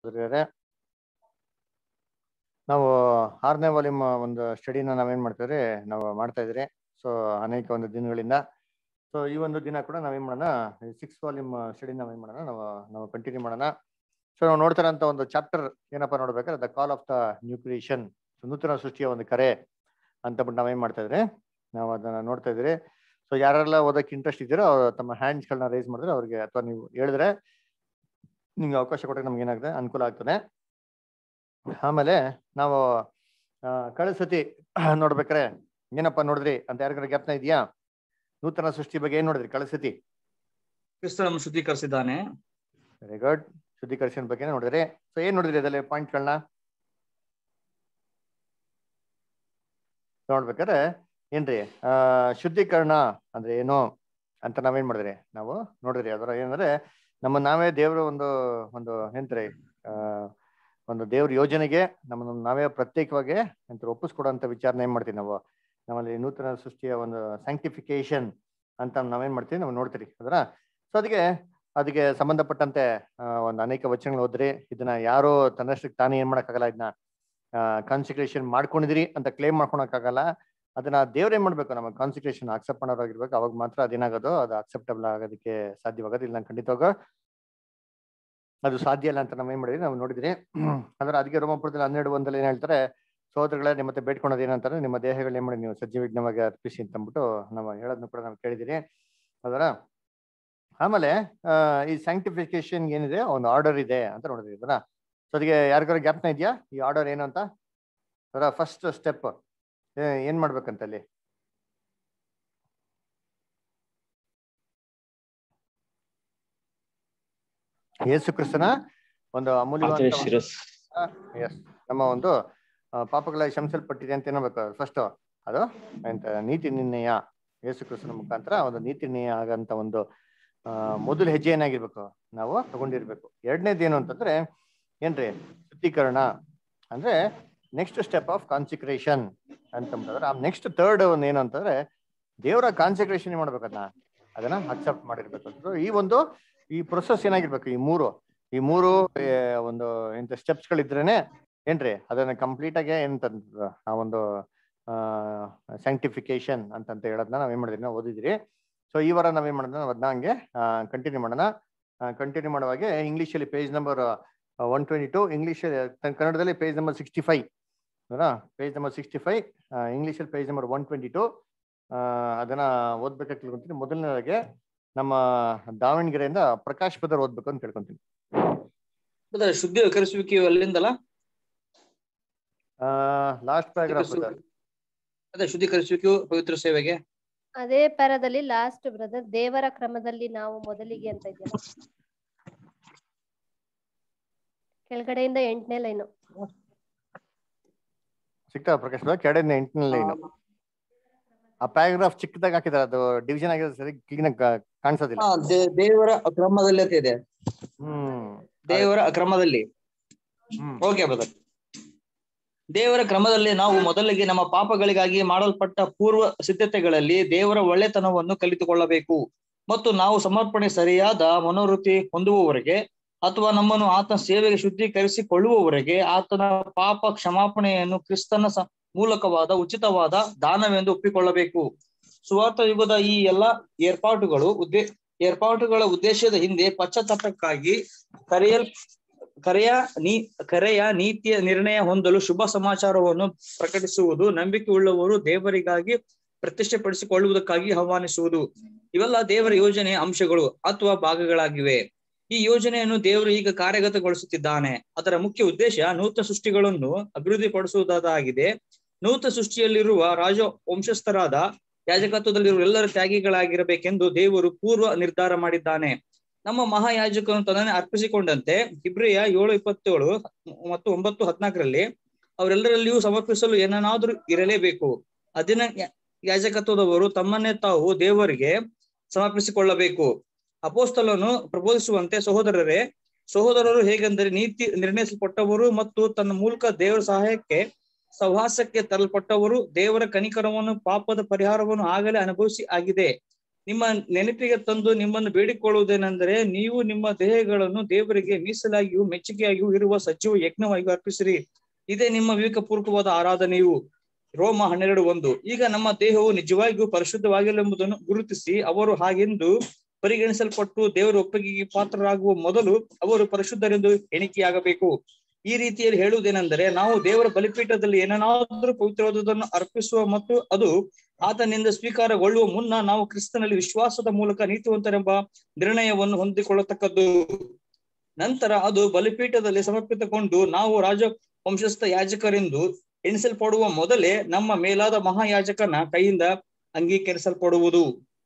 ಸಹೋದರರೇ ನಾವು ಆರನೇ ವಾಲ್ಯೂಮ್ ಒಂದು ಸ್ಟಡಿನ ನಾವೇನ್ ಮಾಡ್ತಿದ್ರಿ ನಾವು ಮಾಡ್ತಾ ಇದ್ರಿ ಸೊ ಅನೇಕ ಒಂದು ದಿನಗಳಿಂದ ಸೊ ಈ ಒಂದು ದಿನ ಕೂಡ ನಾವೇನ್ ಮಾಡೋಣ ಸಿಕ್ಸ್ ವಾಲ್ಯೂಮ್ ಸ್ಟಡಿ ನಾವೇನ್ ಮಾಡೋಣ ನಾವು ನಾವು ಕಂಟಿನ್ಯೂ ಮಾಡೋಣ ಸೊ ನಾವು ನೋಡ್ತಾರಂತ ಒಂದು ಚಾಪ್ಟರ್ ಏನಪ್ಪಾ ನೋಡ್ಬೇಕಾದ್ರೆ the call of the new creation ನೂತನ ಸೃಷ್ಟಿಯ ಒಂದು ಕರೆ ಅಂತ ಬಿಟ್ಟು ನಾವೇನ್ ಮಾಡ್ತಾ ಇದ್ರಿ ನಾವು ಅದನ್ನ ನೋಡ್ತಾ ಇದ್ರಿ ಸೊ ಯಾರೆಲ್ಲ ಓದಕ್ಕೆ ಇಂಟ್ರೆಸ್ಟ್ ಇದ್ದೀರೋ ಅವ್ರು ತಮ್ಮ ಹ್ಯಾಂಡ್ಸ್ಗಳನ್ನ ರೈಸ್ ಮಾಡಿದ್ರೆ ಅವ್ರಿಗೆ ಅಥವಾ ನೀವು ಹೇಳಿದ್ರೆ ನಿಮ್ಗೆ ಅವಕಾಶ ಕೊಟ್ಟರೆ ನಮ್ಗೆ ಏನಾಗುತ್ತೆ ಅನುಕೂಲ ಆಗ್ತದೆ ಆಮೇಲೆ ನಾವು ಆ, ಕಳೆದ ಸತಿ ನೋಡ್ಬೇಕಾರೆ ಏನಪ್ಪ ನೋಡಿದ್ರಿ ಅಂತ ಯಾರಿಗಾರ ಜ್ಞಾಪನ ಇದೆಯಾ ನೂತನ ಸೃಷ್ಟಿ ಬಗ್ಗೆ ಏನ್ ನೋಡಿದ್ರಿ ಕಳೆದ ಸತಿ ಕ್ರಿಸ್ತನನ್ನು ಶುದ್ಧೀಕರಿಸಿದ್ದಾನೆ ವೆರಿ ಗುಡ್ ಶುದ್ಧೀಕರಿಸಿದ ಬಗ್ಗೆ ನೋಡಿದ್ರಿ ಸೊ ಏನ್ ನೋಡಿದ್ರಿ ಅದರಲ್ಲಿ ಪಾಯಿಂಟ್ಗಳನ್ನ ನೋಡ್ಬೇಕಾದ್ರೆ ಏನ್ರಿ ಆ ಶುದ್ಧೀಕರಣ ಅಂದ್ರೆ ಏನು ಅಂತ ನಾವೇನ್ ಮಾಡಿದ್ರಿ ನಾವು ನೋಡಿದ್ರಿ ಅದರ ಏನಂದ್ರೆ ನಮ್ಮ ನಾವೇ ದೇವರ ಒಂದು ಒಂದು ಏನ್ರಿ ಆ ಒಂದು ದೇವ್ರ ಯೋಜನೆಗೆ ನಮ್ಮ ನಾವೇ ಪ್ರತ್ಯೇಕವಾಗಿ ಅಂತ ಒಪ್ಪಿಸ್ಕೊಡೋಂಥ ವಿಚಾರನ ಏನ್ ಮಾಡ್ತೀವಿ ನಾವು ನಮ್ಮಲ್ಲಿ ನೂತನ ಸೃಷ್ಟಿಯ ಒಂದು ಸ್ಯಾಂಕ್ಟಿಫಿಕೇಶನ್ ಅಂತ ನಾವೇನ್ ಮಾಡ್ತೀವಿ ನಾವು ನೋಡ್ತೀರಿ ಅದರ ಸೊ ಅದಕ್ಕೆ ಅದಕ್ಕೆ ಸಂಬಂಧಪಟ್ಟಂತೆ ಆ, ಒಂದು ಅನೇಕ ವಚನಗಳು ಓದ್ರಿ ಇದನ್ನ ಯಾರು ತನ್ನಷ್ಟಕ್ಕೆ ತಾನೇ ಏನ್ ಮಾಡಕ್ಕಾಗಲ್ಲ ಇದನ್ನ ಕಾನ್ಸಿಕ್ರೇಷನ್ ಮಾಡ್ಕೊಂಡಿದಿರಿ ಅಂತ ಕ್ಲೇಮ್ ಮಾಡ್ಕೊಳಕ್ಕಾಗಲ್ಲ ಅದನ್ನ ದೇವ್ರ ಏನ್ ಮಾಡ್ಬೇಕು ನಮ್ಮ ಕಾನ್ಸಿಕ್ರೇಷನ್ ಅಕ್ಸೆಪ್ಟ್ ಮಾಡೋರಾಗಿರ್ಬೇಕು ಅವಾಗ ಮಾತ್ರ ಅದೇನಾಗೋದು ಅದು ಅಕ್ಸೆಪ್ಟಬಲ್ ಆಗೋದಕ್ಕೆ ಸಾಧ್ಯವಾಗೋದು ಇಲ್ಲ ಖಂಡಿತವಾಗ ಅದು ಸಾಧ್ಯ ಇಲ್ಲ ಅಂತ ನಾವ್ ಏನ್ ಮಾಡಿದ್ರಿ ನಾವು ನೋಡಿದ್ರಿ ಅಂದ್ರೆ ಅದಕ್ಕೆ ರೋಮಪುರದಲ್ಲಿ ಹನ್ನೆರಡು ಒಂದಲ್ಲಿ ಏನ್ ಹೇಳ್ತಾರೆ ಸೋದರಗಳೇ ನಿಮ್ಮ ಮತ್ತೆ ಬೇಡ್ಕೊಳೋದು ಏನಂತಾರೆ ನಿಮ್ಮ ದೇಹಗಳು ಏನ್ ಮಾಡಿ ನೀವು ಸಜ್ಜೀವಿಜ್ಞವಾಗಿ ಅರ್ಪಿಸಿ ಅಂತ ಅಂದ್ಬಿಟ್ಟು ನಾವು ಹೇಳೋದನ್ನ ಕೂಡ ನಾವು ಕೇಳಿದಿರಿ ಅದರ ಆಮೇಲೆ ಆ, ಈ ಸ್ಯಾಂಕ್ಟಿಫಿಕೇಶನ್ ಏನಿದೆ ಒಂದು ಆರ್ಡರ್ ಇದೆ ಅಂತ ನೋಡಿದ್ರಿ ಅದರ ಸೊ ಅದಕ್ಕೆ ಯಾರಿಗಾರ ಜ್ಞಾಪನ ಇದೆಯಾ ಈ ಆರ್ಡರ್ ಏನು ಅಂತ ಅದರ ಫಸ್ಟ್ ಸ್ಟೆಪ್ ಏನ್ ಮಾಡ್ಬೇಕಂತ ಅಲ್ಲಿ ಯೇಸು ಕ್ರಿಸ್ತನ ಒಂದು ಅಮೂಲ್ಯವಾದ ಶಿರಸ್ ಎಸ್ ನಮ್ಮ ಒಂದು ಆ, ಪಾಪಗಳ ಶಂಸಲ್ಪಟ್ಟಿದೆ ಅಂತ ಏನ್ಬೇಕು ಫಸ್ಟ್ ಅದು ಎಂತ ನೀತಿ ನಿರ್ಣಯ ಯೇಸು ಕ್ರಿಸ್ತನ ಮುಖಾಂತರ ಒಂದು ನೀತಿ ನಿರ್ಣಯ ಆಗಂತ ಒಂದು ಆ, ಮೊದಲ ಹೆಜ್ಜೆ ಏನಾಗಿರ್ಬೇಕು ನಾವು ತಗೊಂಡಿರ್ಬೇಕು ಎರಡನೇದು ಏನು ಅಂತಂದ್ರೆ ಏನ್ರಿ ಶುದ್ಧೀಕರಣ ಅಂದ್ರೆ ನೆಕ್ಸ್ಟ್ ಸ್ಟೆಪ್ ಆಫ್ ಕಾನ್ಸಿಕ್ರೇಷನ್ ಅಂತಂದ್ರೆ ಆ ನೆಕ್ಸ್ಟ್ ಥರ್ಡ್ ಒಂದು ಏನು ಅಂತಂದ್ರೆ ದೇವರ ಕಾನ್ಸಿಕ್ರೇಷನ್ ಮಾಡ್ಬೇಕು ಅದನ್ನ ಅದನ್ನ ಅಕ್ಸೆಪ್ಟ್ ಮಾಡಿರ್ಬೇಕು So, ಈ ಒಂದು ಈ ಪ್ರೊಸೆಸ್ ಏನಾಗಿರ್ಬೇಕು ಈ ಮೂರು ಈ ಮೂರು ಏ, ಒಂದು ಎಂತ ಸ್ಟೆಪ್ಸ್ ಗಳಿದ್ರೇನೆ ಏನ್ರಿ ಅದನ್ನ ಕಂಪ್ಲೀಟ್ ಆಗಿ ಎಂತ ಆ ಒಂದು ಸ್ಯಾಂಕ್ಟಿಫಿಕೇಶನ್ ಅಂತಂತ ಹೇಳೋದನ್ನ ನಾವೇನ್ ಮಾಡಿದ್ರಿ ನಾವು ಓದಿದ್ರಿ ಸೊ ಈ ವಾರ ನಾವೇನ್ ಮಾಡೋಣ ನಾವು ಅದನ್ನ ಹಂಗೆ ಕಂಟಿನ್ಯೂ ಮಾಡೋಣ ಕಂಟಿನ್ಯೂ ಮಾಡುವಾಗೆ ಇಂಗ್ಲಿಷ್ ಅಲ್ಲಿ page number one twenty two English ಕನ್ನಡದಲ್ಲಿ page number sixty five page number sixty five English ಅಲ್ಲಿ page number one twenty two ಅದನ್ನ ಓದ್ಬೇಕಾಗಿ ತಿಳ್ಕೊಂತೀನಿ ಮೊದಲನೇದಾಗೆ ನಮ್ಮ ದಾವಣಗೆರೆಯಿಂದ ಪ್ರಕಾಶ್ ಪದರ್ ಓದ್ಬೇಕು ಅಂತ ಕೇಳ್ಕೊಂತೀನಿ ಬ್ರದರ್ ಶುದ್ಧೀಕರಿಸುವಿಕೆಯು ಅಲ್ಲಿಂದಲ್ಲ ಲಾಸ್ಟ್ ಪ್ಯಾರಾಗ್ರಾಫ್ ಅದೇ ಶುದ್ಧೀಕರಿಸುವಿಕೆಯು ಪವಿತ್ರ ಸೇವೆಗೆ ಅದೇ ಪರದಲ್ಲಿ ಲಾಸ್ಟ್ ಬ್ರದರ್ ದೇವರ ಕ್ರಮದಲ್ಲಿ ನಾವು ಮೊದಲಿಗೆ ಅಂತ ಇದೆಯಲ್ಲ ಕೆಳಗಡೆಯಿಂದ ಎಂಟನೇ ಲೈನು ಸಿಗ್ತಾ ಪ್ರಕಾಶ್ ಪದರ್ ಕೆಳಗಡೆ ಎಂಟನೇ ಲೈನ್ ಆ ಪ್ಯಾರಾಗ್ರಾಫ್ ಚಿಕ್ಕದಾಗಿ ಹಾಕಿದಾರೆ ಅದು ಡಿವಿಷನ್ ಆಗಿರೋದು ಸರಿ ಕ್ಲೀನ್ ಕಾಣಿಸೋದಿಲ್ಲ ಹಾ, ದೇ- ದೇವರ ಕ್ರಮದಲ್ಲಿ ಅಂತ ಇದೆ ಹ್ಮ್ ದೇವರ ಕ್ರಮದಲ್ಲಿ ಹ್ಮ್ ಓಕೆ ಬ್ರದರ್ ದೇವರ ಕ್ರಮದಲ್ಲಿ ನಾವು ಮೊದಲಿಗೆ ನಮ್ಮ ಪಾಪಗಳಿಗಾಗಿ ಮಾಡಲ್ಪಟ್ಟ ಪೂರ್ವ ಸಿದ್ಧತೆಗಳಲ್ಲಿ ದೇವರ ಒಳ್ಳೆತನವನ್ನು ಕಲಿತುಕೊಳ್ಳಬೇಕು ಮತ್ತು ನಾವು ಸಮರ್ಪಣೆ ಸರಿಯಾದ ಮನೋವೃತ್ತಿ ಹೊಂದುವವರೆಗೆ ಅಥವಾ ನಮ್ಮನ್ನು ಆತನ ಸೇವೆಗೆ ಶುದ್ಧೀಕರಿಸಿಕೊಳ್ಳುವವರೆಗೆ ಆತನ ಪಾಪ ಕ್ಷಮಾಪಣೆಯನ್ನು ಕ್ರಿಸ್ತನ ಸ- ಮೂಲಕವಾದ ಉಚಿತವಾದ ದಾನವೆಂದು ಒಪ್ಪಿಕೊಳ್ಳಬೇಕು ಸುವಾರ್ಥ ಯುಗದ ಈ ಎಲ್ಲಾ ಏರ್ಪಾಟುಗಳು ಉದ್ದೇ ಏರ್ಪಾಟುಗಳ ಉದ್ದೇಶದ ಹಿಂದೆ ಪಶ್ಚಾತ್ತಾಪಕ್ಕಾಗಿ ಕರೆಯಲ್ ಕರೆಯ ನೀ ಕರೆಯ ನೀತಿಯ ನಿರ್ಣಯ ಹೊಂದಲು ಶುಭ ಸಮಾಚಾರವನ್ನು ಪ್ರಕಟಿಸುವುದು ನಂಬಿಕೆ ಉಳ್ಳವರು ದೇವರಿಗಾಗಿ ಪ್ರತಿಷ್ಠೆಪಡಿಸಿಕೊಳ್ಳುವುದಕ್ಕಾಗಿ ಆಹ್ವಾನಿಸುವುದು ಇವೆಲ್ಲ ದೇವರ ಯೋಜನೆಯ ಅಂಶಗಳು ಅಥವಾ ಭಾಗಗಳಾಗಿವೆ ಈ ಯೋಜನೆಯನ್ನು ದೇವರು ಈಗ ಕಾರ್ಯಗತಗೊಳಿಸುತ್ತಿದ್ದಾನೆ ಅದರ ಮುಖ್ಯ ಉದ್ದೇಶ ನೂತನ ಸೃಷ್ಟಿಗಳನ್ನು ಅಭಿವೃದ್ಧಿಪಡಿಸುವುದಾಗಿದೆ ನೂತನ ಸೃಷ್ಟಿಯಲ್ಲಿರುವ ರಾಜ ವಂಶಸ್ಥರಾದ ಯಾಜಕತ್ವದಲ್ಲಿರುವ ಎಲ್ಲರ ತ್ಯಾಗಿಗಳಾಗಿರಬೇಕೆಂದು ದೇವರು ಪೂರ್ವ ನಿರ್ಧಾರ ಮಾಡಿದ್ದಾನೆ ನಮ್ಮ ಮಹಾಯಾಜಕನು ತನ್ನನ್ನೇ ಅರ್ಪಿಸಿಕೊಂಡಂತೆ ಇಬ್ರಿಯ ಏಳು ಇಪ್ಪತ್ತೇಳು ಮತ್ತು ಒಂಬತ್ತು ಹದ್ನಾಲ್ಕರಲ್ಲಿ ಅವರೆಲ್ಲರಲ್ಲಿಯೂ ಸಮರ್ಪಿಸಲು ಏನನ್ನಾದ್ರೂ ಇರಲೇಬೇಕು ಅದಿನ ಯಾ- ಯಾಜಕತ್ವದವರು ತಮ್ಮನ್ನೇ ತಾವು ದೇವರಿಗೆ ಸಮರ್ಪಿಸಿಕೊಳ್ಳಬೇಕು ಅಪೋಸ್ತಲನು ಪ್ರಬೋಧಿಸುವಂತೆ ಸಹೋದರರೇ ಸಹೋದರರು ಹೇಗೆಂದರೆ ನೀತಿ ನಿರ್ಣಯಿಸಲ್ಪಟ್ಟವರು ಮತ್ತು ತನ್ನ ಮೂಲಕ ದೇವರ ಸಹಾಯಕ್ಕೆ ಸಹವಾಸಕ್ಕೆ ತರಲ್ಪಟ್ಟವರು ದೇವರ ಕನಿಕರವನ್ನು ಪಾಪದ ಪರಿಹಾರವನ್ನು ಆಗಲೇ ಅನುಭವಿಸಿ ಆಗಿದೆ ನಿಮ್ಮ ನೆನಪಿಗೆ ತಂದು ನಿಮ್ಮನ್ನು ಬೇಡಿಕೊಳ್ಳುವುದೇನೆಂದರೆ ನೀವು ನಿಮ್ಮ ದೇಹಗಳನ್ನು ದೇವರಿಗೆ ಮೀಸಲಾಗಿಯೂ ಮೆಚ್ಚುಗೆಯಾಗಿಯೂ ಇರುವ ಸಜೀವ ಯಜ್ಞವಾಗಿಯೂ ಅರ್ಪಿಸಿರಿ ಇದೇ ನಿಮ್ಮ ವಿವೇಕಪೂರ್ವಕವಾದ ಆರಾಧನೆಯು ರೋಮ ಹನ್ನೆರಡು ಒಂದು ಈಗ ನಮ್ಮ ದೇಹವು ನಿಜವಾಗಿಯೂ ಪರಿಶುದ್ಧವಾಗಿಲ್ಲ ಗುರುತಿಸಿ ಅವರು ಹಾಗೆಂದು ಪರಿಗಣಿಸಲ್ಪಟ್ಟು ದೇವರ ಒಪ್ಪಿಗೆಗೆ ಪಾತ್ರರಾಗುವ ಮೊದಲು ಅವರು ಪರಿಶುದ್ಧರೆಂದು ಎಣಿಕೆಯಾಗಬೇಕು ಈ ರೀತಿಯಲ್ಲಿ ಹೇಳುವುದೇನೆಂದರೆ ನಾವು ದೇವರ ಬಲಿಪೀಠದಲ್ಲಿ ಏನನ್ನಾದರೂ ಪವಿತ್ರವಾದುದನ್ನು ಅರ್ಪಿಸುವ ಮತ್ತು ಅದು ಆತನಿಂದ ಸ್ವೀಕಾರಗೊಳ್ಳುವ ಮುನ್ನ ನಾವು ಕ್ರಿಸ್ತನಲ್ಲಿ ವಿಶ್ವಾಸದ ಮೂಲಕ ನೀತಿವಂತರೆಂಬ ನಿರ್ಣಯವನ್ನು ಹೊಂದಿಕೊಳ್ಳತಕ್ಕದ್ದು ನಂತರ ಅದು ಬಲಿಪೀಠದಲ್ಲಿ ಸಮರ್ಪಿತಗೊಂಡು ನಾವು ರಾಜ ವಂಶಸ್ಥ ಯಾಜಕರೆಂದು ಎಣಿಸಲ್ಪಡುವ ಮೊದಲೇ ನಮ್ಮ ಮೇಲಾದ ಮಹಾಯಾಜಕನ ಕೈಯಿಂದ ಅಂಗೀಕರಿಸಲ್ಪಡುವುದು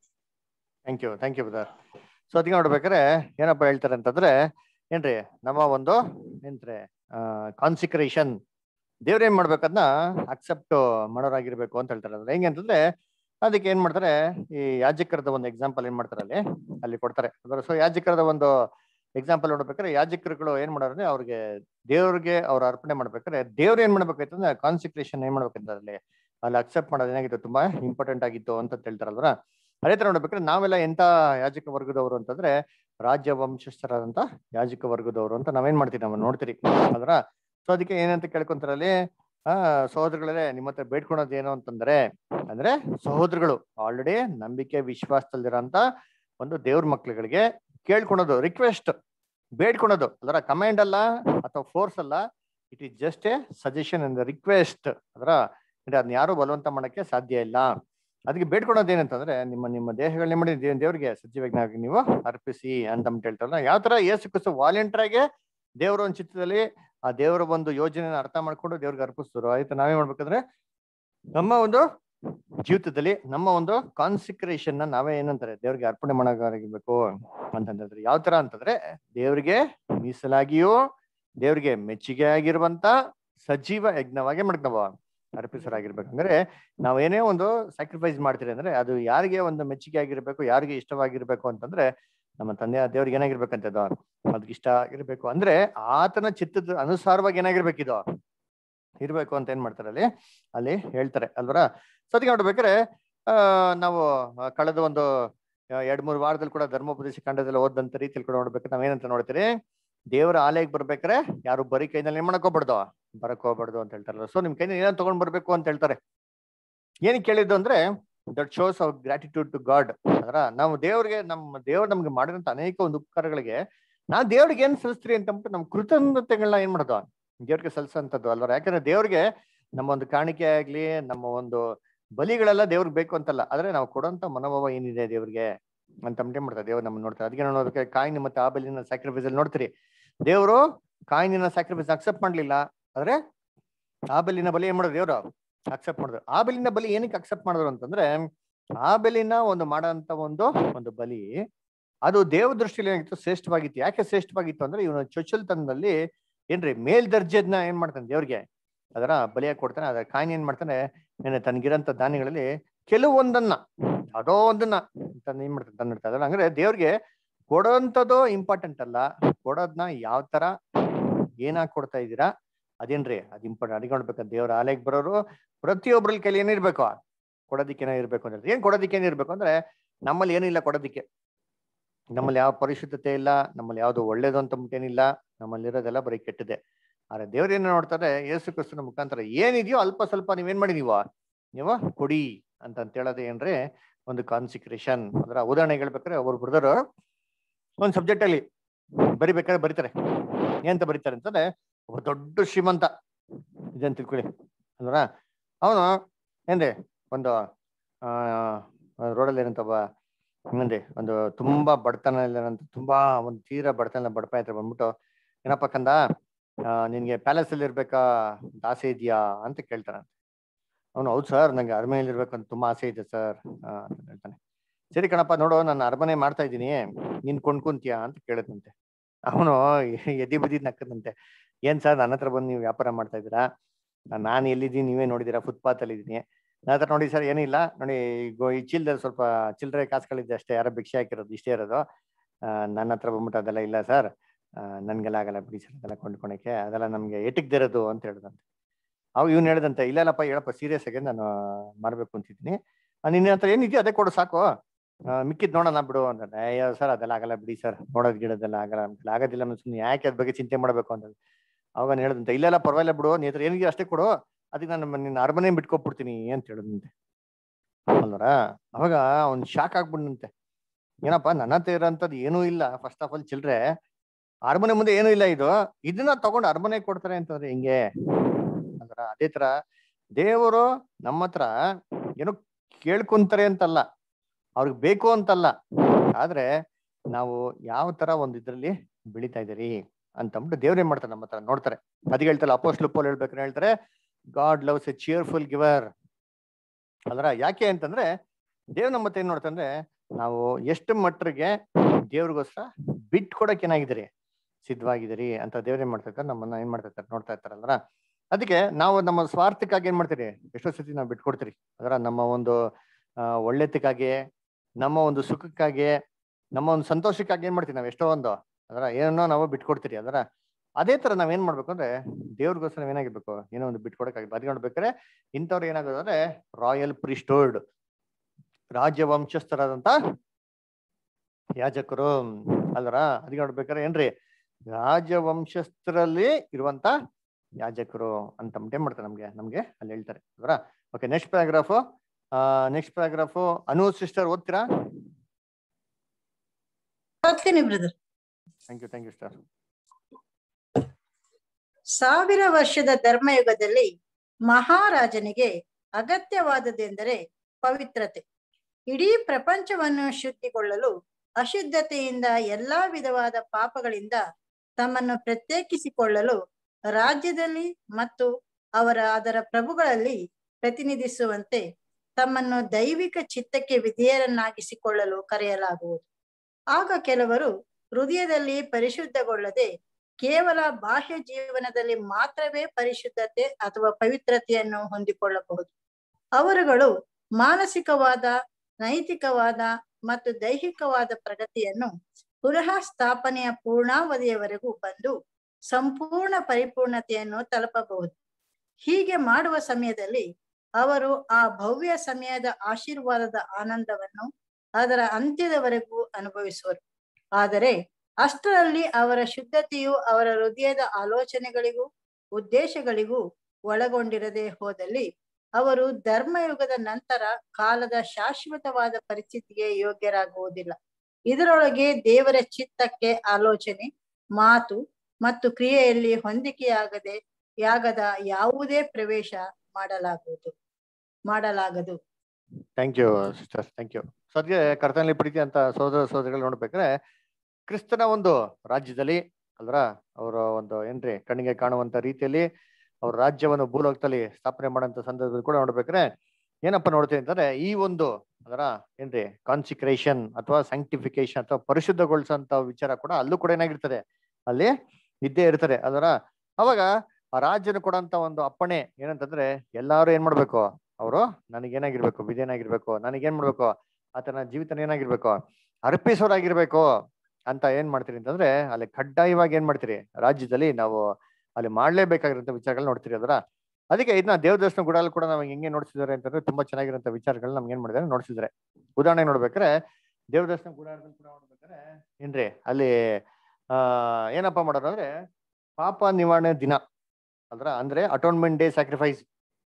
thank you thank you brother so ಅದಕ್ಕೆ ನೋಡ್ಬೇಕಾದ್ರೆ ಏನಪ್ಪ ಹೇಳ್ತಾರೆ ಅಂತಂದ್ರೆ ಏನ್ರಿ ನಮ್ಮ ಒಂದು ಏನ್ರಿ ಕಾನ್ಸಿಕ್ರೇಷನ್ ದೇವ್ರ ಏನ್ ಮಾಡ್ಬೇಕದ್ನ ಅಕ್ಸೆಪ್ಟ್ ಮಾಡೋರಾಗಿರ್ಬೇಕು ಅಂತ ಹೇಳ್ತಾರೆ ಅಂದ್ರೆ ಹೆಂಗೆ ಅಂತಂದ್ರೆ ಅದಕ್ಕೆ ಏನ್ ಮಾಡ್ತಾರೆ ಈ ಯಾಜಕರದ ಒಂದು ಎಕ್ಸಾಂಪಲ್ ಏನ್ ಮಾಡ್ತಾರೆ ಅಲ್ಲಿ ಅಲ್ಲಿ ಕೊಡ್ತಾರೆ ಅದರ ಸೊ ಯಾಜಕರದ ಒಂದು ಎಕ್ಸಾಂಪಲ್ ನೋಡ್ಬೇಕಾದ್ರೆ ಯಾಜಕರುಗಳು ಏನ್ ಮಾಡೋದ್ರೆ ಅವ್ರಿಗೆ ದೇವ್ರಿಗೆ ಅವ್ರ ಅರ್ಪಣೆ ಮಾಡ್ಬೇಕಾದ್ರೆ ದೇವ್ರು ಏನ್ ಮಾಡ್ಬೇಕಾಯ್ತು ಅಂದ್ರೆ ಕಾನ್ಸಿಕ್ರೇಷನ್ ಏನ್ ಮಾಡ್ಬೇಕಂತ ಅಲ್ಲಿ ಅಲ್ಲಿ ಅಕ್ಸೆಪ್ಟ್ ಮಾಡೋದು ಏನಾಗಿತ್ತು ತುಂಬಾ ಇಂಪಾರ್ಟೆಂಟ್ ಆಗಿತ್ತು ಅಂತ ಹೇಳ್ತಾರಲ್ವ ಅದೇ ತರ ನೋಡ್ಬೇಕಾದ್ರೆ ನಾವೆಲ್ಲ ಎಂತ ಯಾಜಕ ವರ್ಗದವರು ಅಂತಂದ್ರೆ ರಾಜ್ಯ ವಂಶಸ್ಥರಾದಂತ ಯಾಜಕ ವರ್ಗದವರು ಅಂತ ನಾವೇನ್ ಮಾಡ್ತೀವಿ ನಾವು ನೋಡ್ತೀರಿ ಅದ್ರ ಸೊ ಅದಕ್ಕೆ ಏನಂತ ಕೇಳ್ಕೊಂತಾರಲ್ಲಿ ಆ ಸಹೋದರಗಳೇ ನಿಮ್ಮ ಹತ್ರ ಬೇಡ್ಕೊಳೋದು ಏನು ಅಂತಂದ್ರೆ ಅಂದ್ರೆ ಸಹೋದರಗಳು ಆಲ್ರೆಡಿ ನಂಬಿಕೆ ವಿಶ್ವಾಸದಲ್ಲಿರೋಂತ ಒಂದು ದೇವ್ರ ಮಕ್ಳುಗಳಿಗೆ ಕೇಳ್ಕೊಳೋದು ರಿಕ್ವೆಸ್ಟ್ ಬೇಡ್ಕೊಳೋದು ಅದರ ಕಮೆಂಡ್ ಅಲ್ಲ ಅಥವಾ ಫೋರ್ಸ್ ಅಲ್ಲ it is just a suggestion and request ಅದರ ಅದನ್ನ ಯಾರು ಬಲವಂತ ಮಾಡಕ್ಕೆ ಸಾಧ್ಯ ಇಲ್ಲ ಅದಕ್ಕೆ ಬೇಡ್ಕೊಳೋದು ಏನಂತಂದ್ರೆ ನಿಮ್ಮ ನಿಮ್ಮ ದೇಹಗಳನ್ನ ಮಾಡಿ ದೇವರಿಗೆ ಸಜೀವಜ್ಞಾಗಿ ನೀವು ಅರ್ಪಿಸಿ ಅಂತ ಹೇಳ್ತಾರಲ್ಲ ಯಾವ ತರ ಏಸು ಕ್ರಿಸ್ತು ವಾಲಂಟಿಯರ್ ಆಗಿ ದೇವರ ಒಂದು ಚಿತ್ರದಲ್ಲಿ ಆ ದೇವರ ಒಂದು ಯೋಜನೆನ ಅರ್ಥ ಮಾಡ್ಕೊಂಡು ದೇವ್ರಿಗೆ ಅರ್ಪಿಸಿದ್ರು ಆಯ್ತು ನಾವೇ ಮಾಡ್ಬೇಕಂದ್ರೆ ನಮ್ಮ ಒಂದು ಜೀವಿತದಲ್ಲಿ ನಮ್ಮ ಒಂದು ಕಾನ್ಸಿಕ್ರೇಷನ್ ನ ನಾವೇ ಏನಂತಾರೆ ದೇವ್ರಿಗೆ ಅರ್ಪಣೆ ಮಾಡೋರಾಗಿರ್ಬೇಕು ಅಂತಂದ್ರೆ ಯಾವ ತರ ಅಂತಂದ್ರೆ ದೇವ್ರಿಗೆ ಮೀಸಲಾಗಿಯೂ ದೇವ್ರಿಗೆ ಮೆಚ್ಚುಗೆ ಆಗಿರುವಂತ ಸಜೀವ ಯಜ್ಞವಾಗಿ ಮಾಡ್ಬೇಕು ನಾವು ಅರ್ಪಿಸರಾಗಿರ್ಬೇಕಂದ್ರೆ ನಾವೇನೇ ಒಂದು ಸ್ಯಾಕ್ರಿಫೈಸ್ ಮಾಡ್ತೀರಿ ಅಂದ್ರೆ ಅದು ಯಾರಿಗೆ ಒಂದು ಮೆಚ್ಚುಗೆ ಆಗಿರ್ಬೇಕು ಯಾರಿಗೆ ಇಷ್ಟವಾಗಿರ್ಬೇಕು ಅಂತಂದ್ರೆ ನಮ್ಮ ತಂದೆ ದೇವ್ರಿಗೆ ಏನಾಗಿರ್ಬೇಕಂತದ್ದು ಅದಕ್ಕೆ ಇಷ್ಟ ಆಗಿರ್ಬೇಕು ಅಂದ್ರೆ ಆತನ ಚಿತ್ತದ ಅನುಸಾರವಾಗಿ ಏನಾಗಿರ್ಬೇಕಿದು ಇರ್ಬೇಕು ಅಂತ ಏನ್ ಮಾಡ್ತಾರೆ ಅಲ್ಲಿ ಅಲ್ಲಿ ಹೇಳ್ತಾರೆ ಅಲ್ವರ ಸದ್ಯ ನೋಡ್ಬೇಕಾರೆ ಆ ನಾವು ಕಳೆದ ಒಂದು ಎರಡ್ ಮೂರು ವಾರದಲ್ಲಿ ಕೂಡ ಧರ್ಮೋಪದೇಶ ಖಂಡದಲ್ಲಿ ಓದಂತ ರೀತಿಯಲ್ಲಿ ಕೂಡ ನೋಡ್ಬೇಕು ನಾವೇನಂತ ನೋಡ್ತೀರಿ ದೇವರ ಆಲಯಕ್ಕೆ ಬರ್ಬೇಕಾರೆ ಯಾರು ಬರೀ ಕೈನಲ್ಲಿ ಏನ್ ಮಾಡಕ್ ಹೋಗ್ಬಾರ್ದು ಬರಕ್ ಹೋಗ್ಬಾರ್ದು ಅಂತ ಹೇಳ್ತಾರಲ್ಲ ಸೊ ನಿಮ್ ಕೈನಲ್ಲಿ ಏನಾದ್ರು ತಗೊಂಡ್ ಬರ್ಬೇಕು ಅಂತ ಹೇಳ್ತಾರೆ ಏನಕ್ಕೆ ಕೇಳಿದ್ದು ಅಂದ್ರೆ that shows our gratitude to God ಅದರ ನಾವು ದೇವ್ರಿಗೆ ನಮ್ಮ ದೇವ್ರು ನಮ್ಗೆ ಮಾಡಿದಂತ ಅನೇಕ ಒಂದು ಉಪಕಾರಗಳಿಗೆ ನಾವು ದೇವ್ರಿಗೆ ಏನ್ ಸಲ್ಲಿಸ್ತೀರಿ ಅಂತ ಅಂದ್ಬಿಟ್ಟು ನಮ್ಮ ಕೃತಜ್ಞತೆಗಳನ್ನ ಏನ್ ಮಾಡೋದು ದೇವ್ರಿಗೆ ಸಲ್ಸಂತದ್ದು ಅಲ್ವಾ ಯಾಕಂದ್ರೆ ದೇವ್ರಿಗೆ ನಮ್ಮ ಒಂದು ಕಾಣಿಕೆ ಆಗ್ಲಿ ನಮ್ಮ ಒಂದು ಬಲಿಗಳೆಲ್ಲ ದೇವ್ರಿಗೆ ಬೇಕು ಅಂತಲ್ಲ ಆದ್ರೆ ನಾವು ಕೊಡೋಂತ ಮನೋಭಾವ ಏನಿದೆ ದೇವ್ರಿಗೆ ಅಂತ ಏನ್ ಮಾಡ್ತಾರೆ ದೇವ್ರು ನಮ್ಮನ್ನ ನೋಡ್ತಾರೆ ಅದಕ್ಕೆ ನೋಡೋದಕ್ಕೆ ಕಾಯಿನ ಮತ್ತೆ ಆ ಬಲಿನ ಸ್ಯಾಕ್ರಿಫೈಸ್ ಅಲ್ಲಿ ನೋಡ್ತೀರಿ ದೇವರು ಕಾಯಿನ ಸ್ಯಾಕ್ರಿಫೈಸ್ ಅಕ್ಸೆಪ್ಟ್ ಮಾಡ್ಲಿಲ್ಲ ಆದ್ರೆ ಆ ಬಲಿನ ಬಲಿ ಏನ್ ಮಾಡೋದು ದೇವ್ರು ಅಕ್ಸೆಪ್ಟ್ ಮಾಡಿದ್ರು ಆ ಬಲಿನ ಬಲಿ ಏನಕ್ಕೆ ಅಕ್ಸೆಪ್ಟ್ ಮಾಡಿದ್ರು ಅಂತಂದ್ರೆ ಆ ಬಲಿನ ಒಂದು ಮಾಡೋಂತ ಒಂದು ಒಂದು ಬಲಿ ಅದು ದೇವ ದೃಷ್ಟಿಯಲ್ಲಿ ಏನಾಗಿತ್ತು ಶ್ರೇಷ್ಠವಾಗಿತ್ತು ಯಾಕೆ ಶ್ರೇಷ್ಠವಾಗಿತ್ತು ಅಂದ್ರೆ ಇವನು ಚೊಚ್ಚಲ್ತನದಲ್ಲಿ ಏನ್ರಿ ಮೇಲ್ ದರ್ಜೆದ್ನ ಏನ್ ಮಾಡ್ತಾನೆ ದೇವ್ರಿಗೆ ಅದರ ಬಲಿಯಾಗಿ ಕೊಡ್ತಾನೆ ಅದರ ಕಾಯಿನ ಏನ್ ಮಾಡ್ತಾನೆ ಏನೇ ತನಗಿರಂತ ದಾನಿಗಳಲ್ಲಿ ಕೆಲವೊಂದನ್ನ ಅದೋ ಒಂದನ್ನ ತನ್ನ ಏನ್ ಮಾಡ್ತಾನೆ ತಂದಿಡ್ತಾ ಅದನ್ನ ಅಂದ್ರೆ ದೇವ್ರಿಗೆ ಕೊಡೋಂಥದ್ದು ಇಂಪಾರ್ಟೆಂಟ್ ಅಲ್ಲ ಕೊಡೋದ್ನ ಯಾವ ತರ ಏನಾಗ್ ಕೊಡ್ತಾ ಇದ್ದೀರಾ ಅದೇನ್ರಿ ಅದ್ ಇಂಪಾರ್ಟೆಂಟ್ ಅದಕ್ಕೆ ನೋಡ್ಬೇಕಂತ ದೇವ್ರ ಆಲಯಕ್ಕೆ ಬರೋರು ಪ್ರತಿಯೊಬ್ಬರಲ್ಲಿ ಕೈಲಿ ಏನಿರ್ಬೇಕು ಕೊಡೋದಿಕ್ಕೆ ಏನೋ ಇರ್ಬೇಕು ಅಂತ ಏನ್ ಕೊಡೋದಿಕ್ಕೆ ಏನಿರ್ಬೇಕು ಅಂದ್ರೆ ನಮ್ಮಲ್ಲಿ ಏನಿಲ್ಲ ಕೊಡೋದಿಕ್ಕೆ ನಮ್ಮಲ್ಲಿ ಯಾವ ಪರಿಶುದ್ಧತೆ ಇಲ್ಲ ನಮ್ಮಲ್ಲಿ ಯಾವ್ದು ಒಳ್ಳೇದು ಅಂತ ಏನಿಲ್ಲ ನಮ್ಮಲ್ಲಿರೋದೆಲ್ಲ ಬರೀ ಕೆಟ್ಟದೆ ಆದ್ರೆ ದೇವ್ರ ಏನ್ ನೋಡ್ತಾರೆ ಯೇಸು ಕ್ರಿಸ್ತನ ಮುಖಾಂತರ ಏನಿದೆಯೋ ಅಲ್ಪ ಸ್ವಲ್ಪ ನೀವೇನ್ ಮಾಡಿ ನೀವು ನೀವು ಕೊಡಿ ಅಂತ ಅಂತ ಹೇಳೋದು ಏನ್ರಿ ಒಂದು ಕಾನ್ಸಿಕ್ರೇಷನ್ ಅದರ ಉದಾಹರಣೆ ಹೇಳ್ಬೇಕಾದ್ರೆ ಒಬ್ಬರು ಬ್ರದರ್ ಒಂದು ಸಬ್ಜೆಕ್ಟ್ ಅಲ್ಲಿ ಬರಿಬೇಕಾದ್ರೆ ಬರೀತಾರೆ ಏನಂತ ಬರೀತಾರೆ ಅಂತಂದ್ರೆ ಒಬ್ಬ ದೊಡ್ಡ ಶ್ರೀಮಂತ ಇದಂತ ತಿಳ್ಕೊಳ್ಳಿ ಅಲ್ವರ ಅವನು ಏನ್ರಿ ಒಂದು ಆ ರೋಡಲ್ಲಿ ಏನಂತ ಒಬ್ಬ ಹಿಂದೆ ಒಂದು ತುಂಬಾ ಬಡತನ ಇಲ್ಲಂತ ತುಂಬಾ ಒಂದು ತೀರಾ ಬಡತನ ಬಡಪ ಹತ್ರ ಬಂದ್ಬಿಟ್ಟು ಏನಪ್ಪ ಕಂದ ನಿನ್ಗೆ ಪ್ಯಾಲೇಸ್ ಅಲ್ಲಿ ಇರ್ಬೇಕಾ ಆಸೆ ಇದೆಯಾ ಅಂತ ಕೇಳ್ತಾನಂತೆ ಅವನು ಹೌದು ಸರ್ ನಂಗೆ ಅರಮನೆಯಲ್ಲಿ ಇರ್ಬೇಕು ಅಂತ ತುಂಬಾ ಆಸೆ ಇದೆ ಸರ್ ಅಂತ ಹೇಳ್ತಾನೆ ಸರಿ ಕಣಪ್ಪ ನೋಡು ನಾನು ಅರಮನೆ ಮಾಡ್ತಾ ಇದ್ದೀನಿ ನೀನ್ ಕೊಂಡ್ಕೊಂತೀಯಾ ಅಂತ ಕೇಳದಂತೆ ಅವನು ಎದಿ ಬದಿ ನಕ್ಕದಂತೆ ಏನ್ ಸರ್ ನನ್ನ ಹತ್ರ ಬಂದು ನೀವು ವ್ಯಾಪಾರ ಮಾಡ್ತಾ ಇದ್ದೀರಾ ನಾನು ಎಲ್ಲಿದ್ದೀನಿ ನೀವೇ ನೋಡಿದೀರಾ ಫುಟ್ಪಾತ್ ಅಲ್ಲಿ ಇದ್ದೀನಿ ನನ್ನ ಹತ್ರ ನೋಡಿ ಸರ್ ಏನಿಲ್ಲ ನೋಡಿ ಈ ಚೀಲದಲ್ಲಿ ಸ್ವಲ್ಪ ಚಿಲ್ಲರೆ ಕಾಸುಗಳಿದೆ ಅಷ್ಟೇ ಯಾರೋ ಭಿಕ್ಷೆ ಹಾಕಿರೋದು ಇಷ್ಟೇ ಇರೋದು ನನ್ನ ಹತ್ರ ಬಂದ್ಬಿಟ್ಟು ಅದೆಲ್ಲ ಇಲ್ಲ ಸರ್ ನನ್ಗೆಲ್ಲ ಆಗಲ್ಲ ಬಿಡಿ ಸರ್ ಅದೆಲ್ಲ ಕೊಂಡ್ಕೊಳಕ್ಕೆ ಅದೆಲ್ಲ ನಮ್ಗೆ ಎಟಕ್ದಿರೋದು ಅಂತ ಹೇಳ್ದಂತೆ ಅವ್ ಇವ್ನು ಹೇಳ್ದಂತೆ ಇಲ್ಲಲ್ಲಪ್ಪ ಹೇಳಪ್ಪ ಸೀರಿಯಸ್ ಆಗಿ ನಾನು ಮಾಡ್ಬೇಕು ಅಂತಿದ್ದೀನಿ ನಿನ್ನ ಹತ್ರ ಏನಿದೆಯೋ ಅದೇ ಕೊಡು ಸಾಕು ಮಿಕ್ಕಿದ್ ನೋಡೋಣ ಬಿಡು ಅಂತ ಅಯ್ಯೋ ಸರ್ ಅದೆಲ್ಲ ಆಗಲ್ಲ ಬಿಡಿ ಸರ್ ನೋಡೋದ್ ಗಿಡದೆಲ್ಲ ಆಗಲ್ಲ ನಮ್ಗೆ ಆಗೋದಿಲ್ಲ ಅನ್ನೋ ಸುಮ್ನೆ ಯಾಕೆ ಅದ್ರ ಬಗ್ಗೆ ಚಿಂತೆ ಮಾಡ್ಬೇಕು ಅಂತ ಅವಾಗ ನಾನು ಹೇಳ್ದಂತೆ ಇಲ್ಲೆಲ್ಲ ಪರವಾಗಿಲ್ಲ ಬಿಡು ನೀ ಹತ್ರ ಏನಿಗೆ ಅಷ್ಟೇ ಕೊಡು ಅದಕ್ಕೆ ನಾನು ನಿನ್ನ ಅರಮನೆ ಬಿಟ್ಕೊಟ್ಬಿಡ್ತೀನಿ ಅಂತ ಹೇಳಿದಂತೆ ಅಲ್ವರ ಅವಾಗ ಅವ್ನ್ ಶಾಕ್ ಆಗ್ಬಿಡ್ನಂತೆ ಏನಪ್ಪ ನನ್ನ ಹತ್ರ ಇರೋಂಥದ್ದು ಏನೂ ಇಲ್ಲ ಫಸ್ಟ್ ಆಫ್ ಆಲ್ ಚಿಲ್ರೆ ಅರಮನೆ ಮುಂದೆ ಏನೂ ಇಲ್ಲ ಇದು ಇದನ್ನ ತಗೊಂಡು ಅರಮನೆ ಕೊಡ್ತಾರೆ ಅಂತಂದ್ರೆ ಹಿಂಗೆ ಅಂದ್ರ ಅದೇ ತರ ದೇವರು ನಮ್ಮ ಹತ್ರ ಏನೋ ಕೇಳ್ಕೊಂತಾರೆ ಅಂತಲ್ಲ ಅವ್ರಿಗೆ ಬೇಕು ಅಂತಲ್ಲ ಆದ್ರೆ ನಾವು ಯಾವ ತರ ಒಂದ್ ಇದ್ರಲ್ಲಿ ಬೆಳಿತಾ ಇದೀರಿ ಅಂತಂದ್ಬಿಟ್ಟು ದೇವ್ರ ಏನ್ ಮಾಡ್ತಾರೆ ನಮ್ಮ ಹತ್ರ ನೋಡ್ತಾರೆ ಅದಕ್ಕೆ ಹೇಳ್ತಾರೆ ಅಪೋಸ್ಟ್ ಲುಪ್ಪಲ್ ಹೇಳ್ಬೇಕಾದ್ರೆ ಹೇಳ್ತಾರೆ God loves a cheerful giver ಅದ್ರ ಯಾಕೆ ಅಂತಂದ್ರೆ ದೇವ್ ನಮ್ಮ ಹತ್ರ ಏನ್ ನೋಡ್ತಂದ್ರೆ ನಾವು ಎಷ್ಟು ಮಟ್ಟಿಗೆ ದೇವ್ರಿಗೋಸ್ಕರ ಬಿಟ್ ಕೊಡಕ್ ಏನಾಗಿದ್ದೀರಿ ಸಿದ್ಧವಾಗಿದ್ದೀರಿ ಅಂತ ದೇವ್ರ ಏನ್ ಮಾಡ್ತಾ ಇರ್ತಾರೆ ನಮ್ಮನ್ನ ಏನ್ ಮಾಡ್ತಾ ಇರ್ತಾರೆ ನೋಡ್ತಾ ಇರ್ತಾರಲ್ರ ಅದಕ್ಕೆ ನಾವು ನಮ್ಮ ಸ್ವಾರ್ಥಕ್ಕಾಗಿ ಏನ್ ಮಾಡ್ತೀರಿ ಎಷ್ಟೋ ಸತಿ ನಾವು ಬಿಟ್ಕೊಡ್ತೀರಿ ಅದರ ನಮ್ಮ ಒಂದು ಆ, ಒಳ್ಳೆತಕ್ಕಾಗಿ ನಮ್ಮ ಒಂದು ಸುಖಕ್ಕಾಗಿ ನಮ್ಮ ಒಂದು ಸಂತೋಷಕ್ಕಾಗಿ ಏನ್ ಮಾಡ್ತೀವಿ ನಾವು ಎಷ್ಟೋ ಒಂದು ಅದರ ಏನೋ ನಾವು ಬಿಟ್ಕೊಡ್ತೀರಿ ಅದರ ಅದೇ ತರ ನಾವ್ ಏನ್ ಮಾಡ್ಬೇಕು ಅಂದ್ರೆ ದೇವ್ರಿಗೋಸ್ಕರ ನಾವ್ ಏನಾಗಿರ್ಬೇಕು ಏನೋ ಒಂದು ಬಿಟ್ಕೊಡಕ್ಕಾಗಿ ಬದಿ ನೋಡ್ಬೇಕಾದ್ರೆ ಇಂಥವ್ರು ಏನಾಗೋದು ಅಂದ್ರೆ ರಾಯಲ್ ಪ್ರಿಸ್ಟೋರ್ಡ್ ರಾಜ್ಯವಂಶಸ್ಥರಾದಂತ ಯಾಜಕರು ಅಲ್ವರ ಅದಕ್ಕೆ ನೋಡ್ಬೇಕಾದ್ರೆ ಏನ್ರಿ ರಾಜವಂಶಸ್ಥರಲ್ಲಿ ಇರುವಂತ ಯಾಜಕರು ಅಂತ ಏನ್ ಮಾಡ್ತಾರೆ ನಮ್ಗೆ ನಮ್ಗೆ ಅಲ್ಲಿ ಹೇಳ್ತಾರೆ ಅಲ್ವರ okay next paragraph next paragraph Anu sister ಓದ್ತೀರಾ ಓದ್ತೀನಿ brother thank you thank you star ಸಾವಿರ ವರ್ಷದ ಧರ್ಮಯುಗದಲ್ಲಿ ಮಹಾರಾಜನಿಗೆ ಅಗತ್ಯವಾದದೆಂದರೆ ಪವಿತ್ರತೆ ಇಡೀ ಪ್ರಪಂಚವನ್ನು ಶುದ್ಧಿಗೊಳ್ಳಲು ಅಶುದ್ಧತೆಯಿಂದ ಎಲ್ಲಾ ವಿಧವಾದ ಪಾಪಗಳಿಂದ ತಮ್ಮನ್ನು ಪ್ರತ್ಯೇಕಿಸಿಕೊಳ್ಳಲು ರಾಜ್ಯದಲ್ಲಿ ಮತ್ತು ಅವರ ಅದರ ಪ್ರಭುಗಳಲ್ಲಿ ಪ್ರತಿನಿಧಿಸುವಂತೆ ತಮ್ಮನ್ನು ದೈವಿಕ ಚಿತ್ತಕ್ಕೆ ವಿಧೇಯರನ್ನಾಗಿಸಿಕೊಳ್ಳಲು ಕರೆಯಲಾಗುವುದು ಆಗ ಕೆಲವರು ಹೃದಯದಲ್ಲಿ ಪರಿಶುದ್ಧಗೊಳ್ಳದೆ ಕೇವಲ ಬಾಹ್ಯ ಜೀವನದಲ್ಲಿ ಮಾತ್ರವೇ ಪರಿಶುದ್ಧತೆ ಅಥವಾ ಪವಿತ್ರತೆಯನ್ನು ಹೊಂದಿಕೊಳ್ಳಬಹುದು ಅವರುಗಳು ಮಾನಸಿಕವಾದ ನೈತಿಕವಾದ ಮತ್ತು ದೈಹಿಕವಾದ ಪ್ರಗತಿಯನ್ನು ಪುನಃ ಸ್ಥಾಪನೆಯ ಪೂರ್ಣಾವಧಿಯವರೆಗೂ ಬಂದು ಸಂಪೂರ್ಣ ಪರಿಪೂರ್ಣತೆಯನ್ನು ತಲುಪಬಹುದು ಹೀಗೆ ಮಾಡುವ ಸಮಯದಲ್ಲಿ ಅವರು ಆ ಭವ್ಯ ಸಮಯದ ಆಶೀರ್ವಾದದ ಆನಂದವನ್ನು ಅದರ ಅಂತ್ಯದವರೆಗೂ ಅನುಭವಿಸುವರು ಆದರೆ ಅಷ್ಟರಲ್ಲಿ ಅವರ ಶುದ್ಧತೆಯು ಅವರ ಹೃದಯದ ಆಲೋಚನೆಗಳಿಗೂ ಉದ್ದೇಶಗಳಿಗೂ ಒಳಗೊಂಡಿರದೆ ಹೋದಲ್ಲಿ ಅವರು ಧರ್ಮಯುಗದ ನಂತರ ಕಾಲದ ಶಾಶ್ವತವಾದ ಪರಿಸ್ಥಿತಿಗೆ ಯೋಗ್ಯರಾಗುವುದಿಲ್ಲ ಇದರೊಳಗೆ ದೇವರ ಚಿತ್ತಕ್ಕೆ ಆಲೋಚನೆ ಮಾತು ಮತ್ತು ಕ್ರಿಯೆಯಲ್ಲಿ ಹೊಂದಿಕೆಯಾಗದೆ ಯಾಗದ ಯಾವುದೇ ಪ್ರವೇಶ ಮಾಡಲಾಗುವುದು ಮಾಡಲಾಗದು thank you sister thank you ಸದ್ಯ ಕರ್ತನಲ್ಲಿ ಪ್ರೀತಿ ಅಂತ ಸೋದರ ಸೋದರಿಗಳು ನೋಡ್ಬೇಕಾದ್ರೆ ಕ್ರಿಸ್ತನ ಒಂದು ರಾಜ್ಯದಲ್ಲಿ ಅಲ್ರ ಅವರ ಒಂದು ಏನ್ರಿ ಕಣ್ಣಿಗೆ ಕಾಣುವಂತ ರೀತಿಯಲ್ಲಿ ಅವ್ರ ರಾಜ್ಯವನ್ನು ಭೂಲೋಕದಲ್ಲಿ ಸ್ಥಾಪನೆ ಮಾಡೋಂಥ ಸಂದರ್ಭದಲ್ಲಿ ಕೂಡ ನೋಡ್ಬೇಕಾದ್ರೆ ಏನಪ್ಪ ನೋಡ್ತೀವಿ ಅಂತಂದ್ರೆ ಈ ಒಂದು ಅದರ ಏನ್ರಿ ಕಾನ್ಸಿಕ್ರೇಷನ್ ಅಥವಾ ಸ್ಯಾಂಕ್ಟಿಫಿಕೇಶನ್ ಅಥವಾ ಪರಿಶುದ್ಧಗೊಳಿಸೋಂತ ವಿಚಾರ ಕೂಡ ಅಲ್ಲೂ ಕೂಡ ಏನಾಗಿರ್ತದೆ ಅಲ್ಲಿ ಇದ್ದೇ ಇರ್ತದೆ ಅದರ ಅವಾಗ ಆ ರಾಜ್ಯನ ಕೊಡಂತ ಒಂದು ಅಪ್ಪಣೆ ಏನಂತಂದ್ರೆ ಎಲ್ಲಾರು ಏನ್ ಮಾಡ್ಬೇಕು ಅವರು ನನಗೇನಾಗಿರ್ಬೇಕು ವಿಧೇನಾಗಿರ್ಬೇಕು ನನಗೇನ್ ಮಾಡ್ಬೇಕು ಆತನ ಜೀವಿತನ ಏನಾಗಿರ್ಬೇಕು ಅರ್ಪಿಸೋರಾಗಿರ್ಬೇಕು ಅಂತ ಏನ್ ಮಾಡ್ತೀರಿ ಅಂತಂದ್ರೆ ಅಲ್ಲಿ ಕಡ್ಡಾಯವಾಗಿ ಏನ್ ಮಾಡ್ತೀರಿ ರಾಜ್ಯದಲ್ಲಿ ನಾವು ಅಲ್ಲಿ ಮಾಡ್ಲೇಬೇಕಾಗಿರೋಂಥ ವಿಚಾರಗಳು ನೋಡ್ತೀರಿ ಅದರ ಅದಕ್ಕೆ ಇದನ್ನ ದೇವದರ್ಶನ ಗುಡಲ್ಲಿ ಕೂಡ ನಮಗೆ ಹೆಂಗೆ ನೋಡ್ಸಿದ್ದಾರೆ ಅಂತಂದ್ರೆ ತುಂಬಾ ಚೆನ್ನಾಗಿರೋಂಥ ವಿಚಾರಗಳನ್ನ ನಮ್ಗೆ ಏನ್ ಮಾಡಿದಾರೆ ನೋಡ್ಸಿದ್ದಾರೆ ಉದಾಹರಣೆ ನೋಡ್ಬೇಕಾದ್ರೆ ದೇವದರ್ಶನ ಗುಡಾರದಲ್ಲಿ ಕೂಡ ನೋಡ್ಬೇಕಾದ್ರೆ ಏನ್ರಿ ಅಲ್ಲಿ ಆ ಏನಪ್ಪಾ ಮಾಡೋದು ಅಂದ್ರೆ ಪಾಪ ನಿವಾರಣೆ ದಿನ ಅದ್ರ ಅಂದ್ರೆ ಅಟೋನ್ಮೆಂಟ್ ಡೇ ಸ್ಯಾಕ್ರಿಫೈಸ್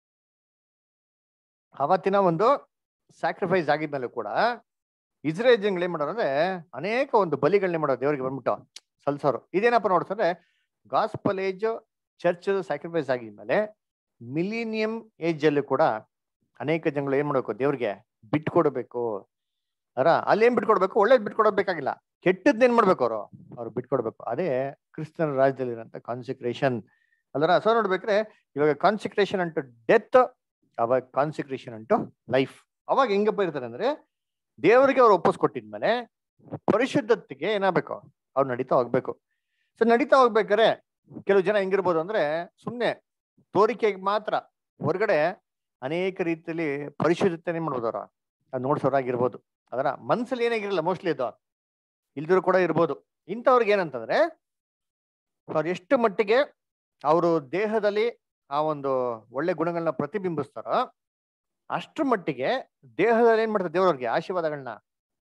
ಅವತ್ತಿನ ಒಂದು ಸ್ಯಾಕ್ರಿಫೈಸ್ ಆಗಿದ್ಮೇಲೆ ಕೂಡ ಇಸ್ರೇಲ್ ಜನಗಳು ಏನ್ ಮಾಡೋರು ಅಂದ್ರೆ ಅನೇಕ ಒಂದು ಬಲಿಗಳನ್ನೇ ಮಾಡೋರು ದೇವರಿಗೆ ಬಂದ್ಬಿಟ್ಟು ಸಲ್ಸೋರು ಇದೇನಪ್ಪ ನೋಡ್ತಾರೆ ಗಾಸ್ಪಲ್ ಏಜ್ ಚರ್ಚ್ ಸ್ಯಾಕ್ರಿಫೈಸ್ ಆಗಿದ್ಮೇಲೆ ಮಿಲಿನಿಯಂ ಏಜ್ ಅಲ್ಲಿ ಕೂಡ ಅನೇಕ ಜನಗಳು ಏನ್ ಮಾಡ್ಬೇಕು ದೇವ್ರಿಗೆ ಬಿಟ್ಕೊಡ್ಬೇಕು ಅರ ಅಲ್ಲಿ ಏನ್ ಬಿಟ್ಕೊಡ್ಬೇಕು ಒಳ್ಳೇದ್ ಬಿಟ್ಕೊಡಬೇಕಾಗಿಲ್ಲ ಕೆಟ್ಟದ್ ಏನ್ ಮಾಡ್ಬೇಕು ಅವರು ಅವ್ರು ಬಿಟ್ಕೊಡ್ಬೇಕು ಅದೇ ಕ್ರಿಸ್ತನ ರಾಜ್ಯದಲ್ಲಿ ಇರೋಂಥ ಕಾನ್ಸಿಕ್ರೇಷನ್ ಅದರ ಸೊ ನೋಡ್ಬೇಕ್ರೆ ಇವಾಗ ಕಾನ್ಸಿಕ್ರೇಷನ್ ಅಂಟು ಡೆತ್ ಅವಾಗ ಕಾನ್ಸಿಕ್ರೇಷನ್ ಅಂಟು ಲೈಫ್ ಅವಾಗ ಹೆಂಗಪ್ಪ ಇರ್ತಾರೆ ಅಂದ್ರೆ ದೇವರಿಗೆ ಅವ್ರು ಒಪ್ಪಿಸ್ಕೊಟ್ಟಿದ್ಮೇಲೆ ಪರಿಶುದ್ಧತೆಗೆ ಏನಾಗಬೇಕು ಅವ್ರು ನಡೀತಾ ಹೋಗ್ಬೇಕು ಸೊ ನಡೀತಾ ಹೋಗ್ಬೇಕಾರೆ ಕೆಲವು ಜನ ಹೆಂಗಿರ್ಬೋದು ಅಂದ್ರೆ ಸುಮ್ನೆ ತೋರಿಕೆಗೆ ಮಾತ್ರ ಹೊರಗಡೆ ಅನೇಕ ರೀತಿಯಲ್ಲಿ ಪರಿಶುದ್ಧತೆ ಮಾಡ್ಬೋದು ಅವ್ರ ಅದು ನೋಡ್ಸೋರಾಗಿರ್ಬೋದು ಅದರ ಮನ್ಸಲ್ಲಿ ಏನಾಗಿರಲ್ಲ ಮೋಸ್ಟ್ಲಿ ಅದು ಇಲ್ದಿರು ಕೂಡ ಇರ್ಬೋದು ಇಂಥವ್ರಿಗೆ ಏನಂತಂದ್ರೆ ಅವ್ರು ಎಷ್ಟು ಮಟ್ಟಿಗೆ ಅವರು ದೇಹದಲ್ಲಿ ಆ ಒಂದು ಒಳ್ಳೆ ಗುಣಗಳನ್ನ ಪ್ರತಿಬಿಂಬಿಸ್ತಾರೋ ಅಷ್ಟ್ರ ಮಟ್ಟಿಗೆ ದೇಹದಲ್ಲಿ ಏನ್ ಮಾಡ್ತಾರೆ ದೇವ್ರವ್ರಿಗೆ ಆಶೀರ್ವಾದಗಳನ್ನ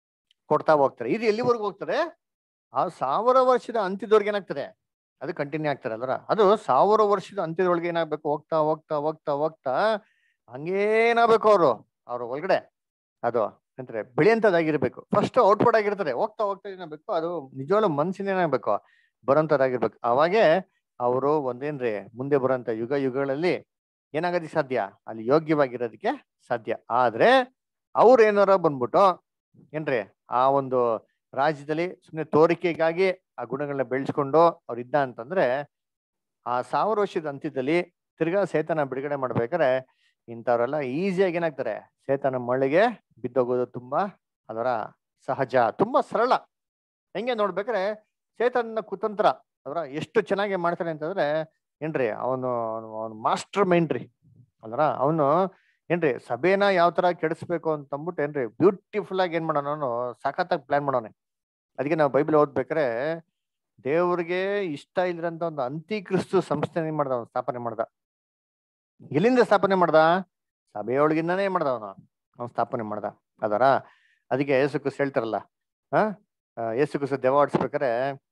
ಕೊಡ್ತಾ ಹೋಗ್ತಾರೆ ಇದು ಎಲ್ಲಿವರೆಗೂ ಹೋಗ್ತದೆ ಆ ಸಾವಿರ ವರ್ಷದ ಅಂತ್ಯದವರೆಗೆ ಏನಾಗ್ತದೆ ಅದು ಕಂಟಿನ್ಯೂ ಆಗ್ತಾರೆ ಅಲ್ರ ಅದು ಸಾವಿರ ವರ್ಷದ ಅಂತ್ಯದೊಳಗೆ ಏನಾಗ್ಬೇಕು ಹೋಗ್ತಾ ಹೋಗ್ತಾ ಹೋಗ್ತಾ ಹೋಗ್ತಾ ಹಂಗೇನಾಗ್ಬೇಕು ಅವರು ಅವ್ರ ಒಳಗಡೆ ಅದು ಅಂತಾರೆ ಬೆಳೆಯಂತದಾಗಿರ್ಬೇಕು ಫಸ್ಟ್ ಔಟ್ಪುಟ್ ಆಗಿರ್ತದೆ ಹೋಗ್ತಾ ಹೋಗ್ತಾ ಏನಾಗ್ಬೇಕು ಅದು ನಿಜವಾಗ್ಲೂ ಮನ್ಸಿನ ಏನಾಗ್ಬೇಕು ಬರೋಂಥದ್ದಾಗಿರ್ಬೇಕು ಅವಾಗೆ ಅವರು ಒಂದೇನ್ರಿ ಮುಂದೆ ಬರೋಂಥ ಯುಗ ಯುಗಗಳಲ್ಲಿ ಏನಾಗೋದಕ್ಕೆ ಸಾಧ್ಯ ಅಲ್ಲಿ ಯೋಗ್ಯವಾಗಿರೋದಕ್ಕೆ ಸಾಧ್ಯ ಆದ್ರೆ ಅವ್ರು ಏನಾರ ಬಂದ್ಬಿಟ್ಟು ಏನ್ರಿ ಆ ಒಂದು ರಾಜ್ಯದಲ್ಲಿ ಸುಮ್ಮನೆ ತೋರಿಕೆಗಾಗಿ ಆ ಗುಣಗಳನ್ನ ಬೆಳೆಸ್ಕೊಂಡು ಅವ್ರು ಇದ್ದ ಅಂತಂದ್ರೆ ಆ ಸಾವಿರ ವರ್ಷದ ಅಂತ್ಯದಲ್ಲಿ ತಿರ್ಗಾ ಸೇತನ ಬಿಡುಗಡೆ ಮಾಡ್ಬೇಕಾದ್ರೆ ಇಂಥವ್ರೆಲ್ಲ ಈಸಿಯಾಗಿ ಏನಾಗ್ತಾರೆ ಸೇತನ ಮಳೆಗೆ ಬಿದ್ದೋಗೋದು ತುಂಬಾ ಅದರ ಸಹಜ ತುಂಬಾ ಸರಳ ಹೆಂಗೆ ನೋಡ್ಬೇಕಾದ್ರೆ ಸೇತನ ಕುತಂತ್ರ ಅದರ ಎಷ್ಟು ಚೆನ್ನಾಗಿ ಮಾಡ್ತಾನೆ ಅಂತಂದ್ರೆ ಏನ್ರಿ ಅವನು ಅವನು ಮಾಸ್ಟರ್ ಮೈಂಡ್ ರೀ ಅಲ್ರ ಅವನು ಏನ್ರಿ ಸಭೆನ ಯಾವ ತರ ಕೆಡಿಸ್ಬೇಕು ಅಂತ ಅಂದ್ಬಿಟ್ಟು ಏನ್ರಿ ಬ್ಯೂಟಿಫುಲ್ ಆಗಿ ಏನ್ ಮಾಡೋಣ ಅವನು ಸಖತ್ತಾಗಿ ಪ್ಲಾನ್ ಮಾಡೋನೆ ಅದಕ್ಕೆ ನಾವು ಬೈಬಲ್ ಓದ್ಬೇಕಾರೆ ದೇವ್ರಿಗೆ ಇಷ್ಟ ಇಲ್ರಂತ ಒಂದು ಅಂತಿಕ್ರಿಸ್ತು ಸಂಸ್ಥೆ ಏನ್ ಮಾಡ್ದ ಅವ್ನು ಸ್ಥಾಪನೆ ಮಾಡ್ದ ಎಲ್ಲಿಂದ ಸ್ಥಾಪನೆ ಮಾಡ್ದ ಸಭೆಯೊಳಗಿಂದಾನೇ ಮಾಡ್ದ ಅವನು ಅವ್ನು ಸ್ಥಾಪನೆ ಮಾಡ್ದ ಅದರ ಅದಕ್ಕೆ ಯೇಸು ಕ್ರಿಸ್ತ ಹೇಳ್ತಾರಲ್ಲ ಹಾ ಯೇಸು ಕ್ರಿಸ್ತ ದೆವ್ವ ಆಡಿಸ್ಬೇಕಾರೆ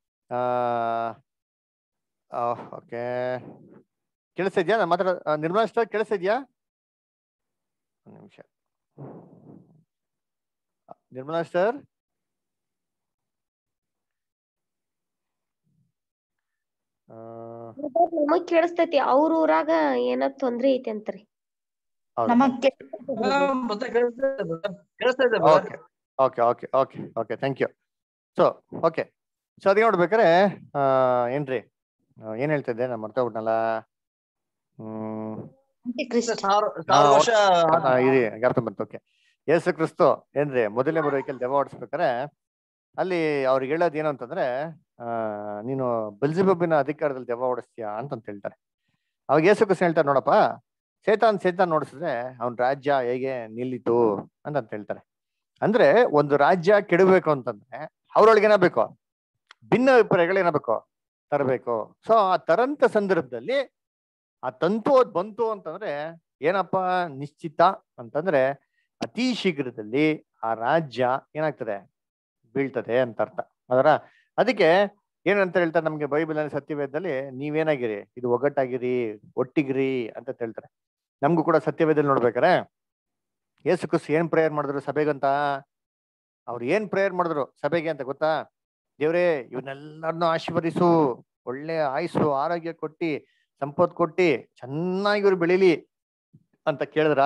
ಆ ಓಕೆ ಕೇಳಿಸ್ತಿದ್ಯಾ ನಾನು ಮಾತಾಡ ನಿರ್ಮಲಾ ಸ್ಟಾರ್ ಕೇಳಿಸ್ತಿದ್ಯಾ ಒಂದು ನಿಮಿಷ ನಿರ್ಮಲಾ ಸರ್ ನಮಗ್ ಕೇಳಿಸ್ತೈತಿ ಅವ್ರ ಊರಾಗ ಏನ ತೊಂದ್ರೆ ಐತಿ ಅಂತ್ರಿ ನಮಗ್ ಮತ್ತೆ ಕೇಳಿಸ್ತಾ ಇದೆ brother. ಕೇಳಿಸ್ತಾ ಇದೆ brother. Okay okay okay okay okay thank you so okay so ಅದಕ್ಕೆ ನೋಡ್ಬೇಕಾರೆ ಆ, ಏನ್ರಿ ಆ, ಏನ್ ಹೇಳ್ತಾ ಇದ್ದೆ ನಾನು ಮರ್ತೋಗ್ಬಿಟ್ನಲ್ಲ ಹ್ಮ್ ಸಾವಿರ ಸಾವಿರ ವರ್ಷ ಆ, ಇರಿ ಜ್ಞಾಪಕ ಬಂತು ಓಕೆ ಯೇಸು ಕ್ರಿಸ್ತು ಏನ್ರಿ ಮೊದಲನೇ ಬರೋಕೆಲ್ಲಿ ದೆವ್ವ ಓಡಿಸ್ಬೇಕಾರೆ ಅಲ್ಲಿ ಅವ್ರಿಗೆ ಹೇಳೋದು ಏನು ಅಂತಂದ್ರೆ ಆ ನೀನು ಬೆಲ್ಜಿಬಬ್ಬಿನ ಅಧಿಕಾರದಲ್ಲಿ ದೆವ್ವ ಓಡಿಸ್ತೀಯಾ ಅಂತಂತ ಹೇಳ್ತಾರೆ ಅವಾಗ ಯೇಸು ಕ್ರಿಸ್ತ ಹೇಳ್ತಾರೆ ನೋಡಪ್ಪ ಸೇತಾನ್ ಸೇತಾನ್ ನೋಡಿಸಿದ್ರೆ ಅವನ ರಾಜ್ಯ ಹೇಗೆ ನಿಲ್ಲಿತು ಅಂತಂತ ಹೇಳ್ತಾರೆ ಅಂದ್ರೆ ಒಂದು ರಾಜ್ಯ ಕೆಡಬೇಕು ಅಂತಂದ್ರೆ ಅವ್ರೊಳಗೆ ಏನಾಗಬೇಕು ಭಿನ್ನ ಅಭಿಪ್ರಾಯಗಳು ಏನಾಗಬೇಕು ತರಬೇಕು ಸೊ ಆ ತರಂತ ಸಂದರ್ಭದಲ್ಲಿ ಆ ತಂತು ಅದ್ ಬಂತು ಅಂತಂದ್ರೆ ಏನಪ್ಪಾ ನಿಶ್ಚಿತ ಅಂತಂದ್ರೆ ಅತಿ ಶೀಘ್ರದಲ್ಲಿ ಆ ರಾಜ್ಯ ಏನಾಗ್ತದೆ ಬೀಳ್ತದೆ ಅಂತ ಅರ್ಥ ಅದರ ಅದಕ್ಕೆ ಏನಂತ ಹೇಳ್ತಾರೆ ನಮ್ಗೆ ಬೈಬಲ್ ಸತ್ಯವೇದದಲ್ಲಿ ನೀವೇನಾಗಿರಿ ಇದು ಒಗ್ಗಟ್ಟಾಗಿರಿ ಒಟ್ಟಿಗಿರಿ ಅಂತ ಹೇಳ್ತಾರೆ ನಮ್ಗೂ ಕೂಡ ಸತ್ಯವೇದಲ್ಲಿ ನೋಡ್ಬೇಕಾರೆ ಯೇಸು ಕ್ರಿಸ್ತು ಏನ್ ಪ್ರೇಯರ್ ಮಾಡಿದ್ರು ಸಭೆಗಂತ ಅವ್ರು ಏನ್ ಪ್ರೇಯರ್ ಮಾಡಿದ್ರು ಸಭೆಗೆ ಅಂತ ಗೊತ್ತಾ ದೇವ್ರೇ ಇವನ್ನೆಲ್ಲರನ್ನು ಆಶೀರ್ವದಿಸು ಒಳ್ಳೆ ಆಯುಸ್ಸು ಆರೋಗ್ಯ ಕೊಟ್ಟಿ ಸಂಪತ್ ಕೊಟ್ಟಿ ಚೆನ್ನಾಗಿ ಇವ್ರು ಬೆಳಿಲಿ ಅಂತ ಕೇಳಿದ್ರ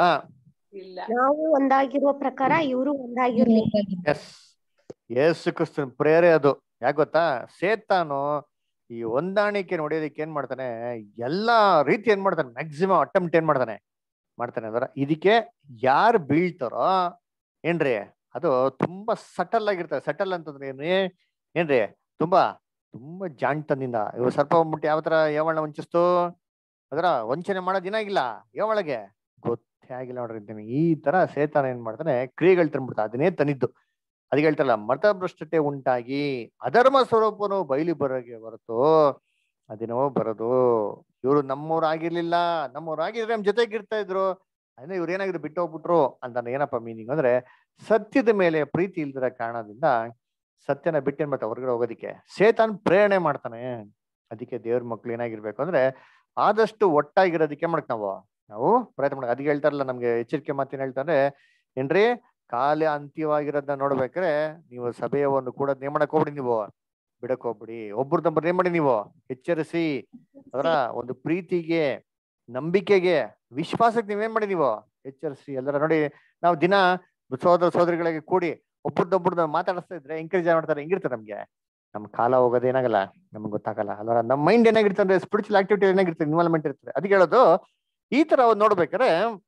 ನಾವು ಒಂದಾಗಿರುವ ಪ್ರಕಾರ ಇವರು ಒಂದಾಗಿರ್ಲಿ ಎಸ್ ಯೇಸು ಕ್ರಿಸ್ತನ ಪ್ರೇರೆ ಅದು ಯಾಕೆ ಗೊತ್ತಾ ಸೇತಾನು ಈ ಹೊಂದಾಣಿಕೆ ನೋಡೋದಕ್ಕೆ ಏನ್ ಮಾಡ್ತಾನೆ ಎಲ್ಲಾ ರೀತಿ ಏನ್ ಮಾಡ್ತಾನೆ ಮ್ಯಾಕ್ಸಿಮಮ್ ಅಟೆಂಪ್ಟ್ ಏನ್ ಮಾಡ್ತಾನೆ ಮಾಡ್ತಾನೆ ಅದರ ಇದಕ್ಕೆ ಯಾರು ಬೀಳ್ತಾರೋ ಏನ್ರಿ ಅದು ತುಂಬಾ ಸಟಲ್ ಆಗಿರ್ತದೆ ಸಟಲ್ ಅಂತಂದ್ರೆ ಏನ್ರಿ ಏನ್ರಿ ತುಂಬಾ ತುಂಬಾ ಜಾಣ್ತನದಿಂದ ಇವ್ ಸ್ವಲ್ಪ ಮುಟ್ಟಿ ಯಾವ ತರ ಯಾವಳ ವಂಚಿಸ್ತು ಅದರ ವಂಚನೆ ಮಾಡೋದ್ ಏನಾಗಿಲ್ಲ ಯಾವಳಗೆ ಗೊತ್ತೇ ಆಗಿಲ್ಲ ನೋಡ್ರಿ ಅಂತೀನಿ ಈ ತರ ಸೇತಾನ ಏನ್ ಮಾಡ್ತಾನೆ ಕ್ರಿಯೆಗಳು ತಂದ್ಬಿಡ್ತಾ ಅದನ್ನೇ ತನಿದ್ದು ಅದಕ್ಕೆ ಹೇಳ್ತಾರಲ್ಲ ಮತಭ್ರಷ್ಟತೆ ಉಂಟಾಗಿ ಅಧರ್ಮ ಸ್ವರೂಪನು ಬಯಲು ಬರೋಗೆ ಹೊರತು ಅದೇನೋ ಬರೋದು ಇವರು ನಮ್ಮವ್ರು ಆಗಿರ್ಲಿಲ್ಲ ನಮ್ಮವ್ರು ಆಗಿದ್ರೆ ನಮ್ ಜೊತೆಗೆ ಇರ್ತಾ ಇದ್ರು ಅಂದ್ರೆ ಇವ್ರು ಏನಾಗಿದ್ರು ಬಿಟ್ಟು ಹೋಗ್ಬಿಟ್ರು ಅಂತ ಏನಪ್ಪ ಮೀನಿಂಗ್ ಅಂದ್ರೆ ಸತ್ಯದ ಮೇಲೆ ಪ್ರೀತಿ ಇಲ್ದಿರ ಕಾರಣದಿಂದ ಸತ್ಯನ ಬಿಟ್ಟೇನ್ ಮತ್ತೆ ಹೊರಗಡೆ ಹೋಗೋದಿಕ್ಕೆ ಸೇತಾನ್ ಪ್ರೇರಣೆ ಮಾಡ್ತಾನೆ ಅದಕ್ಕೆ ದೇವ್ರ ಮಕ್ಳು ಏನಾಗಿರ್ಬೇಕು ಅಂದ್ರೆ ಆದಷ್ಟು ಒಟ್ಟಾಗಿರೋದಕ್ಕೆ ಮಾಡಕ್ ನಾವು ನಾವು ಪ್ರಯತ್ನ ಮಾಡಕ್ ಅದಕ್ಕೆ ಹೇಳ್ತಾರಲ್ಲ ನಮ್ಗೆ ಎಚ್ಚರಿಕೆ ಮಾತೇನ್ ಹೇಳ್ತಾರೆ ಏನ್ರಿ ಕಾಲ ಅಂತ್ಯವಾಗಿರೋದನ್ನ ನೋಡ್ಬೇಕಾದ್ರೆ ನೀವು ಸಭೆಯ ಒಂದು ಕೂಡ ನೇಮ ಮಾಡಕ್ ಹೋಗ್ಬಿಡಿ ನೀವು ಬಿಡಕ್ ಹೋಗ್ಬಿಡಿ ಒಬ್ರದೊಬ್ಬರು ಏನ್ ಮಾಡಿ ನೀವು ಎಚ್ಚರಿಸಿ ಅದರ ಒಂದು ಪ್ರೀತಿಗೆ ನಂಬಿಕೆಗೆ ವಿಶ್ವಾಸಕ್ಕೆ ನೀವೇನ್ ಮಾಡಿ ನೀವು ಎಚ್ಚರಿಸಿ ಎಲ್ಲರ ನೋಡಿ ನಾವು ದಿನ ಸೋದರ ಸೋದರಿಗಳಿಗೆ ಕೂಡಿ ಒಬ್ಬರದೊಬ್ಬರನ್ನ ಮಾತಾಡಿಸ್ತಾ ಇದ್ರೆ ಎಂಕರೇಜ್ ಮಾಡ್ತಾರೆ ಹೆಂಗಿರ್ತಾರೆ ನಮ್ಗೆ ನಮ್ ಕಾಲ ಹೋಗೋದು ಏನಾಗಲ್ಲ ನಮ್ಗೆ ಗೊತ್ತಾಗಲ್ಲ ಅಲ್ವರ ನಮ್ಮ ಮೈಂಡ್ ಏನಾಗಿರ್ತದೆ ಅಂದ್ರೆ ಸ್ಪಿರಿಚುವಲ್ ಆಕ್ಟಿವಿಟಿ ಏನಾಗಿರ್ತದೆ ಇನ್ವಾಲ್ವ್ಮೆಂಟ್ ಇರ್ತದೆ ಅದಕ್ಕೆ ಹೇಳೋದು ಈ ತರ ಒಂದ್ ನೋಡ್ಬೇಕಾದ್ರೆ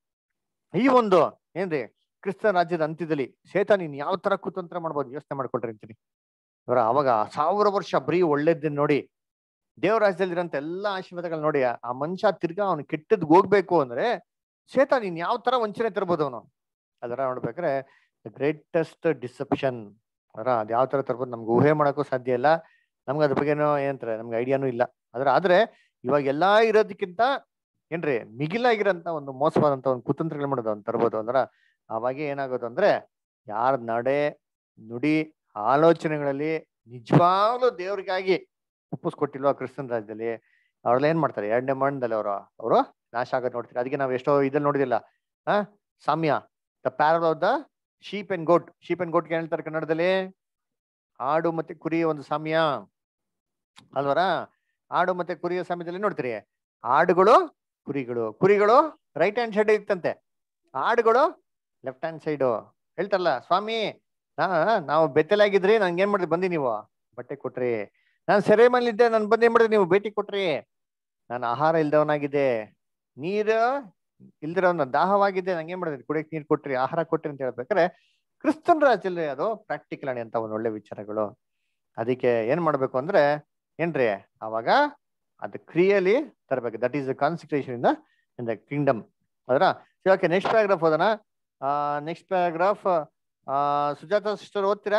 ಈ ಒಂದು ಏನ್ರಿ ಕ್ರಿಸ್ತ ರಾಜ್ಯದ ಅಂತ್ಯದಲ್ಲಿ ಶೇತ ನೀನ್ ಯಾವ ತರ ಕುತಂತ್ರ ಮಾಡ್ಬೋದು ಯೋಚನೆ ಮಾಡ್ಕೊಳ್ರಿ ಅಂತೀನಿ ಅವರ ಅವಾಗ ಸಾವಿರ ವರ್ಷ ಬರೀ ಒಳ್ಳೇದನ್ನ ನೋಡಿ ದೇವ ರಾಜ್ಯದಲ್ಲಿರೋಂಥ ಎಲ್ಲಾ ಆಶೀರ್ವಾದಗಳು ನೋಡಿ ಆ ಮನುಷ್ಯ ತಿರ್ಗಾ ಅವ್ನು ಕೆಟ್ಟದ್ ಹೋಗ್ಬೇಕು ಅಂದ್ರೆ ಶೇತ ನೀನ್ ಯಾವ ತರ ವಂಚನೆ ತರ್ಬೋದು ಅವನು ಅದರ ನೋಡ್ಬೇಕಾದ್ರೆ ಗ್ರೇಟೆಸ್ಟ್ ಡಿಸೆಪ್ಷನ್ ಅದರ ಅದ್ ಯಾವ ತರ ತರ್ಬೋದು ನಮ್ಗೆ ಊಹೆ ಮಾಡಕ್ಕೂ ಸಾಧ್ಯ ಇಲ್ಲ ನಮ್ಗೆ ಅದ್ರ ಬಗ್ಗೆನೋ ಏನಂತಾರೆ ನಮ್ಗೆ ಐಡಿಯಾನು ಇಲ್ಲ ಅದ್ರ ಆದ್ರೆ ಇವಾಗ ಎಲ್ಲಾ ಇರೋದಕ್ಕಿಂತ ಏನ್ರಿ ಮಿಗಿಲಾಗಿರೋಂತ ಒಂದು ಮೋಸವಾದಂತ ಒಂದು ಕುತಂತ್ರಗಳು ಮಾಡೋದು ಅವ್ನು ತರ್ಬೋದು ಅಂದ್ರ ಅವಾಗ ಏನಾಗೋದು ಅಂದ್ರೆ ಯಾರ ನಡೆ ನುಡಿ ಆಲೋಚನೆಗಳಲ್ಲಿ ನಿಜವಾಗ್ಲೂ ದೇವ್ರಿಗಾಗಿ ಒಪ್ಪಿಸ್ಕೊಟ್ಟಿಲ್ವಾ ಕ್ರಿಸ್ತನ್ ರಾಜ್ಯದಲ್ಲಿ ಅವ್ರೆಲ್ಲ ಏನ್ ಮಾಡ್ತಾರೆ ಎರಡನೇ ಮಣ್ಣದಲ್ಲಿ ಅವರು ಅವರು ನಾಶ ಆಗೋದ್ ನೋಡ್ತಾರೆ ಅದಕ್ಕೆ ನಾವು ಎಷ್ಟೋ ಇದಲ್ಲಿ ನೋಡಿದಿಲ್ಲ ಆ ಸಾಮ್ಯ the parable of the sheep and goat sheep and goat ಏನ್ ಹೇಳ್ತಾರೆ ಕನ್ನಡದಲ್ಲಿ ಆಡು ಮತ್ತೆ ಕುರಿಯ ಒಂದು ಸಾಮ್ಯ ಅಲ್ವರ ಆಡು ಮತ್ತೆ ಕುರಿಯ ಸಾಮ್ಯದಲ್ಲಿ ನೋಡ್ತೀರಿ ಆಡುಗಳು ಕುರಿಗಳು ಕುರಿಗಳು ರೈಟ್ ಹ್ಯಾಂಡ್ ಸೈಡ್ ಇತ್ತಂತೆ ಆಡುಗಳು ಲೆಫ್ಟ್ ಹ್ಯಾಂಡ್ ಸೈಡು ಹೇಳ್ತಾರಲ್ಲ ಸ್ವಾಮಿ ನಾ ನಾವು ಬೆತ್ತಲಾಗಿದ್ರಿ ನನ್ಗೆ ಏನ್ ಮಾಡಿದ್ರಿ ಬಂದಿ ನೀವು ಬಟ್ಟೆ ಕೊಟ್ರಿ ನಾನು ಸೆರೆ ಮನೇಲಿದ್ದೆ ನಾನು ಬಂದು ಏನ್ ಮಾಡಿದ್ರಿ ನೀವು ಭೇಟಿ ಕೊಟ್ರಿ ನಾನು ಆಹಾರ ಇಲ್ದವನಾಗಿದ್ದೆ ನೀರು ಇಲ್ದಿರೋನ ದಾಹವಾಗಿದ್ದೆ ನಂಗೆ ಏನ್ ಮಾಡಿದ್ರಿ ಕುಡಿಯಕ್ ನೀರ್ ಕೊಟ್ರಿ ಆಹಾರ ಕೊಟ್ರಿ ಅಂತ ಹೇಳ್ಬೇಕಾದ್ರೆ ಕ್ರಿಸ್ತನ್ ರಾಜ್ಯದಲ್ಲಿ ಅದು ಪ್ರಾಕ್ಟಿಕಲ್ ಆಗಿ ಅಂತ ಒಂದು ಒಳ್ಳೆ ವಿಚಾರಗಳು ಅದಕ್ಕೆ ಏನ್ ಮಾಡ್ಬೇಕು ಅಂದ್ರೆ ಏನ್ರಿ ಅವಾಗ ಅದು ಕ್ರಿಯೆಯಲ್ಲಿ ತರಬೇಕು that is the concentration in the in the kingdom ಅದರ ಓಕೆ ನೆಕ್ಸ್ಟ್ ಪ್ಯಾರಾಗ್ರಾಫ್ ಓದೋಣ ನೆಕ್ಸ್ಟ್ ಪ್ಯಾರಾಗ್ರಾಫ್ ಸುಜಾತ ಸಿಸ್ಟರ್ ಓದ್ತೀರಾ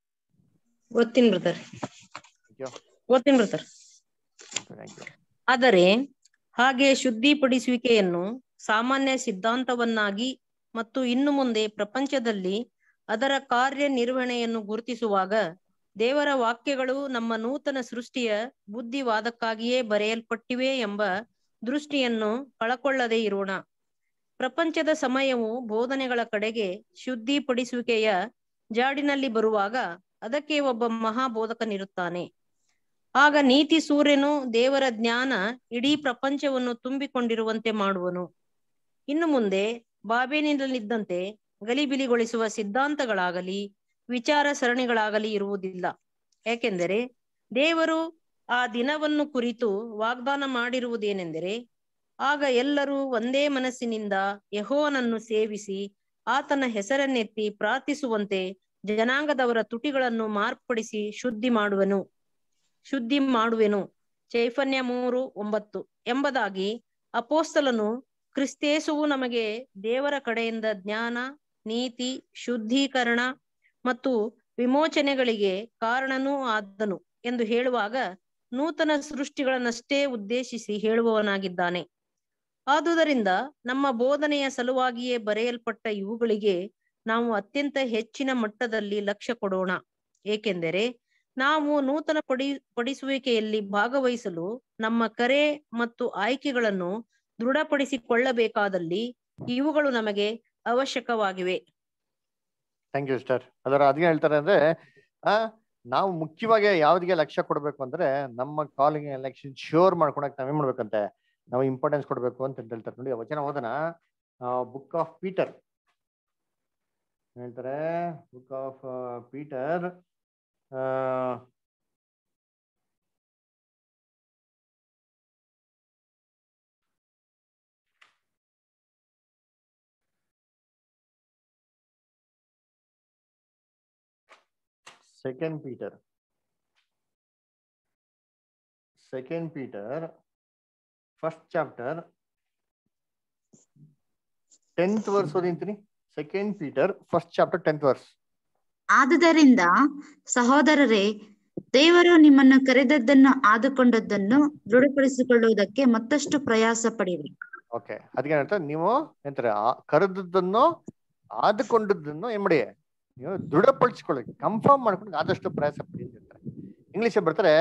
ಓದ್ತೀನಿ ಬ್ರದರ್ you. ಓದ್ತೀನಿ ಬ್ರದರ್ ಥ್ಯಾಂಕ್ ಯು ಆದರೆ ಹಾಗೆ ಶುದ್ಧಿಪಡಿಸುವಿಕೆಯನ್ನು ಸಾಮಾನ್ಯ ಸಿದ್ಧಾಂತವನ್ನಾಗಿ ಮತ್ತು ಇನ್ನು ಮುಂದೆ ಪ್ರಪಂಚದಲ್ಲಿ ಅದರ ಕಾರ್ಯನಿರ್ವಹಣೆಯನ್ನು ಗುರುತಿಸುವಾಗ ದೇವರ ವಾಕ್ಯಗಳು ನಮ್ಮ ನೂತನ ಸೃಷ್ಟಿಯ ಬುದ್ಧಿವಾದಕ್ಕಾಗಿಯೇ ಬರೆಯಲ್ಪಟ್ಟಿವೆ ಎಂಬ ದೃಷ್ಟಿಯನ್ನು ಕಳಕೊಳ್ಳದೆ ಇರೋಣ ಪ್ರಪಂಚದ ಸಮಯವು ಬೋಧನೆಗಳ ಕಡೆಗೆ ಶುದ್ಧಿಪಡಿಸುವಿಕೆಯ ಜಾಡಿನಲ್ಲಿ ಬರುವಾಗ ಅದಕ್ಕೆ ಒಬ್ಬ ಮಹಾಬೋಧಕನಿರುತ್ತಾನೆ ಆಗ ನೀತಿ ಸೂರ್ಯನು ದೇವರ ಜ್ಞಾನ ಇಡೀ ಪ್ರಪಂಚವನ್ನು ತುಂಬಿಕೊಂಡಿರುವಂತೆ ಮಾಡುವನು ಇನ್ನು ಮುಂದೆ ಬಾಬೇನಿನಲ್ಲಿದ್ದಂತೆ ಗಲಿಬಿಲಿಗೊಳಿಸುವ ಸಿದ್ಧಾಂತಗಳಾಗಲಿ ವಿಚಾರ ಸರಣಿಗಳಾಗಲಿ ಇರುವುದಿಲ್ಲ ಯಾಕೆಂದರೆ ದೇವರು ಆ ದಿನವನ್ನು ಕುರಿತು ವಾಗ್ದಾನ ಮಾಡಿರುವುದೇನೆಂದರೆ ಆಗ ಎಲ್ಲರೂ ಒಂದೇ ಮನಸ್ಸಿನಿಂದ ಯಹೋವನನ್ನು ಸೇವಿಸಿ ಆತನ ಹೆಸರನ್ನೆತ್ತಿ ಪ್ರಾರ್ಥಿಸುವಂತೆ ಜನಾಂಗದವರ ತುಟಿಗಳನ್ನು ಮಾರ್ಪಡಿಸಿ ಶುದ್ಧಿ ಮಾಡುವನು ಶುದ್ಧಿ ಮಾಡುವೆನು ಚೈಫನ್ಯ ಮೂರು ಒಂಬತ್ತು ಎಂಬುದಾಗಿ ಅಪೋಸ್ತಲನು ಕ್ರಿಸ್ತೇಸುವು ನಮಗೆ ದೇವರ ಕಡೆಯಿಂದ ಜ್ಞಾನ ನೀತಿ ಶುದ್ಧೀಕರಣ ಮತ್ತು ವಿಮೋಚನೆಗಳಿಗೆ ಕಾರಣನೂ ಆದನು ಎಂದು ಹೇಳುವಾಗ ನೂತನ ಸೃಷ್ಟಿಗಳನ್ನಷ್ಟೇ ಉದ್ದೇಶಿಸಿ ಹೇಳುವವನಾಗಿದ್ದಾನೆ ಆದುದರಿಂದ ನಮ್ಮ ಬೋಧನೆಯ ಸಲುವಾಗಿಯೇ ಬರೆಯಲ್ಪಟ್ಟ ಇವುಗಳಿಗೆ ನಾವು ಅತ್ಯಂತ ಹೆಚ್ಚಿನ ಮಟ್ಟದಲ್ಲಿ ಲಕ್ಷ್ಯ ಕೊಡೋಣ ಏಕೆಂದರೆ ನಾವು ನೂತನ ಪಡಿ ಪಡಿಸುವಿಕೆಯಲ್ಲಿ ಭಾಗವಹಿಸಲು ನಮ್ಮ ಕರೆ ಮತ್ತು ಆಯ್ಕೆಗಳನ್ನು ದೃಢಪಡಿಸಿಕೊಳ್ಳಬೇಕಾದಲ್ಲಿ ಇವುಗಳು ನಮಗೆ ಅವಶ್ಯಕವಾಗಿವೆ ಥ್ಯಾಂಕ್ ಯು ಸಿಸ್ಟರ್ ಅದರ ಅದ್ಗೆ ಹೇಳ್ತಾರೆ ಅಂದ್ರೆ ಆ ನಾವು ಮುಖ್ಯವಾಗಿ ಯಾವ್ದಿಗೆ ಲಕ್ಷ್ಯ ಕೊಡ್ಬೇಕು ಅಂದ್ರೆ ನಮ್ಮ ಕಾಲಿಂಗ್ ಎಲೆಕ್ಷನ್ ಶ್ಯೂರ್ ಮಾಡ್ಕೊಳಕ್ ನಾವೇನ್ ಮಾಡ್ಬೇಕಂತೆ ನಾವು ಇಂಪಾರ್ಟೆನ್ಸ್ ಕೊಡ್ಬೇಕು ಅಂತ ಹೇಳ್ತಾರೆ ನೋಡಿ ಆ ವಚನ ಓದನ ಬುಕ್ ಆಫ್ ಪೀಟರ್ ಹೇಳ್ತಾರೆ book of Peter second Peter second Peter first chapter tenth verse ಓದಿಂತೀನಿ second Peter first chapter tenth verse ಆದುದರಿಂದ ಸಹೋದರರೇ ದೇವರು ನಿಮ್ಮನ್ನು ಕರೆದದ್ದನ್ನು ಆದುಕೊಂಡದ್ದನ್ನು ದೃಢಪಡಿಸಿಕೊಳ್ಳುವುದಕ್ಕೆ ಮತ್ತಷ್ಟು ಪ್ರಯಾಸ ಪಡಿರಿ ಓಕೆ ಅದಕ್ಕೆ ಹೇಳ್ತಾರೆ ನೀವು ಎಂತಾರೆ ಕರೆದದ್ದನ್ನು ಆದುಕೊಂಡದ್ದನ್ನು ಏನ್ ಮಾಡಿ ನೀವು ದೃಢಪಡಿಸ್ಕೊಳ್ಳಿ ಕನ್ಫರ್ಮ್ ಮಾಡ್ಕೊಂಡು ಆದಷ್ಟು ಪ್ರಯಾಸ ಪಡಿ ಅಂತ ಹೇಳ್ತಾರೆ ಇಂಗ್ಲಿಷ್ ಬರ್ತಾರೆ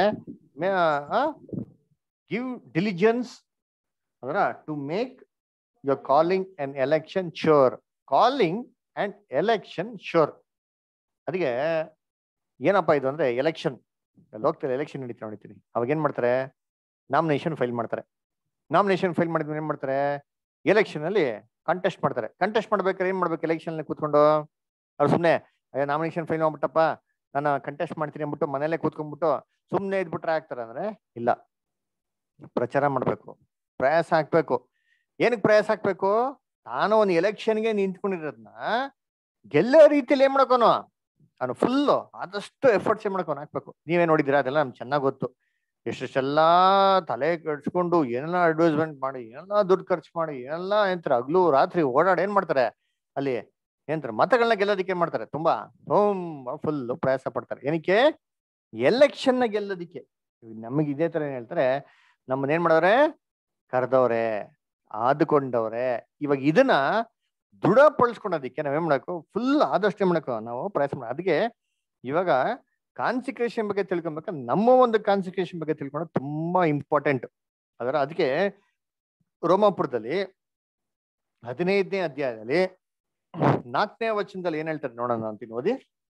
ಗಿವ್ ಡಿಲಿಜೆನ್ಸ್ ಅದರ to make your calling and election sure calling and election sure ಅದಕ್ಕೆ ಏನಪ್ಪ ಇದು ಅಂದ್ರೆ ಎಲೆಕ್ಷನ್ ಹೋಗ್ತಾರೆ ಎಲೆಕ್ಷನ್ ನಡೀತಾರೆ ನೋಡ್ತೀನಿ ಅವಾಗ ಏನ್ ಮಾಡ್ತಾರೆ ನಾಮಿನೇಷನ್ ಫೈಲ್ ಮಾಡ್ತಾರೆ ನಾಮಿನೇಷನ್ ಫೈಲ್ ಮಾಡಿದ್ಮೇಲೆ ಏನ್ ಮಾಡ್ತಾರೆ ಎಲೆಕ್ಷನ್ ಅಲ್ಲಿ ಕಂಟೆಸ್ಟ್ ಮಾಡ್ತಾರೆ ಕಂಟೆಸ್ಟ್ ಮಾಡ್ಬೇಕಾದ್ರೆ ಏನ್ ಮಾಡ್ಬೇಕು ಎಲೆಕ್ಷನ್ ಅಲ್ಲಿ ಕೂತ್ಕೊಂಡು ಅವ್ರು ಸುಮ್ನೆ ಅಯ್ಯೋ ನಾಮಿನೇಷನ್ ಫೈಲ್ ಮಾಡ್ಬಿಟ್ಟಪ್ಪ ನಾನು ಕಂಟೆಸ್ಟ್ ಮಾಡ್ತೀನಿ ಅಂದ್ಬಿಟ್ಟು ಮನೇಲೆ ಕೂತ್ಕೊಂಡ್ಬಿಟ್ಟು ಸುಮ್ನೆ ಇದ್ಬಿಟ್ರೆ ಆಗ್ತಾರೆ ಅಂದ್ರೆ ಇಲ್ಲ ಪ್ರಚಾರ ಮಾಡ್ಬೇಕು ಪ್ರಯಾಸ ಹಾಕ್ಬೇಕು ಏನಕ್ಕೆ ಪ್ರಯಾಸ ಹಾಕ್ಬೇಕು ತಾನು ಒಂದು ಎಲೆಕ್ಷನ್ಗೆ ನಿಂತ್ಕೊಂಡಿರೋದನ್ನ ಗೆಲ್ಲೋ ರೀತಿಯಲ್ಲಿ ಏನ್ ಮಾಡ್ಕೋನು ಅವನು ಫುಲ್ಲು ಆದಷ್ಟು ಎಫರ್ಟ್ಸ್ ಏನ್ ಮಾಡ್ಕೊಂಡು ಹಾಕ್ಬೇಕು ನೀವೇ ನೋಡಿದ್ದೀರಾ ಅದೆಲ್ಲ ನಮ್ಗೆ ಚೆನ್ನಾಗ್ ಗೊತ್ತು ಎಷ್ಟೆಷ್ಟೆಲ್ಲಾ ತಲೆ ಕಟ್ಸ್ಕೊಂಡು ಏನೆಲ್ಲ ಅಡ್ವರ್ಟೈಸ್ಮೆಂಟ್ ಮಾಡಿ ಏನೆಲ್ಲ ದುಡ್ಡು ಖರ್ಚು ಮಾಡಿ ಏನೆಲ್ಲ ಎಂತಾರೆ ಹಗ್ಲು ರಾತ್ರಿ ಓಡಾಡಿ ಏನ್ ಮಾಡ್ತಾರೆ ಅಲ್ಲಿ ಏನಂತಾರೆ ಮತಗಳನ್ನ ಗೆಲ್ಲೋದಿಕ್ಕೆ ಮಾಡ್ತಾರೆ ತುಂಬಾ ತುಂಬಾ ಫುಲ್ ಪ್ರಯಾಸ ಪಡ್ತಾರೆ ಏನಕ್ಕೆ ಎಲೆಕ್ಷನ್ ನ ಗೆಲ್ಲೋದಿಕ್ಕೆ ನಮಗೆ ಇದೇ ತರ ಏನ್ ಹೇಳ್ತಾರೆ ನಮ್ಮನ್ನ ಏನ್ ಮಾಡವ್ರೆ ಕರೆದವ್ರೆ ಆದುಕೊಂಡವ್ರೆ ಇವಾಗ ಇದನ್ನ ದೃಢಪಡಿಸ್ಕೊಳೋದಿಕ್ಕೆ ನಾವೇನ್ ಮಾಡಬೇಕು ಫುಲ್ ಆದಷ್ಟು ಏನ್ ಮಾಡಬೇಕು ನಾವು ಪ್ರಯಾಸ ಮಾಡ ಅದಕ್ಕೆ ಇವಾಗ ಕಾನ್ಸಿಕ್ರೇಷನ್ ಬಗ್ಗೆ ತಿಳ್ಕೊಬೇಕಾದ್ರೆ ನಮ್ಮ ಒಂದು ಕಾನ್ಸಿಕ್ರೇಷನ್ ಬಗ್ಗೆ ತಿಳ್ಕೊಳ್ಳೋದು ತುಂಬಾ ಇಂಪಾರ್ಟೆಂಟ್ ಅದರ ಅದಕ್ಕೆ ರೋಮಾಪುರದಲ್ಲಿ ಹದಿನೈದನೇ ಅಧ್ಯಾಯದಲ್ಲಿ ನಾಲ್ಕನೇ ವಚನದಲ್ಲಿ ಏನ್ ಹೇಳ್ತಾರೆ ನೋಡೋಣ ಅಂತೀನಿ ಓದಿ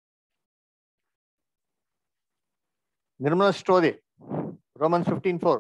ನಿರ್ಮಲಷ್ಟು ಓದಿ ರೋಮನ್ ಫಿಫ್ಟೀನ್ ಫೋರ್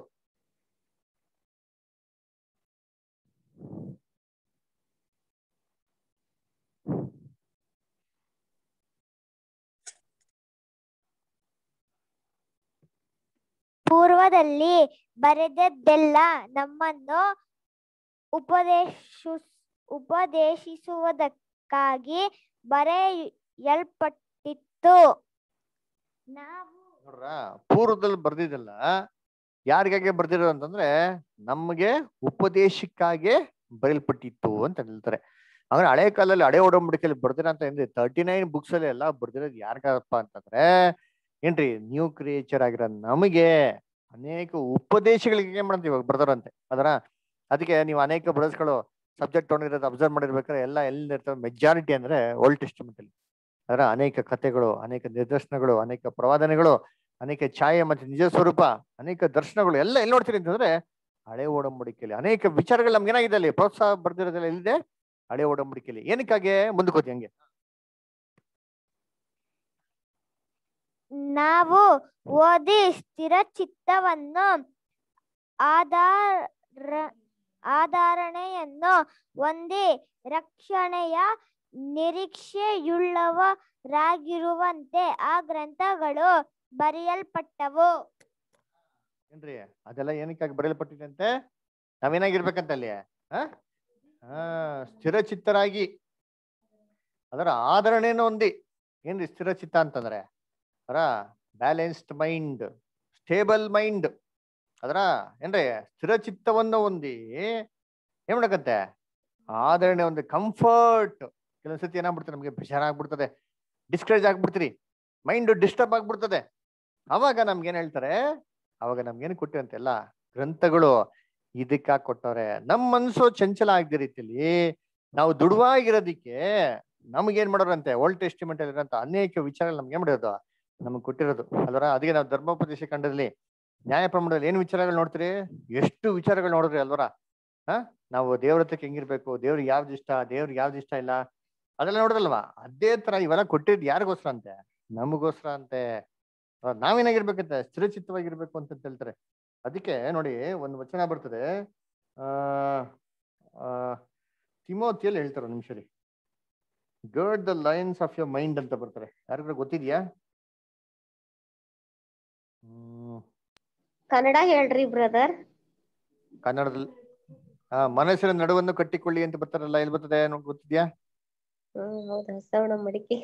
ಪೂರ್ವದಲ್ಲಿ ಬರೆದದ್ದೆಲ್ಲ ನಮ್ಮನ್ನು ಉಪದೇಶು ಉಪದೇಶಿಸುವುದಕ್ಕಾಗಿ ಬರೆಯಲ್ಪಟ್ಟಿತ್ತು ನಾವು ನೋಡ್ರ ಪೂರ್ವದಲ್ಲಿ ಬರ್ದಿದ್ದಲ್ಲ ಯಾರಿಗಾಗಿ ಬರ್ದಿರೋ ಅಂತಂದ್ರೆ ನಮಗೆ ಉಪದೇಶಕ್ಕಾಗಿ ಬರೆಯಲ್ಪಟ್ಟಿತ್ತು ಅಂತ ಹೇಳ್ತಾರೆ ಅಂದ್ರೆ ಹಳೆ ಕಾಲದಲ್ಲಿ ಹಳೆ ಒಡಂಬಡಿಕೆಯಲ್ಲಿ ಬರ್ದಿರೋ ಅಂತ ಏನ್ರಿ ತರ್ಟಿ ನೈನ್ ಬುಕ್ಸ್ ಅಲ್ಲಿ ಎಲ್ಲ ಬರ್ದಿರೋದು ಯಾರಿಗಪ್ಪ ಅಂತಂದ್ರೆ ಏನ್ರಿ ನ್ಯೂ ಕ್ರಿಯೇಚರ್ ಆಗಿರೋ ನಮಗೆ ಅನೇಕ ಉಪದೇಶಗಳಿಗೆ ಏನ್ ಮಾಡ್ತೀವಿ ಇವಾಗ ಬರ್ದಾರಂತೆ ಅದರ ಅದಕ್ಕೆ ನೀವು ಅನೇಕ ಬ್ರದರ್ಸ್ಗಳು ಸಬ್ಜೆಕ್ಟ್ ತೊಗೊಂಡಿರೋದು ಅಬ್ಸರ್ವ್ ಮಾಡಿರ್ಬೇಕಾದ್ರೆ ಎಲ್ಲ ಎಲ್ಲಿ ಇರ್ತವೆ ಮೆಜಾರಿಟಿ ಅಂದ್ರೆ ಓಲ್ಡ್ ಟೆಸ್ಟಿಮೆಂಟ್ ಅಲ್ಲಿ ಅದರ ಅನೇಕ ಕಥೆಗಳು ಅನೇಕ ನಿದರ್ಶನಗಳು ಅನೇಕ ಪ್ರವಾದನೆಗಳು ಅನೇಕ ಛಾಯೆ ಮತ್ತೆ ನಿಜ ಸ್ವರೂಪ ಅನೇಕ ದರ್ಶನಗಳು ಎಲ್ಲ ಎಲ್ಲಿ ನೋಡ್ತೀರಿ ಅಂತಂದ್ರೆ ಹಳೆ ಒಡಂಬಡಿಕೆಯಲ್ಲಿ ಅನೇಕ ವಿಚಾರಗಳು ನಮ್ಗೆ ಏನಾಗಿದೆ ಅಲ್ಲಿ ಪ್ರೋತ್ಸಾಹ ಬರ್ದಿರೋದೆಲ್ಲ ಎಲ್ಲಿದೆ ಹಳೆ ಒಡಂಬಡಿಕೆಯಲ್ಲಿ ಏನಕ್ಕಾಗಿ ಮುಂದಕ್ಕೋತಿ ಹಂಗೆ ನಾವು ಓದಿ ಸ್ಥಿರ ಚಿತ್ತವನ್ನು ಆಧಾರ ಆಧಾರಣೆಯನ್ನು ಹೊಂದಿ ರಕ್ಷಣೆಯ ನಿರೀಕ್ಷೆಯುಳ್ಳವರಾಗಿರುವಂತೆ ಆ ಗ್ರಂಥಗಳು ಬರೆಯಲ್ಪಟ್ಟವು ಏನ್ರಿ ಅದೆಲ್ಲ ಏನಕ್ಕಾಗಿ ಬರೆಯಲ್ಪಟ್ಟಿದೆ ಅಂತೆ ನಾವೇನಾಗಿರ್ಬೇಕಂತ ಅಲ್ಲಿ ಆ ಆ, ಸ್ಥಿರ ಚಿತ್ತರಾಗಿ ಅದರ ಆಧರಣೆಯನ್ನು ಹೊಂದಿ ಏನ್ರಿ ಸ್ಥಿರ ಚಿತ್ತ ಅಂತಂದ್ರೆ ಅದರ ಬ್ಯಾಲೆನ್ಸ್ಡ್ ಮೈಂಡ್ ಸ್ಟೇಬಲ್ ಮೈಂಡ್ ಅದರ ಏನ್ರಿ ಸ್ಥಿರ ಚಿತ್ತವನ್ನು ಹೊಂದಿ ಏನ್ ಮಾಡಕತ್ತೆ ಆಧರಣೆ ಒಂದು ಕಂಫರ್ಟ್ ಕೆಲವೊಂದ್ಸತಿ ಏನಾಗ್ಬಿಡ್ತದೆ ನಮಗೆ ಬೇಜಾರಾಗ್ಬಿಡ್ತದೆ ಡಿಸ್ಕರೇಜ್ ಆಗ್ಬಿಡ್ತೀರಿ ಮೈಂಡ್ ಡಿಸ್ಟರ್ಬ್ ಆಗ್ಬಿಡ್ತದೆ ಅವಾಗ ನಮ್ಗೆ ಏನ್ ಹೇಳ್ತಾರೆ ಅವಾಗ ನಮ್ಗೇನು ಕೊಟ್ಟಿರಂತೆ ಎಲ್ಲ ಗ್ರಂಥಗಳು ಇದಕ್ಕ ಕೊಟ್ಟವ್ರೆ ನಮ್ಮ ಮನ್ಸು ಚಂಚಲ ಆಗದ ರೀತಿಯಲ್ಲಿ ನಾವು ದುಡುವಾಗಿರೋದಿಕ್ಕೆ ನಮ್ಗೇನ್ ಮಾಡೋರಂತೆ ಓಲ್ಡ್ ಟೆಸ್ಟಿಮೆಂಟ್ ಅಲ್ಲಿರೋಂಥ ಅನೇಕ ವಿಚಾರಗಳು ನಮ್ಗೆ ಏನ್ ಮಾಡಿರೋದು ನಮ್ಗೆ ಕೊಟ್ಟಿರೋದು ಅಲ್ವರ ಅದಕ್ಕೆ ನಾವು ಧರ್ಮೋಪದೇಶ ಖಂಡದಲ್ಲಿ ನ್ಯಾಯ ಪ್ರಮಾಣದಲ್ಲಿ ಏನ್ ವಿಚಾರಗಳು ನೋಡ್ತೀರಿ ಎಷ್ಟು ವಿಚಾರಗಳು ನೋಡಿದ್ರಿ ಅಲ್ವರ ಹಾ ನಾವು ದೇವ್ರ ಹತ್ರಕ್ಕೆ ಹೆಂಗಿರ್ಬೇಕು ದೇವ್ರಿಗೆ ಯಾವ್ದು ಇಷ್ಟ ದೇವ್ರಿಗೆ ಯಾವ್ದು ಇಷ್ಟ ಇಲ್ಲ ಅದೆಲ್ಲ ನೋಡಿದಲ್ವಾ ಅದೇ ತರ ಇವೆಲ್ಲ ಕೊಟ್ಟಿದ್ದು ಯಾರಿಗೋಸ್ಕರ ಅಂತೆ ನಮಗೋಸ್ಕರ ಅಂತೆ ಅಹ್ ನಾವೇನಾಗಿರ್ಬೇಕಂತೆ ಸ್ಥಿರಚಿತ್ತವಾಗಿರ್ಬೇಕು ಅಂತ ಹೇಳ್ತಾರೆ ಅದಕ್ಕೆ ನೋಡಿ ಒಂದು ವಚನ ಬರ್ತದೆ ಆ ಆ, ತಿಮೋತಿಯಲ್ಲಿ ಹೇಳ್ತಾರೆ ಒಂದ್ ನಿಮಿಷ ರೀ gird the lines of your mind ಅಂತ ಬರ್ತಾರೆ ಯಾರಿಗಾರ ಗೊತ್ತಿದ್ಯಾ ಹ್ಮ್ ಕನ್ನಡ ಹೇಳ್ರಿ ಬ್ರದರ್ ಕನ್ನಡದಲ್ಲಿ ಆ ಮನಸ್ಸಿನ ನಡುವನ್ನು ಕಟ್ಟಿಕೊಳ್ಳಿ ಅಂತ ಬರ್ತಾರಲ್ಲ ಎಲ್ಲಿ ಬರ್ತದೆ ನೋಡ್ ಗೊತ್ತಿದ್ಯಾ ಹ್ಮ್ ಹೌದಾ ಶ್ರವಣ ಮಡಿಕೆ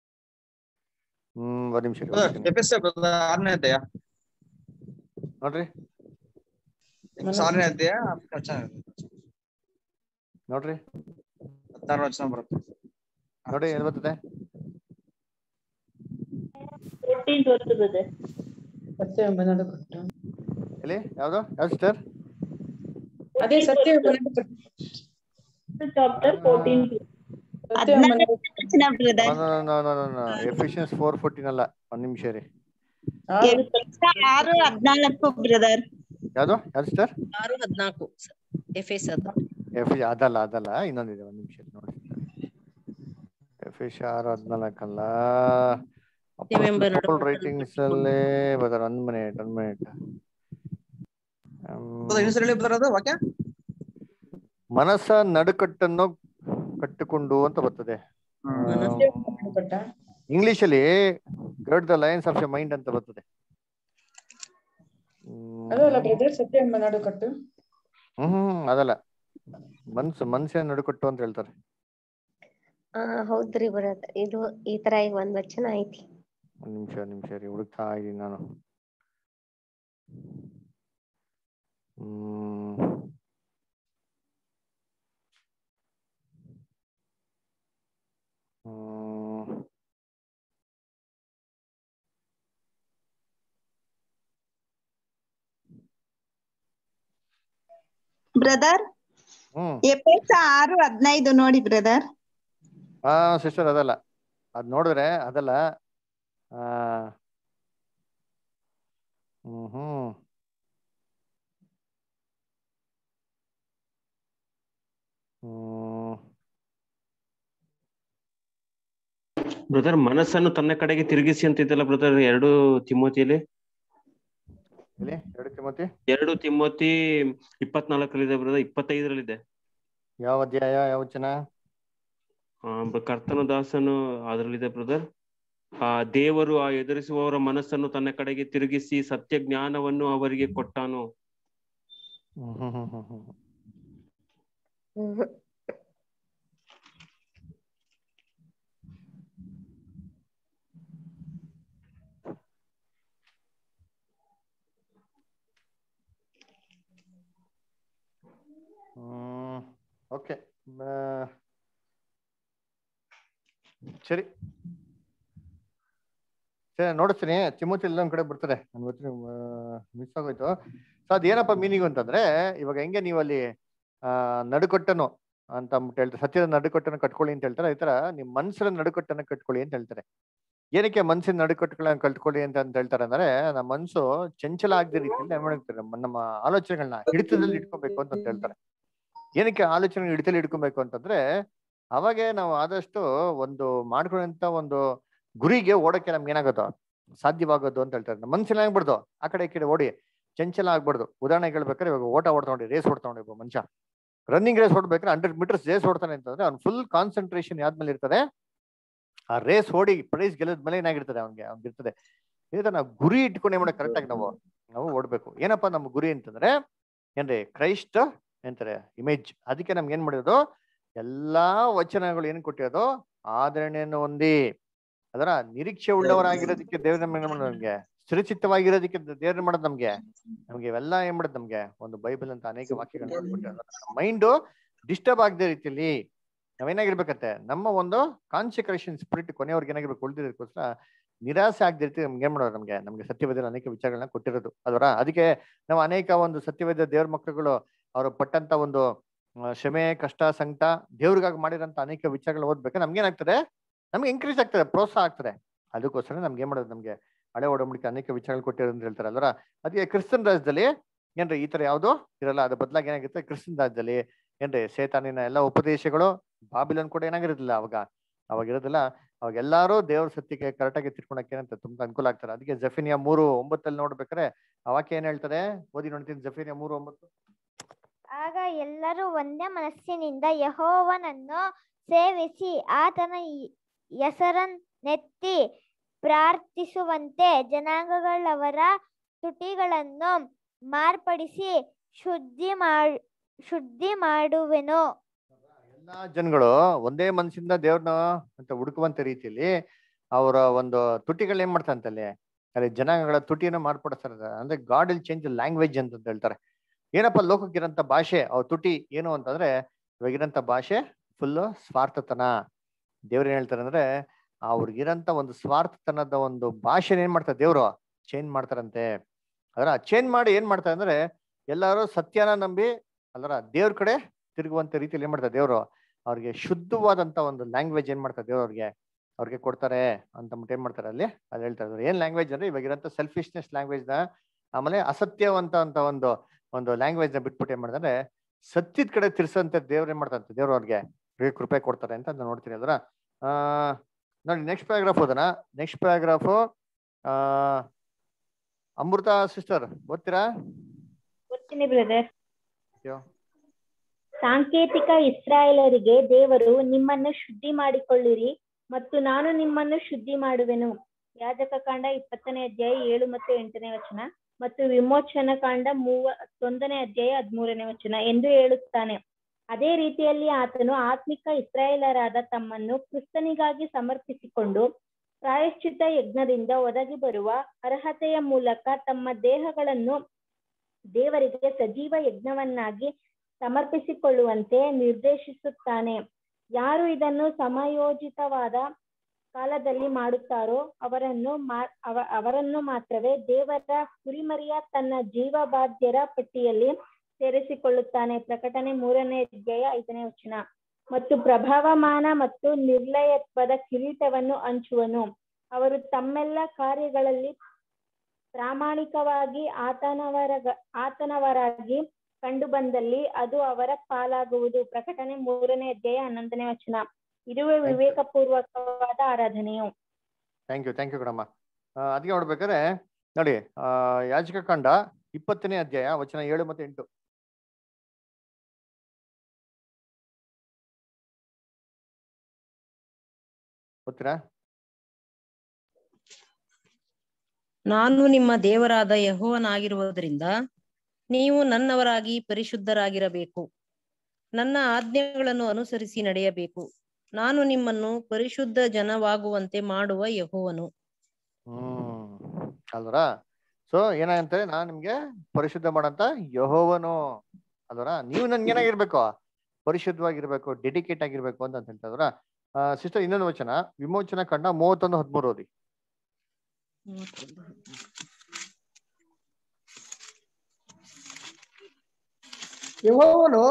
ಹ್ಮ್ ಒಂದ್ ನಿಮಿಷ ರೀ, ಒಂದ್ ನಿಮಿಷ. ಎಫೆಸ ಆರನೇ ಅಧ್ಯಾಯ ನೋಡ್ರಿ ಎಫೆಸ ಆರನೇ ಅಧ್ಯಾಯ ವಚನ ನೋಡ್ರಿ ಹತ್ತಾರು ವಚನ ಬರುತ್ತೆ ನೋಡಿ ಎಲ್ಲಿ ಬರ್ತದೆ ಎಲ್ಲಿ ಯಾವ್ದು ಯಾವ್ದು ಸಿಸ್ಟರ್ ಅದೇ ಸತ್ಯ ಎಫಿಷಿಯನ್ಸ್ ಫೋರ್ ಫೋರ್ಟೀನ್ ಅಲ್ಲ ಒಂದ್ ನಿಮಿಷ ರೀ ಆರು ಹದ್ನಾಲ್ಕು ಬ್ರದರ್ ಯಾವ್ದು ಯಾವ್ದು ಸಿಸ್ಟರ್ ಆರು ಹದ್ನಾಲ್ಕು ಎಫೆಸ್ ಅದು ಎಫ್ ಅದಲ್ಲ ಅದಲ್ಲ ಇನ್ನೊಂದಿದೆ ಒಂದ್ ನಿಮಿಷ ನೋಡಿ ಎಫಿಷ್ ಆರು ಹದ್ನಾಲ್ಕಲ್ಲ ನೀವೆಂಬ ನಡುವೆ ರೈಟಿಂಗ್ಸ್ ಅಲ್ಲಿ ಬರ್ತಾರೆ ಒಂದ್ ಮಿನಿಟ್ ಒಂದ್ ಮಿನಿಟ್ ಇನ್ನೊಂದ್ಸರಿ ಹೇಳಿ ಬರೋದು ವಾಕ್ಯ ಮನಸ್ಸ ನಡುಕಟ್ಟನ್ನು ಕಟ್ಟಿಕೊಂಡು ಅಂತ ಬರ್ತದೆ ಇಂಗ್ಲಿಷ್ ಅಲ್ಲಿ gird the loins of your mind ಅಂತ ಬರ್ತದೆ ಹ್ಮ್. ಅದಲ್ಲ ಬ್ರದರ್ ಸತ್ಯ ಎಂಬ ನಡುಕಟ್ಟು ಹ್ಮ್ ಹ್ಮ್ ಅದಲ್ಲ ಮನ್ಸು ಮನ್ಸಿನ ನಡುಕಟ್ಟು ಅಂತ ಹೇಳ್ತಾರೆ ಆ ಹೌದ್ರಿ ಬ್ರದರ್ ಇದು ಈ ತರ ಈಗ ಒಂದ್ ವಚನ ಐತಿ ಒಂದ್ ನಿಮಿಷ ಒಂದ್ ನಿಮಿಷ ರೀ ಹುಡುಕ್ತಾ ಇದೀನಿ ನಾನು ಹ್ಮ್ ಹ್ಮ್ ಬ್ರದರ್ ಹ್ಮ್ ಎಪೇಸ ಆರು ಹದಿನೈದು ನೋಡಿ ಬ್ರದರ್ ಹಾ ಸಿಸ್ಟರ್ ಅದಲ್ಲ ಅದ್ ನೋಡಿದ್ರೆ ಅದಲ್ಲ ಆ ಹ್ಮ್ ಹ್ಮ್ ಹ್ಮ್ ಬ್ರದರ್ ಮನಸ್ಸನ್ನು ತನ್ನ ಕಡೆಗೆ ತಿರುಗಿಸಿ ಅಂತಿದ್ದಲ್ಲ ಬ್ರದರ್ ಎರಡು ತಿಮ್ಮೋತಿಯಲ್ಲಿ ಇಲ್ಲಿ ಎರಡು ತಿಮ್ಮತಿ ಎರಡು ತಿಮ್ಮೋತಿ ಇಪ್ಪತ್ನಾಲ್ಕರಲ್ಲಿದೆ ಬ್ರದರ್ ಇಪ್ಪತ್ತೈದರಲ್ಲಿದೆ ಯಾವ ಅಧ್ಯಾಯ ಯಾವ ವಚನ ಆ, ಬ- ಕರ್ತನ ದಾಸನು ಅದರಲ್ಲಿದೆ ಬ್ರದರ್ ಆ ದೇವರು ಆ ಎದುರಿಸುವವರ ಮನಸ್ಸನ್ನು ತನ್ನ ಕಡೆಗೆ ತಿರುಗಿಸಿ ಸತ್ಯ ಜ್ಞಾನವನ್ನು ಅವರಿಗೆ ಕೊಟ್ಟಾನು ಹ್ಮ್ ಹ್ಮ್ ಹ್ಮ್ ಹ್ಮ್ ಹ್ಮ್ ಹ್ಮ್. ಹ್ಮ್ ಓಕೆ ಸರಿ ಸರಿ ನೋಡಿಸ್ತೀನಿ ತಿಮ್ಮತಿ ಎಲ್ಲ ಒಂದ್ ಕಡೆ ಬರ್ತಾರೆ ನನ್ ಗೊತ್ತಿಲ್ಲ ಮಿಸ್ ಆಗೋಯ್ತು ಸೊ ಅದೇನಪ್ಪ ಮೀನಿಂಗ್ ಅಂತಂದ್ರೆ ಇವಾಗ ಹೆಂಗೆ ನೀವು ಅಲ್ಲಿ ಆ ನಡುಕಟ್ಟನು ಅಂತ ಅಂದ್ಬಿಟ್ಟು ಹೇಳ್ತಾರೆ ಸತ್ಯದ ನಡುಕಟ್ಟನ್ನು ಕಟ್ಕೊಳ್ಳಿ ಅಂತ ಹೇಳ್ತಾರೆ ಈ ತರ ನಿಮ್ ಮನ್ಸಿನ ನಡುಕಟ್ಟನ್ನು ಕಟ್ಕೊಳ್ಳಿ ಅಂತ ಹೇಳ್ತಾರೆ ಏನಕ್ಕೆ ಮನ್ಸಿನ ನಡುಕಟ್ಟುಗಳನ್ನ ಕಟ್ಕೊಳ್ಳಿ ಅಂತ ಅಂತ ಹೇಳ್ತಾರೆ ಅಂದ್ರೆ ನಮ್ಮ ಮನ್ಸು ಚಂಚಲ ಆಗದ ರೀತಿಯಲ್ಲಿ ಏನ್ ಮಾಡ್ತಾರೆ ನಮ್ಮ ಆಲೋಚನೆಗಳನ್ನ ಹಿಡಿತದಲ್ಲಿ ಇಟ್ಕೋಬೇಕು ಅಂತ ಅಂತ ಹೇಳ್ತಾರೆ ಏನಕ್ಕೆ ಆಲೋಚನೆ ಹಿಡಿತಲ್ಲಿ ಇಟ್ಕೊಬೇಕು ಅಂತಂದ್ರೆ ಅವಾಗೆ ನಾವು ಆದಷ್ಟು ಒಂದು ಮಾಡ್ಕೊಳ್ಳೋಂತ ಒಂದು ಗುರಿಗೆ ಓಡಕ್ಕೆ ನಮ್ಗೆ ಏನಾಗೋದು ಸಾಧ್ಯವಾಗೋದು ಅಂತ ಹೇಳ್ತಾರೆ ನಮ್ಮ ಮನ್ಸಿನ ಆಗ್ಬಿಡ್ದು ಆ ಕಡೆ ಈ ಕಡೆ ಓಡಿ ಚಂಚಲ ಆಗ್ಬಾರ್ದು ಉದಾಹರಣೆ ಹೇಳ್ಬೇಕಾದ್ರೆ ಇವಾಗ ಓಟ ಓಡ್ತಾ ನೋಡಿ ರೇಸ್ ಓಡ್ತಾ ನೋಡಿ ಒಬ್ಬ ಮನುಷ್ಯ ರನ್ನಿಂಗ್ ರೇಸ್ ಓಡ್ಬೇಕಾದ್ರೆ ಹಂಡ್ರೆಡ್ ಮೀಟರ್ಸ್ ರೇಸ್ ಓಡ್ತಾನೆ ಅಂತಂದ್ರೆ ಅವ್ನು ಫುಲ್ ಕಾನ್ಸಂಟ್ರೇಷನ್ ಯಾವ್ದ್ಮೇಲೆ ಇರ್ತದೆ ಆ ರೇಸ್ ಓಡಿ ಪ್ರೈಸ್ ಗೆಲ್ಲದ ಮೇಲೆ ಏನಾಗಿರ್ತದೆ ಅವ್ನಿಗೆ ಅವ್ನಿಗೆ ಇರ್ತದೆ ಇದೇ ನಾವು ಗುರಿ ಇಟ್ಕೊಂಡು ಏನ್ ಕರೆಕ್ಟ್ ಆಗಿ ನಾವು ನಾವು ಓಡ್ಬೇಕು ಏನಪ್ಪಾ ನಮ್ಮ ಗುರಿ ಅಂತಂದ್ರೆ ಏನ್ರಿ ಕ್ರೈಸ್ಟ್ ಎಂತಾರೆ ಇಮೇಜ್ ಅದಕ್ಕೆ ನಮ್ಗೆ ಏನ್ ಮಾಡಿರೋದು ಎಲ್ಲಾ ವಚನಗಳು ಏನ್ ಕೊಟ್ಟಿರೋದು ಆದರಣೆಯನ್ನು ಹೊಂದಿ ಅದರ ನಿರೀಕ್ಷೆ ಉಳ್ಳವರಾಗಿರೋದಕ್ಕೆ ದೇವ್ರ ನಮ್ಗೆ ಸುರಕ್ಷಿತವಾಗಿರೋದಕ್ಕೆ ದೇವ್ರ ಮಾಡೋದು ನಮ್ಗೆ ನಮ್ಗೆ ಇವೆಲ್ಲ ಏನ್ ಮಾಡೋದು ನಮ್ಗೆ ಒಂದು ಬೈಬಲ್ ಅಂತ ಅನೇಕ ವಾಕ್ಯಗಳನ್ನ ಮೈಂಡ್ ಡಿಸ್ಟರ್ಬ್ ಆಗದೆ ರೀತಿಯಲ್ಲಿ ನಾವೇನಾಗಿರ್ಬೇಕಂತೆ ನಮ್ಮ ಒಂದು ಕಾನ್ಸಿಕ್ರೇಷನ್ ಸ್ಪಿರಿಟ್ ಕೊನೆಯವ್ರಿಗೆ ಏನಾಗಿರ್ಬೇಕು ಉಳಿದಿರೋದಕ್ಕೋಸ್ಕರ ನಿರಾಸೆ ಆಗದ ರೀತಿ ನಮ್ಗೆ ಏನ್ ಮಾಡೋದು ನಮ್ಗೆ ನಮ್ಗೆ ಸತ್ಯವೇದ ಅನೇಕ ವಿಚಾರಗಳನ್ನ ಕೊಟ್ಟಿರೋದು ಅದರ ಅದಕ್ಕೆ ನಾವು ಅನೇಕ ಒಂದು ಸತ್ಯವೇದ ದೇವ್ರ ಮಕ್ಕಳುಗಳು ಅವರು ಪಟ್ಟಂತ ಒಂದು ಆ, ಶ್ರಮೆ ಕಷ್ಟ ಸಂಕಟ ದೇವ್ರಿಗಾಗಿ ಮಾಡಿರೋಂಥ ಅನೇಕ ವಿಚಾರಗಳು ಓದ್ಬೇಕು ನಮ್ಗೆ ಏನಾಗ್ತದೆ ನಮ್ಗೆ ಇನ್ಕ್ರೀಸ್ ಆಗ್ತದೆ ಪ್ರೋತ್ಸಾಹ ಆಗ್ತದೆ ಅದಕ್ಕೋಸ್ಕರ ನಮ್ಗೆ ಏನ್ ಮಾಡೋದು ನಮ್ಗೆ ಹಳೆ ಒಡಂಬಡಿಕೆ ಅನೇಕ ವಿಚಾರಗಳು ಕೊಟ್ಟಿರೋದು ಅಂತ ಹೇಳ್ತಾರೆ ಅಲ್ವರ ಅದಕ್ಕೆ ಕ್ರಿಸ್ತನ್ ರಾಜ್ಯದಲ್ಲಿ ಏನ್ರಿ ಈ ತರ ಯಾವ್ದು ಇರಲ್ಲ ಅದ್ರ ಬದಲಾಗಿ ಏನಾಗುತ್ತೆ ಕ್ರಿಸ್ತನ್ ರಾಜ್ಯದಲ್ಲಿ ಏನ್ರಿ ಸೇತಾನಿನ ಎಲ್ಲ ಉಪದೇಶಗಳು ಬಾಬಿಲನ್ ಕೂಡ ಏನಾಗಿರೋದಿಲ್ಲ ಅವಾಗ ಅವಾಗ ಇರೋದಿಲ್ಲ ಅವಾಗ ಎಲ್ಲಾರು ದೇವ್ರ ಸತ್ಯಕ್ಕೆ ಕರೆಕ್ಟಾಗಿ ತಿಳ್ಕೊಳಕ್ಕೆ ಏನಂತ ತುಂಬಾ ಅನುಕೂಲ ಆಗ್ತಾರೆ ಅದಕ್ಕೆ ಜಫಿನಿಯಾ ಮೂರು ಒಂಬತ್ತಲ್ಲಿ ನೋಡ್ಬೇಕಾರೆ ಆ ವಾಕ್ಯ ಏನ್ ಹೇಳ್ತಾರೆ ಓದಿ ನೋಡ್ತೀನಿ ಜಫಿನಿಯಾ ಮೂರು ಒಂಬತ್ತು ಆಗ ಎಲ್ಲರೂ ಒಂದೇ ಮನಸ್ಸಿನಿಂದ ಯಹೋವನನ್ನು ಸೇವಿಸಿ ಆತನ ಈ- ಹೆಸರನ್ನೆತ್ತಿ ಪ್ರಾರ್ಥಿಸುವಂತೆ ಜನಾಂಗಗಳವರ ತುಟಿಗಳನ್ನು ಮಾರ್ಪಡಿಸಿ ಶುದ್ಧಿ ಮಾಡ್ ಶುದ್ಧಿ ಮಾಡುವೆನು ಎಲ್ಲಾ ಜನಗಳು ಒಂದೇ ಮನಸ್ಸಿಂದ ದೇವ್ರನ್ನ ಅಂತ ಹುಡುಕುವಂತ ರೀತಿಯಲ್ಲಿ ಅವರ ಒಂದು ತುಟಿಗಳು ಏನ್ ಮಾಡ್ತಾರೆ ಅಂತಲ್ಲಿ ಅಲ್ಲಿ ಜನಾಂಗಗಳ ತುಟಿಯನ್ನು ಮಾರ್ಪಡಿಸ್ತಾರೆ ಅಂದ್ರೆ ಗಾಡ್ ಇಲ್ ಚೇಂಜ್ ಲ್ಯಾಂಗ್ವೇಜ್ ಅಂತ ಹೇಳ್ತಾರೆ ಏನಪ್ಪ ಲೋಕಕ್ಕಿರಂತ ಭಾಷೆ ಅವ್ರ ತುಟಿ ಏನು ಅಂತಂದ್ರೆ ಇವಾಗಿರಂತ ಭಾಷೆ ಫುಲ್ ಸ್ವಾರ್ಥತನ ದೇವ್ರು ಏನ್ ಹೇಳ್ತಾರೆ ಅಂದ್ರೆ ಅವ್ರಿಗಿರಂತ ಒಂದು ಸ್ವಾರ್ಥತನದ ಒಂದು ಭಾಷೆ ಏನ್ ಮಾಡ್ತಾರೆ ದೇವ್ರು ಚೇಂಜ್ ಮಾಡ್ತಾರಂತೆ ಅದರ ಚೇಂಜ್ ಮಾಡಿ ಏನ್ ಮಾಡ್ತಾರೆ ಅಂದ್ರೆ ಎಲ್ಲಾರು ಸತ್ಯನ ನಂಬಿ ಅಲ್ಲರ ದೇವ್ರ ಕಡೆ ತಿರುಗುವಂತ ರೀತಿಯಲ್ಲಿ ಏನ್ ಮಾಡ್ತಾರೆ ದೇವ್ರು ಅವ್ರಿಗೆ ಶುದ್ಧವಾದಂತ ಒಂದು ಲ್ಯಾಂಗ್ವೇಜ್ ಏನ್ ಮಾಡ್ತಾರೆ ದೇವ್ರು ಅವ್ರಿಗೆ ಅವ್ರಿಗೆ ಕೊಡ್ತಾರೆ ಅಂತ ಅಂದ್ಬಿಟ್ಟು ಏನ್ ಮಾಡ್ತಾರೆ ಅಲ್ಲಿ ಅಲ್ಲಿ ಹೇಳ್ತಾ ಇದ್ದಾರೆ ಏನ್ ಲ್ಯಾಂಗ್ವೇಜ್ ಅಂದ್ರೆ ಇವಾಗಿರಂತ ಸೆಲ್ಫಿಶ್ನೆಸ್ ಲ್ಯಾಂಗ್ವೇಜ್ ನ ಆಮೇಲೆ ಅಸತ್ಯವಂತ ಅಂತ ಒಂದು ಒಂದು ಲ್ಯಾಂಗ್ವೇಜ್ ನ ಬಿಟ್ಬಿಟ್ಟು ಏನ್ ಮಾಡ್ತಾರೆ ಸತ್ಯದ ಕಡೆ ತಿರ್ಸಂತ ದೇವ್ರು ಏನ್ ಮಾಡ್ತಾರೆ ದೇವ್ರು ಅವ್ರಿಗೆ ಅವ್ರಿಗೆ ಕೃಪೆ ಕೊಡ್ತಾರೆ ಅಂತ ನಾನು ನೋಡ್ತೀನಿ ಅದರ ಆ ನೋಡಿ ನೆಕ್ಸ್ಟ್ ಪ್ಯಾರಾಗ್ರಾಫ್ ಓದೋಣ ನೆಕ್ಸ್ಟ್ ಪ್ಯಾರಾಗ್ರಾಫ್ ಆ ಅಮೃತ ಸಿಸ್ಟರ್ ಓದ್ತೀರಾ ಗೊತ್ತಿನಿ ಬ್ರದರ್ ಅಯ್ಯೋ ಸಾಂಕೇತಿಕ ಇಸ್ರಾಯೇಲರಿಗೆ ದೇವರು ನಿಮ್ಮನ್ನು ಶುದ್ಧಿ ಮಾಡಿಕೊಳ್ಳಿರಿ ಮತ್ತು ನಾನು ನಿಮ್ಮನ್ನು ಶುದ್ಧಿ ಮಾಡುವೆನು ಯಾಜಕ ಕಾಂಡ ಇಪ್ಪತ್ತನೇ ಅಧ್ಯಾಯ ಏಳು ಮತ್ತು ಎಂಟನೇ ವಚನ ಮತ್ತು ವಿಮೋಚನ ಕಾಂಡ ಮೂವತ್ತೊಂದನೇ ಅಧ್ಯಾಯ ಹದಿಮೂರನೇ ವಚನ ಎಂದು ಹೇಳುತ್ತಾನೆ ಅದೇ ರೀತಿಯಲ್ಲಿ ಆತನು ಆತ್ಮಿಕ ಇಸ್ರಾಯೇಲರಾದ ತಮ್ಮನ್ನು ಕ್ರಿಸ್ತನಿಗಾಗಿ ಸಮರ್ಪಿಸಿಕೊಂಡು ಪ್ರಾಯಶ್ಚಿತ್ತ ಯಜ್ಞದಿಂದ ಒದಗಿ ಬರುವ ಅರ್ಹತೆಯ ಮೂಲಕ ತಮ್ಮ ದೇಹಗಳನ್ನು ದೇವರಿಗೆ ಸಜೀವ ಯಜ್ಞವನ್ನಾಗಿ ಸಮರ್ಪಿಸಿಕೊಳ್ಳುವಂತೆ ನಿರ್ದೇಶಿಸುತ್ತಾನೆ ಯಾರು ಇದನ್ನು ಸಮಯೋಚಿತವಾದ ಕಾಲದಲ್ಲಿ ಮಾಡುತ್ತಾರೋ ಅವರನ್ನು ಮಾ ಅವ- ಅವರನ್ನು ಮಾತ್ರವೇ ದೇವರ ಕುರಿಮರಿಯ ತನ್ನ ಜೀವಬಾಧ್ಯರ ಪಟ್ಟಿಯಲ್ಲಿ ಸೇರಿಸಿಕೊಳ್ಳುತ್ತಾನೆ ಪ್ರಕಟಣೆ ಮೂರನೇ ಅಧ್ಯಾಯ ಐದನೇ ವಚನ ಮತ್ತು ಪ್ರಭಾವಮಾನ ಮತ್ತು ನಿರ್ಲಯತ್ವದ ಕಿರೀಟವನ್ನು ಹಂಚುವನು ಅವರು ತಮ್ಮೆಲ್ಲ ಕಾರ್ಯಗಳಲ್ಲಿ ಪ್ರಾಮಾಣಿಕವಾಗಿ ಆತನವರ ಆತನವರಾಗಿ ಕಂಡು ಬಂದಲ್ಲಿ ಅದು ಅವರ ಪಾಲಾಗುವುದು ಪ್ರಕಟಣೆ ಮೂರನೇ ಅಧ್ಯಾಯ ಹನ್ನೊಂದನೇ ವಚನ ಇದುವೇ ವಿವೇಕಪೂರ್ವಕವಾದ ಆರಾಧನೆಯು ಥ್ಯಾಂಕ್ ಯು ಥ್ಯಾಂಕ್ ಯು ಕಣಮ್ಮ ಆ, ಅದಕ್ಕೆ ನೋಡ್ಬೇಕಾದ್ರೆ ನೋಡಿ ಆ, ಯಾಜಕ ಕಂಡ ಇಪ್ಪತ್ತನೇ ಅಧ್ಯಾಯ ವಚನ ಏಳು ಮತ್ತೆ ಎಂಟು ಗೊತ್ತೀರಾ ನಾನು ನಿಮ್ಮ ದೇವರಾದ ಯೆಹೋವನಾಗಿರುವುದರಿಂದ ನೀವು ನನ್ನವರಾಗಿ ಪರಿಶುದ್ಧರಾಗಿರಬೇಕು ನನ್ನ ಆಜ್ಞೆಗಳನ್ನು ಅನುಸರಿಸಿ ನಡೆಯಬೇಕು ನಾನು ನಿಮ್ಮನ್ನು ಪರಿಶುದ್ಧ ಜನವಾಗುವಂತೆ ಮಾಡುವ ಯೆಹೋವನು ಹ್ಮ್ ಅಲ್ವರ ಸೊ ಏನಾಗಂತಾರೆ ನಾನ್ ನಿಮ್ಗೆ ಪರಿಶುದ್ಧ ಮಾಡಂತ ಯಹೋವನು ಅಲ್ವರ ನೀವು ನನ್ಗೆ ಏನಾಗಿರ್ಬೇಕು ಪರಿಶುದ್ಧವಾಗಿರ್ಬೇಕು ಡೆಡಿಕೇಟ್ ಆಗಿರ್ಬೇಕು ಅಂತ ಹೇಳ್ತಾರ ಸಿಸ್ಟರ್ ಇನ್ನೊಂದು ವಚನ ವಿಮೋಚನ ಕಂಡ ಮೂವತ್ತೊಂದು ಹದಿಮೂರು ಓದಿ ಯೆಹೋವನು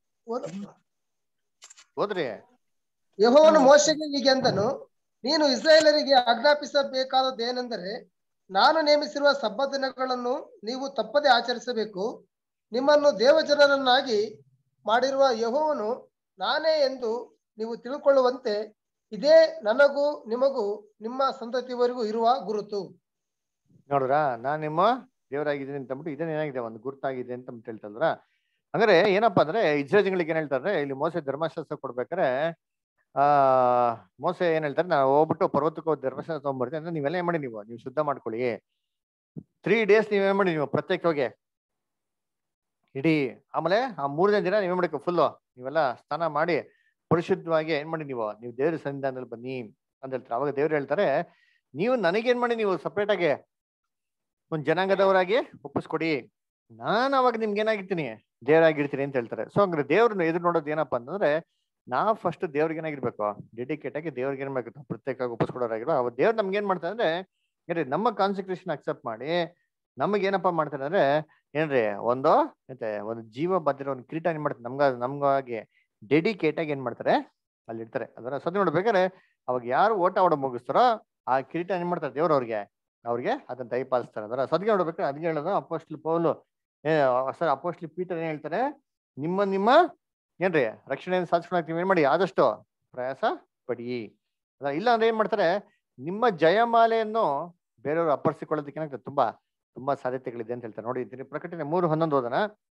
ಹೋದ್ರಿ ಯೆಹೋವನು ಮೋಶೆಗೆ ಹೀಗೆ ಅಂದನು ನೀನು ಇಸ್ರಾಯೇಲರಿಗೆ ಆಜ್ಞಾಪಿಸಬೇಕಾದದ್ದೇನೆಂದರೆ ನಾನು ನೇಮಿಸಿರುವ ಸಬ್ಬ ದಿನಗಳನ್ನು ನೀವು ತಪ್ಪದೆ ಆಚರಿಸಬೇಕು ನಿಮ್ಮನ್ನು ದೇವಜನರನ್ನಾಗಿ ಮಾಡಿರುವ ಯೆಹೋವನು ನಾನೇ ಎಂದು ನೀವು ತಿಳ್ಕೊಳ್ಳುವಂತೆ ಇದೇ ನನಗೂ ನಿಮಗೂ ನಿಮ್ಮ ಸಂತತಿಯವರೆಗೂ ಇರುವ ಗುರುತು ನೋಡ್ರ ನಾನ್ ನಿಮ್ಮ ದೇವರಾಗಿದ್ದೀನಿ ಅಂತ ಅಂದ್ಬಿಟ್ಟು ಇದೇನ್ ಏನಾಗಿದೆ ಒಂದು ಗುರ್ತಾಗಿದೆ ಅಂತ ಅಂದ್ಬಿಟ್ಟು ಹೇಳ್ತಂದ್ರ ಹಂಗಾರೆ ಏನಪ್ಪಾ ಅಂದ್ರೆ ಇಸ್ರೇಜ್ಗಳಿಗೆ ಏನ್ ಹೇಳ್ತಾರೆ ಇಲ್ಲಿ ಮೋಸೆ ಧರ್ಮಶಾಸ್ತ್ರ ಕೊಡ್ಬೇಕಾರೆ ಆ ಮೋಸೆ ಏನ್ ಹೇಳ್ತಾರೆ ನಾವು ಹೋಗ್ಬಿಟ್ಟು ಪರ್ವತಕ್ಕೆ ಹೋಗಿ ಧರ್ಮಶಾಸ್ತ್ರ ತಗೊಂಡ್ಬರ್ತೀವಿ ಅಂದ್ರೆ ನೀವೆಲ್ಲ ಏನ್ ಮಾಡಿ ನೀವು ನೀವು ಶುದ್ಧ ಮಾಡ್ಕೊಳ್ಳಿ ತ್ರೀ ಡೇಸ್ ನೀವೇನ್ ಮಾಡಿ ನೀವು ಪ್ರತ್ಯೇಕವಾಗಿ ಇಡೀ ಆಮೇಲೆ ಆ ಮೂರನೇ ದಿನ ನೀವೇನ್ ಮಾಡಬೇಕು ಫುಲ್ಲು ನೀವೆಲ್ಲ ಸ್ನಾನ ಮಾಡಿ ಪರಿಶುದ್ಧವಾಗಿ ಏನ್ ಮಾಡಿ ನೀವು ನೀವು ದೇವ್ರ ಸನ್ನಿಧಾನದಲ್ಲಿ ಬನ್ನಿ ಅಂತ ಹೇಳ್ತಾರೆ ಅವಾಗ ದೇವ್ರು ಹೇಳ್ತಾರೆ ನೀವು ನನಗೇನ್ ಮಾಡಿ ನೀವು ಸಪ್ರೇಟ್ ಆಗಿ ಒಂದ್ ಜನಾಂಗದವರಾಗಿ ಒಪ್ಪಿಸ್ಕೊಡಿ ನಾನು ಅವಾಗ ನಿಮ್ಗೆ ಏನಾಗಿರ್ತೀನಿ ದೇವರಾಗಿರ್ತೀನಿ ಅಂತ ಹೇಳ್ತಾರೆ ಸೊ ಹಂಗ್ರೆ ದೇವ್ರನ್ನ ಎದುರು ನೋಡೋದು ಏನಪ್ಪಾ ಅಂತಂದ್ರೆ ನಾವು ಫಸ್ಟ್ ದೇವ್ರಿಗೆ ಏನಾಗಿರ್ಬೇಕು ಡೆಡಿಕೇಟ್ ಆಗಿ ದೇವ್ರಿಗೆ ಏನ್ ಮಾಡ್ಬೇಕು ಪ್ರತ್ಯೇಕವಾಗಿ ಒಪ್ಪಿಸ್ಕೊಡೋರಾಗಿರೋ ಅವ ದೇವ್ರು ನಮ್ಗೆ ಏನ್ ಮಾಡ್ತಾರೆ ಅಂದ್ರೆ ಏನ್ರಿ ನಮ್ಮ ಕಾನ್ಸಂಟ್ರೇಷನ್ ಅಕ್ಸೆಪ್ಟ್ ಮಾಡಿ ನಮಗೆ ಏನಪ್ಪಾ ಮಾಡ್ತಾರೆ ಅಂದ್ರೆ ಏನ್ರಿ ಒಂದು ಮತ್ತೆ ಒಂದು ಜೀವ ಬದ್ದಿರೋ ಒಂದು ಕಿರೀಟ ಏನ್ ಮಾಡ್ತಾರೆ ನಮ್ಗ ನಮ್ಗಾಗಿ ಡೆಡಿಕೇಟ್ ಆಗಿ ಏನ್ ಮಾಡ್ತಾರೆ ಅಲ್ಲಿ ಇಡ್ತಾರೆ ಅದರ ಸದ್ಯ ನೋಡ್ಬೇಕಾದ್ರೆ ಅವಾಗ ಯಾರು ಓಟ ಓಡ ಮುಗಿಸ್ತಾರೋ ಆ ಕಿರೀಟ ಏನ್ ಮಾಡ್ತಾರೆ ದೇವ್ರು ಅವ್ರಿಗೆ ಅವ್ರಿಗೆ ಅದನ್ನ ದಯಪಾಲಿಸ್ತಾರೆ ಅದರ ಸದ್ಯ ನೋಡ್ಬೇಕಾದ್ರೆ ಅದಕ್ಕೆ ಹೇಳೋದು ಅಪೋಸ್ಟ್ಲ್ ಪೌಲು ಏ ಸರ್ ಅಪೋಸ್ಟ್ಲಿ ಪೀಟರ್ ಏನ್ ಹೇಳ್ತಾರೆ ನಿಮ್ಮ ನಿಮ್ಮ ಏನ್ರಿ ರಕ್ಷಣೆಯನ್ನು ಸಾಧಿಸ್ಕೊಳಕ್ ನೀವ್ ಏನ್ ಮಾಡಿ ಆದಷ್ಟು ಪ್ರಯಾಸ ಪಡಿ ಅದ ಇಲ್ಲ ಅಂದ್ರೆ ಏನ್ ಮಾಡ್ತಾರೆ ನಿಮ್ಮ ಜಯಮಾಲೆಯನ್ನು ಬೇರೆಯವರು ಅಪ್ಪರ್ಸಿಕೊಳ್ಳೋದಕ್ಕೆ ಏನಾಗ್ತದೆ ತುಂಬಾ ತುಂಬಾ ಸಾಧ್ಯತೆಗಳಿದೆ ಅಂತ ಹೇಳ್ತಾರೆ ನೋಡಿ ಇದನ್ನ ಪ್ರಕಟಣೆ ಮೂರು ಹನ್ನೊಂದು ಓದನ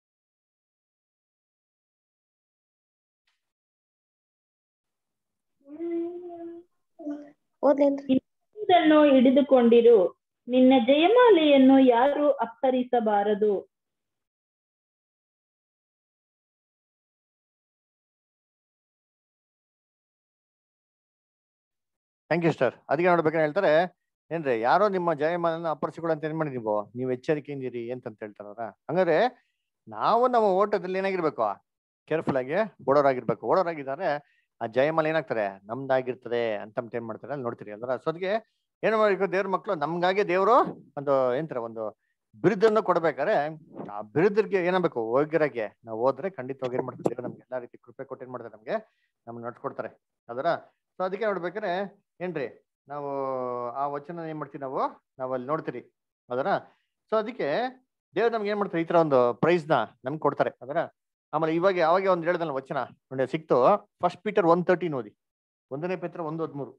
ಇದನ್ನು ಹಿಡಿದುಕೊಂಡಿರು ನಿನ್ನ ಜಯಮಾಲೆಯನ್ನು ಯಾರು ಅಪ್ಪರಿಸಬಾರದು ಥ್ಯಾಂಕ್ ಯು ಸರ್ ಅದಕ್ಕೆ ನೋಡ್ಬೇಕಾದ್ರೆ ಹೇಳ್ತಾರೆ ಏನ್ರಿ ಯಾರೋ ನಿಮ್ಮ ಜಯಮಾಲನ್ನ ಅಪ್ಪರಿಸಿಕೊಳ್ಳೋ ಅಂತ ಏನ್ ಮಾಡಿ ನೀವು ನೀವು ಎಚ್ಚರಿಕೆಯಿಂದಿರಿ ಅಂತಂತ ಹೇಳ್ತಾರ ಹಂಗಾರೆ ನಾವು ನಮ್ಮ ಓಟದಲ್ಲಿ ಏನಾಗಿರ್ಬೇಕು ಕೇರ್ಫುಲ್ ಆಗಿ ಓಡೋರಾಗಿರ್ಬೇಕು ಓಡೋರಾಗಿದ್ದಾರೆ ಆ ಜಯಮಾಲ ಏನಾಗ್ತಾರೆ ನಮ್ದಾಗಿರ್ತದೆ ಅಂತ ಏನ್ ಮಾಡ್ತಾರೆ ಅಲ್ಲಿ ನೋಡ್ತೀರಿ ಅಲ್ರ ಸೊ ಅದಕ್ಕೆ ಏನು ಮಾಡಬೇಕು ದೇವ್ರ ಮಕ್ಕಳು ನಮ್ಗಾಗಿ ದೇವರು ಒಂದು ಏನಂತಾರೆ ಒಂದು ಬಿರುದನ್ನು ಕೊಡ್ಬೇಕಾದ್ರೆ ಆ ಬಿರುದಿಗೆ ಏನಾಗಬೇಕು ಹೋಗಿರಾಗೆ ನಾವು ಹೋದ್ರೆ ಖಂಡಿತವಾಗಿ ಏನ್ ಮಾಡ್ತಾರೆ ದೇವ್ರು ನಮ್ಗೆ ಎಲ್ಲಾ ರೀತಿ ಕೃಪೆ ಕೊಟ್ಟು ಏನ್ ಮಾಡ್ತಾರೆ ನಮ್ಗೆ ನಮ್ಗೆ ನಡ್ಸ್ಕೊಡ್ತಾರೆ ಅದರ ಸೊ ಅದಕ್ಕೆ ನೋಡ್ಬೇಕಾದ್ರೆ ಏನ್ರಿ ನಾವು ಆ ವಚನ ಏನ್ ಮಾಡ್ತೀವಿ ನಾವು ನಾವು ಅಲ್ಲಿ ನೋಡ್ತೀರಿ ಅದರ ಸೊ ಅದಕ್ಕೆ ದೇವ್ರು ನಮ್ಗೆ ಏನ್ ಮಾಡ್ತಾರೆ ಈ ತರ ಒಂದು ಪ್ರೈಸ್ ನ ನಮ್ಗೆ ಕೊಡ್ತಾರೆ ಅದರ ಆಮೇಲೆ ಇವಾಗ ಅವಾಗ ಒಂದ್ ಹೇಳ್ದಲ್ಲ ವಚನ ನೋಡಿ ಸಿಕ್ತು ಫಸ್ಟ್ ಪೀಟರ್ ಒನ್ ತರ್ಟಿ ಓದಿ ಒಂದನೇ ಪೇತ್ರ ಒಂದು ಹದಿಮೂರು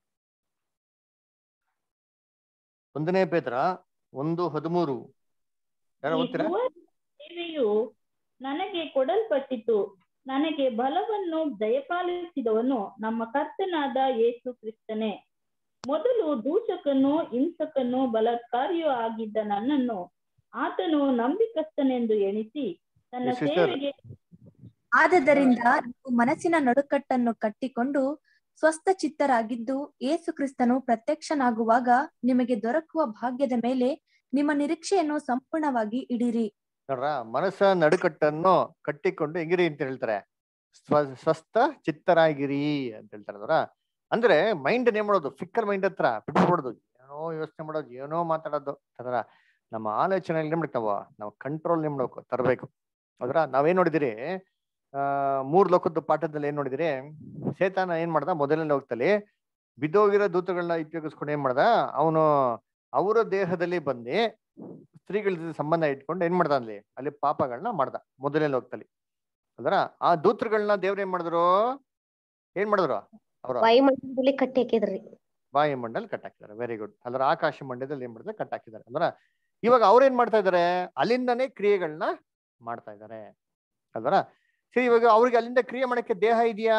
ಒಂದನೇ ಪೇತ್ರ ಒಂದು ಹದಿಮೂರು ಯಾರೋ ಈ ಓದ್ತೀರಾ ಸುವರ್ಣ ಸೇವೆಯು ನನಗೆ ಕೊಡಲ್ಪಟ್ಟಿತು ನನಗೆ ಬಲವನ್ನು ದಯಪಾಲಿಸಿದವನು ನಮ್ಮ ಕರ್ತನಾದ ಯೇಸು ಕ್ರಿಸ್ತನೇ ಮೊದಲು ದೂಷಕನು ಹಿಂಸಕನು ಬಲಾತ್ಕಾರಿಯೂ ಆಗಿದ್ದ ನನ್ನನ್ನು ಆತನು ನಂಬಿಕಸ್ತನೆಂದು ಎಣಿಸಿ ತನ್ನ Yes, sister. ಸೇವೆಗೆ ಆದದರಿಂದ ನೀವು ಮನಸ್ಸಿನ ನಡುಕಟ್ಟನ್ನು ಕಟ್ಟಿಕೊಂಡು ಸ್ವಸ್ಥ ಚಿತ್ತರಾಗಿದ್ದು ಏಸು ಕ್ರಿಸ್ತನು ಪ್ರತ್ಯಕ್ಷನಾಗುವಾಗ ನಿಮಗೆ ದೊರಕುವ ಭಾಗ್ಯದ ಮೇಲೆ ನಿಮ್ಮ ನಿರೀಕ್ಷೆಯನ್ನು ಸಂಪೂರ್ಣವಾಗಿ ಇಡಿರಿ ನೋಡ್ರ ಮನಸ್ಸ ನಡುಕಟ್ಟನ್ನು ಕಟ್ಟಿಕೊಂಡು ಹೆಂಗಿರಿ ಅಂತ ಹೇಳ್ತಾರೆ ಸ್ವ ಸ್ವಸ್ಥ ಚಿತ್ತರಾಗಿರಿ ಅಂತ ಹೇಳ್ತಾರೆ ಅದರ ಅಂದ್ರೆ ಮೈಂಡ್ ಏನ್ ಮಾಡೋದು ಫಿಕ್ಕರ್ ಮೈಂಡ್ ಹತ್ರ ಬಿಟ್ಬಿಡೋದು ಏನೋ ಯೋಚನೆ ಮಾಡೋದು ಏನೋ ಮಾತಾಡೋದು ಅದರ ನಮ್ಮ ಆಲೋಚನೆ ಏನ್ ಮಾಡ್ಬೇಕು ನಾವು ನಾವು ಕಂಟ್ರೋಲ್ ಏನ್ ಮಾಡ್ಬೇಕು ತರಬೇಕು ಅದರ ನಾವೇನ್ ನೋಡಿದಿರಿ ಆ ಮೂರ್ ಲೋಕದ ಪಾಠದಲ್ಲಿ ಏನ್ ನೋಡಿದಿರಿ ಸೇತಾನ ಏನ್ ಮಾಡ್ದ ಮೊದಲನೇ ಲೋಕದಲ್ಲಿ ಬಿದ್ದೋಗಿರೋ ದೂತಗಳನ್ನ ಉಪಯೋಗಿಸ್ಕೊಂಡು ಏನ್ ಮಾಡ್ದ ಅವನು ಅವರ ದೇಹದಲ್ಲಿ ಬಂದು ಸ್ತ್ರೀಗಳ ಜೊತೆ ಸಂಬಂಧ ಇಟ್ಕೊಂಡು ಏನ್ ಮಾಡ್ದ ಅಲ್ಲಿ ಅಲ್ಲಿ ಪಾಪಗಳನ್ನ ಮಾಡ್ದ ಮೊದಲನೇ ಲೋಕದಲ್ಲಿ ಅಲ್ದ್ರ ಆ ದೂತರುಗಳನ್ನ ದೇವ್ರ ಏನ್ ಮಾಡಿದ್ರು ಏನ್ ಮಾಡಿದ್ರು ಅವ್ರ ವಾಯುಮಂಡಲದಲ್ಲಿ ಕಟ್ಟಿ ಹಾಕಿದ್ರಿ ವಾಯುಮಂಡಲ್ ಕಟ್ ಹಾಕಿದ್ದಾರೆ ವೆರಿ ಗುಡ್ ಅದ್ರ ಆಕಾಶ ಮಂಡ್ಯದಲ್ಲಿ ಏನ್ ಮಾಡಿದ್ರೆ ಕಟ್ ಹಾಕಿದ್ದಾರೆ ಅಂದ್ರ ಇವಾಗ ಅವ್ರ ಏನ್ ಮಾಡ್ತಾ ಇದಾರೆ ಅಲ್ಲಿಂದನೇ ಕ್ರಿಯೆಗಳನ್ನ ಮಾಡ್ತಾ ಇದ್ದಾರೆ ಅಲ್ವರ ಸರಿ ಇವಾಗ ಅವ್ರಿಗೆ ಅಲ್ಲಿಂದ ಕ್ರಿಯೆ ಮಾಡಕ್ಕೆ ದೇಹ ಇದೆಯಾ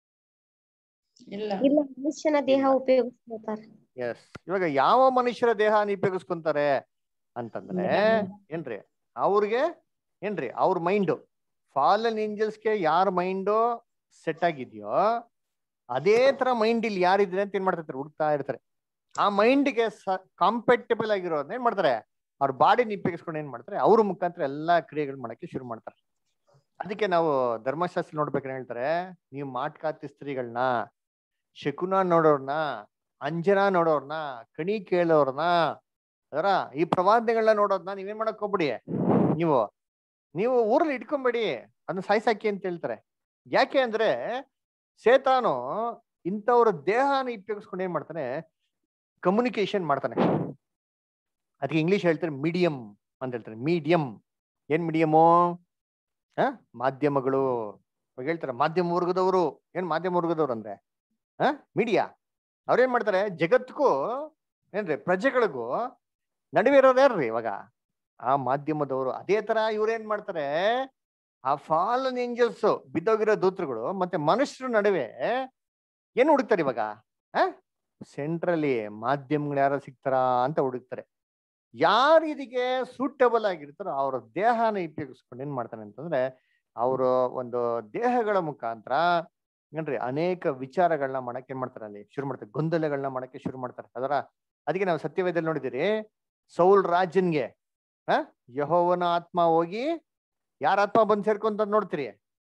ಇಲ್ಲ ಇಲ್ಲ ಮನುಷ್ಯನ ದೇಹ ಉಪಯೋಗಿಸ್ಕೊತಾರೆ ಎಸ್ ಇವಾಗ ಯಾವ ಮನುಷ್ಯರ ದೇಹ ಉಪಯೋಗಿಸ್ಕೊಂತಾರೆ ಅಂತಂದ್ರೆ ಏನ್ರಿ ಅವ್ರಿಗೆ ಏನ್ರಿ ಅವ್ರ ಮೈಂಡು ಫಾಲನ್ ಏಂಜಲ್ಸ್ಗೆ ಯಾರ ಮೈಂಡು ಸೆಟ್ ಆಗಿದ್ಯೋ ಅದೇ ತರ ಮೈಂಡ್ ಇಲ್ಲಿ ಯಾರಿದ್ರೆ ಅಂತ ಏನ್ ಮಾಡ್ತಿರ್ತಾರೆ ಹುಡುಕ್ತಾ ಇರ್ತಾರೆ ಆ ಮೈಂಡ್ಗೆ ಕಾಂಪೆಟಬಲ್ ಆಗಿರೋದನ್ನ ಏನ್ ಮಾಡ್ತಾರೆ ಅವ್ರ ಬಾಡಿನ ಉಪಯೋಗಿಸ್ಕೊಂಡು ಏನ್ ಮಾಡ್ತಾರೆ ಅವ್ರ ಮುಖಾಂತರ ಎಲ್ಲಾ ಕ್ರಿಯೆಗಳು ಮಾಡಕ್ಕೆ ಶುರು ಮಾಡ್ತಾರೆ ಅದಕ್ಕೆ ನಾವು ಧರ್ಮಶಾಸ್ತ್ರ ನೋಡ್ಬೇಕಂತ ಹೇಳ್ತಾರೆ ನೀವು ಮಾಟ್ಕಾತಿ ಸ್ತ್ರೀಗಳನ್ನ ಶಕುನ ನೋಡೋರ್ನ ಅಂಜನ ನೋಡೋರ್ನ ಕಣಿ ಕೇಳೋರ್ನ ಅದರ ಈ ಪ್ರವಾದನೆಗಳನ್ನ ನೋಡೋದನ್ನ ನೀವೇನ್ ಮಾಡಕ್ ಹೋಗ್ಬಿಡಿ ನೀವು ನೀವು ಊರಲ್ಲಿ ಇಟ್ಕೊಂಬೇಡಿ ಅದನ್ನ ಸಾಯ್ಸಾಕಿ ಅಂತ ಹೇಳ್ತಾರೆ ಯಾಕೆ ಅಂದ್ರೆ ಸೇತಾನು ಇಂಥವ್ರ ದೇಹನ ಉಪಯೋಗಿಸ್ಕೊಂಡು ಏನ್ ಮಾಡ್ತಾನೆ ಕಮ್ಯುನಿಕೇಶನ್ ಮಾಡ್ತಾನೆ ಅದಕ್ಕೆ ಇಂಗ್ಲಿಷ್ ಹೇಳ್ತಾರೆ ಮೀಡಿಯಂ ಅಂತ ಹೇಳ್ತಾರೆ ಮೀಡಿಯಂ ಏನ್ ಮೀಡಿಯಮು ಹ ಮಾಧ್ಯಮಗಳು ಇವಾಗ ಹೇಳ್ತಾರೆ ಮಾಧ್ಯಮ ವರ್ಗದವರು ಏನ್ ಮಾಧ್ಯಮ ವರ್ಗದವ್ರು ಅಂದ್ರೆ ಹ ಮೀಡಿಯಾ ಅವ್ರೇನ್ ಮಾಡ್ತಾರೆ ಜಗತ್ಗೂ ಏನ್ರಿ ಪ್ರಜೆಗಳಿಗೂ ನಡುವೆ ಇರೋರು ಯಾರ್ರಿ ಇವಾಗ ಆ ಮಾಧ್ಯಮದವರು ಅದೇ ತರ ಇವ್ರೇನ್ ಮಾಡ್ತಾರೆ ಆ ಫಾಲನ್ ಏಂಜಲ್ಸ್ ಬಿದ್ದೋಗಿರೋ ದೂತರುಗಳು ಮತ್ತೆ ಮನುಷ್ಯರ ನಡುವೆ ಏನ್ ಹುಡುಕ್ತಾರೆ ಇವಾಗ ಆ ಸೆಂಟ್ರಲ್ಲಿ ಮಾಧ್ಯಮಗಳು ಯಾರು ಸಿಗ್ತಾರ ಅಂತ ಹುಡುಕ್ತಾರೆ ಯಾರು ಇದಕ್ಕೆ ಸೂಟಬಲ್ ಆಗಿರ್ತಾರೋ ಅವ್ರ ದೇಹನ ಉಪಯೋಗಿಸ್ಕೊಂಡು ಏನ್ ಮಾಡ್ತಾನೆ ಅಂತಂದ್ರೆ ಅವರು ಒಂದು ದೇಹಗಳ ಮುಖಾಂತರ ಏನ್ರಿ ಅನೇಕ ವಿಚಾರಗಳನ್ನ ಮಾಡಕ್ಕೆ ಏನ್ ಮಾಡ್ತಾರೆ ಅಲ್ಲಿ ಶುರು ಮಾಡ್ತಾರೆ ಗೊಂದಲಗಳನ್ನ ಮಾಡಕ್ಕೆ ಶುರು ಮಾಡ್ತಾರೆ ಅದರ ಅದಕ್ಕೆ ನಾವು ಸತ್ಯವೇದಲ್ಲಿ ನೋಡಿದಿರಿ ಸೌಲ್ ರಾಜನ್ಗೆ ಹ ಯಹೋವನ ಆತ್ಮ ಹೋಗಿ ಯಾರ ಆತ್ಮ ಬಂದ್ ಸೇರ್ಕೊಂತ ನೋಡ್ತೀರಿ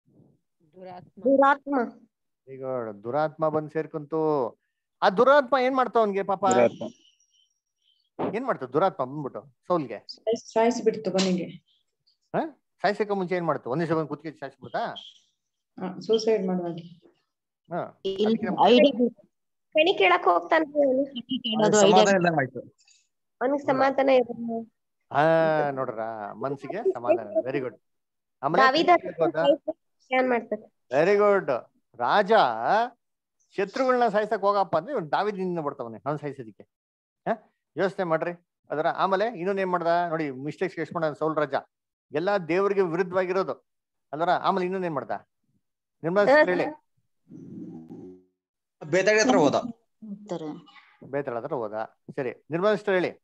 ದುರಾತ್ಮ ಈಗ ದುರಾತ್ಮ ಬಂದ್ ಸೇರ್ಕೊಂತು ಆ ದುರಾತ್ಮ ಏನ್ ಮಾಡ್ತಾವ ಅವನ್ಗೆ ಪಾಪ ಏನ್ ಮಾಡ್ತಾವ ದುರಾತ್ಮ ಬಂದ್ಬಿಟ್ಟು ಸೌಲ್ಗೆ ಸಾಯಿಸ್ಬಿಡ್ತು ಕೊನೆಗೆ ಹ ಸಾಯ್ಸಕ್ಕೆ ಮುಂಚೆ ಏನ್ ಮಾಡ್ತು ಒಂದೇ ಸಲ ಕುತ್ತಿಗೆ ಸಾಯಿಸ್ಬಿಡ್ತಾ ಸೂಸೈಡ್ ಮಾಡುವಾಗ ಹ ಕಣಿ ಕೇಳಕ್ ಹೋಗ್ತಾನ ಸಮಾಧಾನ ಇಲ್ದಂಗ್ ಆಯ್ತು ಅವನಿಗೆ ಸಮಾಧಾನ ಇರಲ್ಲ ಹಾ ನೋಡ್ರ ಮನ್ಸಿಗೆ ಸಮಾಧಾನ ವೆರಿ ಗುಡ್ ಆಮೇಲೆ ದಾವಿದ ಏನ್ ಮಾಡ್ತಾರೆ ವೆರಿ ಗುಡ್ ರಾಜ ಶತ್ರುಗಳನ್ನ ಸಾಯಿಸಕ್ ಹೋಗಪ್ಪ ಅಂದ್ರೆ ಇವ್ನು ದಾವಿದಿಂದ ಬರ್ತಾವನೆ ಅವ್ನು ಸಾಯಿಸೋದಿಕ್ಕೆ ಹ ಯೋಚನೆ ಮಾಡ್ರಿ ಅದರ ಆಮೇಲೆ ಇನ್ನೊಂದ್ ಏನ್ ಮಾಡ್ದ ನೋಡಿ ಮಿಸ್ಟೇಕ್ಸ್ ಎಷ್ಟು ಮಾಡ ಸೌಲ್ ರಾಜ ಎಲ್ಲಾ ದೇವರಿಗೆ ವಿರುದ್ಧವಾಗಿರೋದು ಅಲ್ವರ ಆಮೇಲೆ ಇನ್ನೊಂದ್ ಏನ್ ಮಾಡ್ದ ನಿರ್ಮಲಾ sister ಹೇಳಿ ಬೇತಾಳಿ ಹತ್ರ ಹೋದ ಬೇತಾಳ ಹತ್ರ ಹೋದ ಸರಿ ನಿರ್ಮಲಾ sister ಹೇಳಿ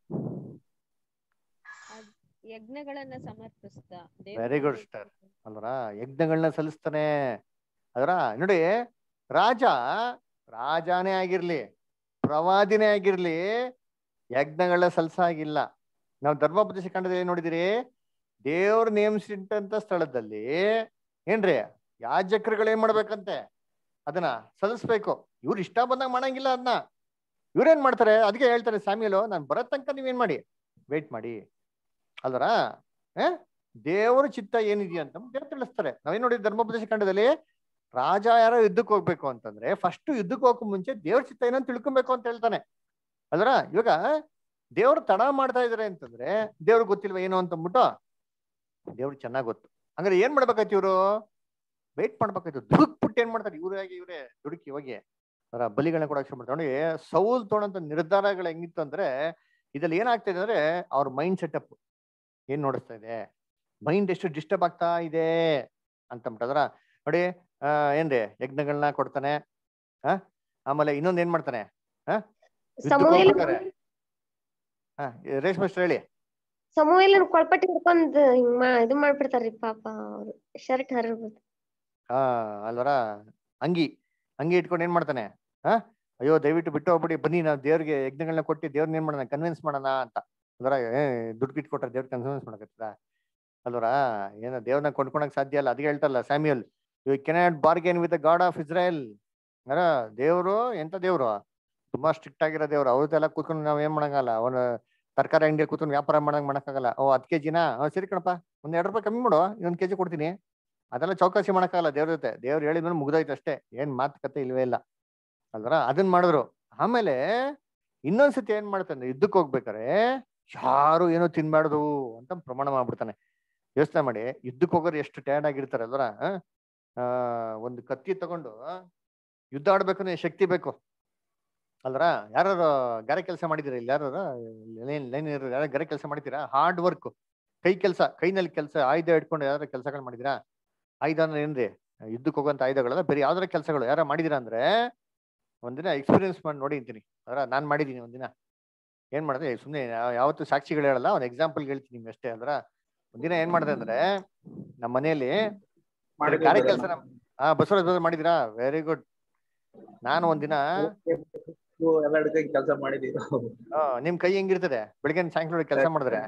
ಯಜ್ಞಗಳನ್ನ ಸಮರ್ಪಿಸ್ದ ವೆರಿ ಗುಡ್ ಸ್ಟಾರ್ ಅಲ್ವರ ಯಜ್ಞಗಳನ್ನ ಸಲ್ಲಿಸ್ತಾನೆ ಅದರ ನೋಡಿ ರಾಜ ರಾಜಾನೇ ಆಗಿರ್ಲಿ ಪ್ರವಾದಿನೇ ಆಗಿರ್ಲಿ ಯಜ್ಞಗಳನ್ನ ಸಲ್ಸಾಗಿಲ್ಲ ನಾವು ಧರ್ಮೋಪದೇಶ ಕಂಡದ ಏನ್ ನೋಡಿದಿರಿ ದೇವ್ರು ನೇಮಿಸಿಟ್ಟಂತ ಸ್ಥಳದಲ್ಲಿ ಏನ್ರಿ ಯಾಜಕರುಗಳು ಏನ್ ಮಾಡ್ಬೇಕಂತೆ ಅದನ್ನ ಸಲ್ಲಿಸ್ಬೇಕು ಇವ್ರು ಇಷ್ಟ ಬಂದಾಗ ಮಾಡಂಗಿಲ್ಲ ಅದನ್ನ ಇವ್ರೇನ್ ಮಾಡ್ತಾರೆ ಅದಕ್ಕೆ ಹೇಳ್ತಾರೆ ಸ್ಯಾಮಿಯಲು ನಾನು ಬರೋ ತನಕ ನೀವೇನ್ ಮಾಡಿ ವೇಟ್ ಮಾಡಿ ಅಲ್ವರ ಏ ದೇವರ ಚಿತ್ತ ಏನಿದೆಯಾ ಅಂತ ದೇವ್ರು ತಿಳಿಸ್ತಾರೆ ನಾವೇನ್ ನೋಡಿ ಧರ್ಮೋಪದೇಶ ಖಂಡದಲ್ಲಿ ರಾಜ ಯಾರೋ ಯುದ್ಧಕ್ಕೆ ಹೋಗ್ಬೇಕು ಅಂತಂದ್ರೆ ಫಸ್ಟ್ ಯುದ್ಧಕ್ಕೆ ಹೋಗಕ್ ಮುಂಚೆ ದೇವ್ರ ಚಿತ್ತ ಏನಂತ ತಿಳ್ಕೊಬೇಕು ಅಂತ ಹೇಳ್ತಾನೆ ಅಲ್ವರ ಇವಾಗ ದೇವ್ರು ತಡ ಮಾಡ್ತಾ ಇದಾರೆ ಅಂತಂದ್ರೆ ದೇವ್ರಿಗೆ ಗೊತ್ತಿಲ್ವ ಏನು ಅಂತ ಅಂದ್ಬಿಟ್ಟು ದೇವ್ರಿಗೆ ಚೆನ್ನಾಗ್ ಗೊತ್ತು ಹಂಗಾರೆ ಏನ್ ಮಾಡ್ಬೇಕಾಯ್ತು ಇವ್ರು ವೇಟ್ ಮಾಡ್ಬೇಕಾಯ್ತು ದುಡುಕ್ಬಿಟ್ಟು ಏನ್ ಮಾಡ್ತಾರೆ ಇವ್ರಾಗಿ ಇವ್ರೆ ದುಡುಕಿ ಹೋಗಿ ಅವರ ಬಲಿಗಳನ್ನ ಕೂಡ ಶುರು ಮಾಡ್ತಾರೆ ನೋಡಿ ಸೌಲ್ ತೊಗೊಂಡಂತ ನಿರ್ಧಾರಗಳು ಹೆಂಗಿತ್ತು ಅಂದ್ರೆ ಇದ್ರಲ್ಲಿ ಏನಾಗ್ತಾ ಇದೆ ಅಂದ್ರೆ ಅವ್ರ ಮೈಂಡ್ ಸೆಟಪ್ ಏನ್ ನೋಡಿಸ್ತಾ ಇದೆ ಮೈಂಡ್ ಎಷ್ಟು ಡಿಸ್ಟರ್ಬ್ ಆಗ್ತಾ ಇದೆ ಅಂತ ಅಂದ್ಬಿಟ್ಟದ್ರ ನೋಡಿ ಆ ಏನ್ರಿ ಯಜ್ಞಗಳನ್ನ ಕೊಡ್ತಾನೆ ಹ ಆಮೇಲೆ ಇನ್ನೊಂದ್ ಏನ್ ಮಾಡ್ತಾನೆ ಹ ಯುದ್ಧಕ್ಕೆ ಸಮೂಹೇಲ ಹೋಗ್ಬೇಕಾರೆ ಹ ರೇಷ್ಮೆ ಅಷ್ಟ್ರು ಹೇಳಿ ಸಮೂಹೇಲನ್ ಕೊಳ್ಪಟ್ಟಿ ಹಿಡ್ಕೊಂಡ್ ಹಿಂಗ್ ಮಾ ಇದು ಮಾಡ್ಬಿಡ್ತಾರ್ರಿ ಪಾಪ ಅವ್ರು ಶರ್ಟ್ ಹರಿಬೋದು ಹಾ ಅಲ್ವರ ಅಂಗಿ ಅಂಗಿ ಇಟ್ಕೊಂಡು ಏನ್ ಮಾಡ್ತಾನೆ ಹ ಅಯ್ಯೋ ದಯವಿಟ್ಟು ಬಿಟ್ಟು ಹೋಗ್ಬಿಡಿ ಬನ್ನಿ ನಾವು ದೇವ್ರಿಗೆ ಯಜ್ಞಗಳನ್ನ ಕೊಟ್ಟು ದೇವ್ರನ್ನ ಏನ್ ಮಾಡೋಣ ಕನ್ವಿನ್ಸ್ ಮಾಡೋಣ ಅಂತ ಅಲ್ವರ ಏ ದುಡ್ಡು ಗಿಟ್ಟು ಕೊಟ್ರೆ ದೇವ್ರ ಕನ್ವಿನ್ಸ್ ಮಾಡಕತ್ತದ ಅಲ್ವರ ಏನೋ ದೇವ್ರನ್ನ ಕೊಂಡ್ಕೊಳಕ್ ಸಾಧ್ಯ ಅಲ್ಲ ಅದಕ್ಕೆ ಹೇಳ್ತಾರಲ್ಲ Samuel you cannot bargain with God of Israel ಅರ ದೇವ್ರು ಎಂತ ದೇವ್ರು ತುಂಬಾ ಸ್ಟ್ರಿಕ್ಟ್ ಆಗಿರೋ ದೇವ್ರು ಅವ್ರದ್ದೆಲ್ಲ ಕೂತ್ಕೊಂಡು ನಾವ್ ಏನ್ ಮಾಡಂಗಲ್ಲ ಅವನ ತರಕಾರಿ ಅಂಗಡಿ ಕೂತ್ಕೊಂಡು ವ್ಯಾಪಾರ ಮಾಡಂಗ್ ಮಾಡಕ್ಕಾಗಲ್ಲ ಓ ಹತ್ತು ಕೆಜಿನಾ ಸರಿ ಕಣಪ್ಪ ಒಂದ್ ಎರಡು ರೂಪಾಯಿ ಕಮ್ಮಿ ಮಾಡು ಇನ್ನೊಂದ್ ಕೆಜಿ ಕೊಡ್ತೀನಿ ಅದೆಲ್ಲ ಚೌಕಾಸಿ ಮಾಡಕ್ಕಾಗಲ್ಲ ದೇವ್ರ ಜೊತೆ ದೇವ್ರು ಹೇಳಿದ್ಮೇಲೆ ಮುಗ್ದೋಯ್ತು ಅಷ್ಟೇ ಏನ್ ಮಾತುಕತೆ ಇಲ್ವೇ ಇಲ್ಲ ಅಲ್ವರ ಅದನ್ನ ಮಾಡಿದ್ರು ಆಮೇಲೆ ಇನ್ನೊಂದ್ಸತಿ ಏನ್ ಮಾಡ್ತಾನೆ ಯುದ್ಧಕ್ಕೆ ಹೋಗ್ಬೇಕಾರೆ ಯಾರು ಏನೋ ತಿನ್ಬಾರ್ದು ಅಂತ ಪ್ರಮಾಣ ಮಾಡ್ಬಿಡ್ತಾನೆ ಯೋಚನೆ ಮಾಡಿ ಯುದ್ಧಕ್ಕೆ ಹೋಗೋರು ಎಷ್ಟು ಟಯರ್ಡ್ ಆಗಿರ್ತಾರೆ ಅಲ್ವರ ಆ ಒಂದು ಕತ್ತಿ ತಗೊಂಡು ಯುದ್ಧ ಆಡ್ಬೇಕು ಶಕ್ತಿ ಬೇಕು ಅಲ್ರ ಯಾರು ಗಾರೆ ಕೆಲಸ ಮಾಡಿದಿರ ಇಲ್ಲಿ ಯಾರು ಲೈನ್ ಲೈನ್ ಯಾರು ಗಾರೆ ಕೆಲಸ ಮಾಡಿದ್ದೀರಾ ಹಾರ್ಡ್ ವರ್ಕ್ ಕೈ ಕೆಲಸ ಕೈನಲ್ಲಿ ಕೆಲಸ ಆಯುಧ ಇಟ್ಕೊಂಡು ಯಾವ್ದಾರ ಕೆಲಸಗಳು ಮಾಡಿದಿರಾ ಆಯುಧ ಅಂದ್ರೆ ಏನ್ರಿ ಯುದ್ಧಕ್ಕೆ ಹೋಗುವಂತ ಆಯುಧಗಳಲ್ಲ ಬೇರೆ ಯಾವ್ದಾರ ಕೆಲಸಗಳು ಯಾರ ಮಾಡಿದಿರಾ ಅಂದ್ರೆ ಒಂದಿನ ಎಕ್ಸ್ಪೀರಿಯನ್ಸ್ ಮಾಡಿ ನೋಡಿ ಅಂತೀನಿ ಅದರ ನಾನ್ ಮಾಡಿದೀನಿ ಒಂದಿನ ಏನ್ ಮಾಡಿದೆ ಸುಮ್ನೆ ಯಾ- ಯಾವತ್ತು ಸಾಕ್ಷಿಗಳು ಹೇಳಲ್ಲ ಒಂದು ಎಕ್ಸಾಂಪಲ್ ಹೇಳ್ತೀನಿ ನಿಮ್ಗೆ ಅಷ್ಟೇ ಅದ್ರ ಒಂದಿನ ಏನ್ ಮಾಡಿದೆ ಅಂದ್ರೆ ನಮ್ಮ ಮನೆಯಲ್ಲಿ ಮಾಡಿದ್ದೀವಿ ಗಾರೆ brother. ಕೆಲಸ ಹಾ ಬಸವರಾಜ್ brother ಮಾಡಿದಿರಾ ವೆರಿ ಗುಡ್ ನಾನು ಒಂದಿನ ನೀವು ಎಲ್ಲ ಹಿಡ್ಕೊಂಡು ಕೆಲಸ ಮಾಡಿದೀವಿ ಆ, ನಿಮ್ ಕೈ ಹೆಂಗಿರ್ತದೆ ಬೆಳಿಗ್ಗೆ ಸಾಯಂಕಾಲ ಕೆಲಸ ಮಾಡಿದ್ರೆ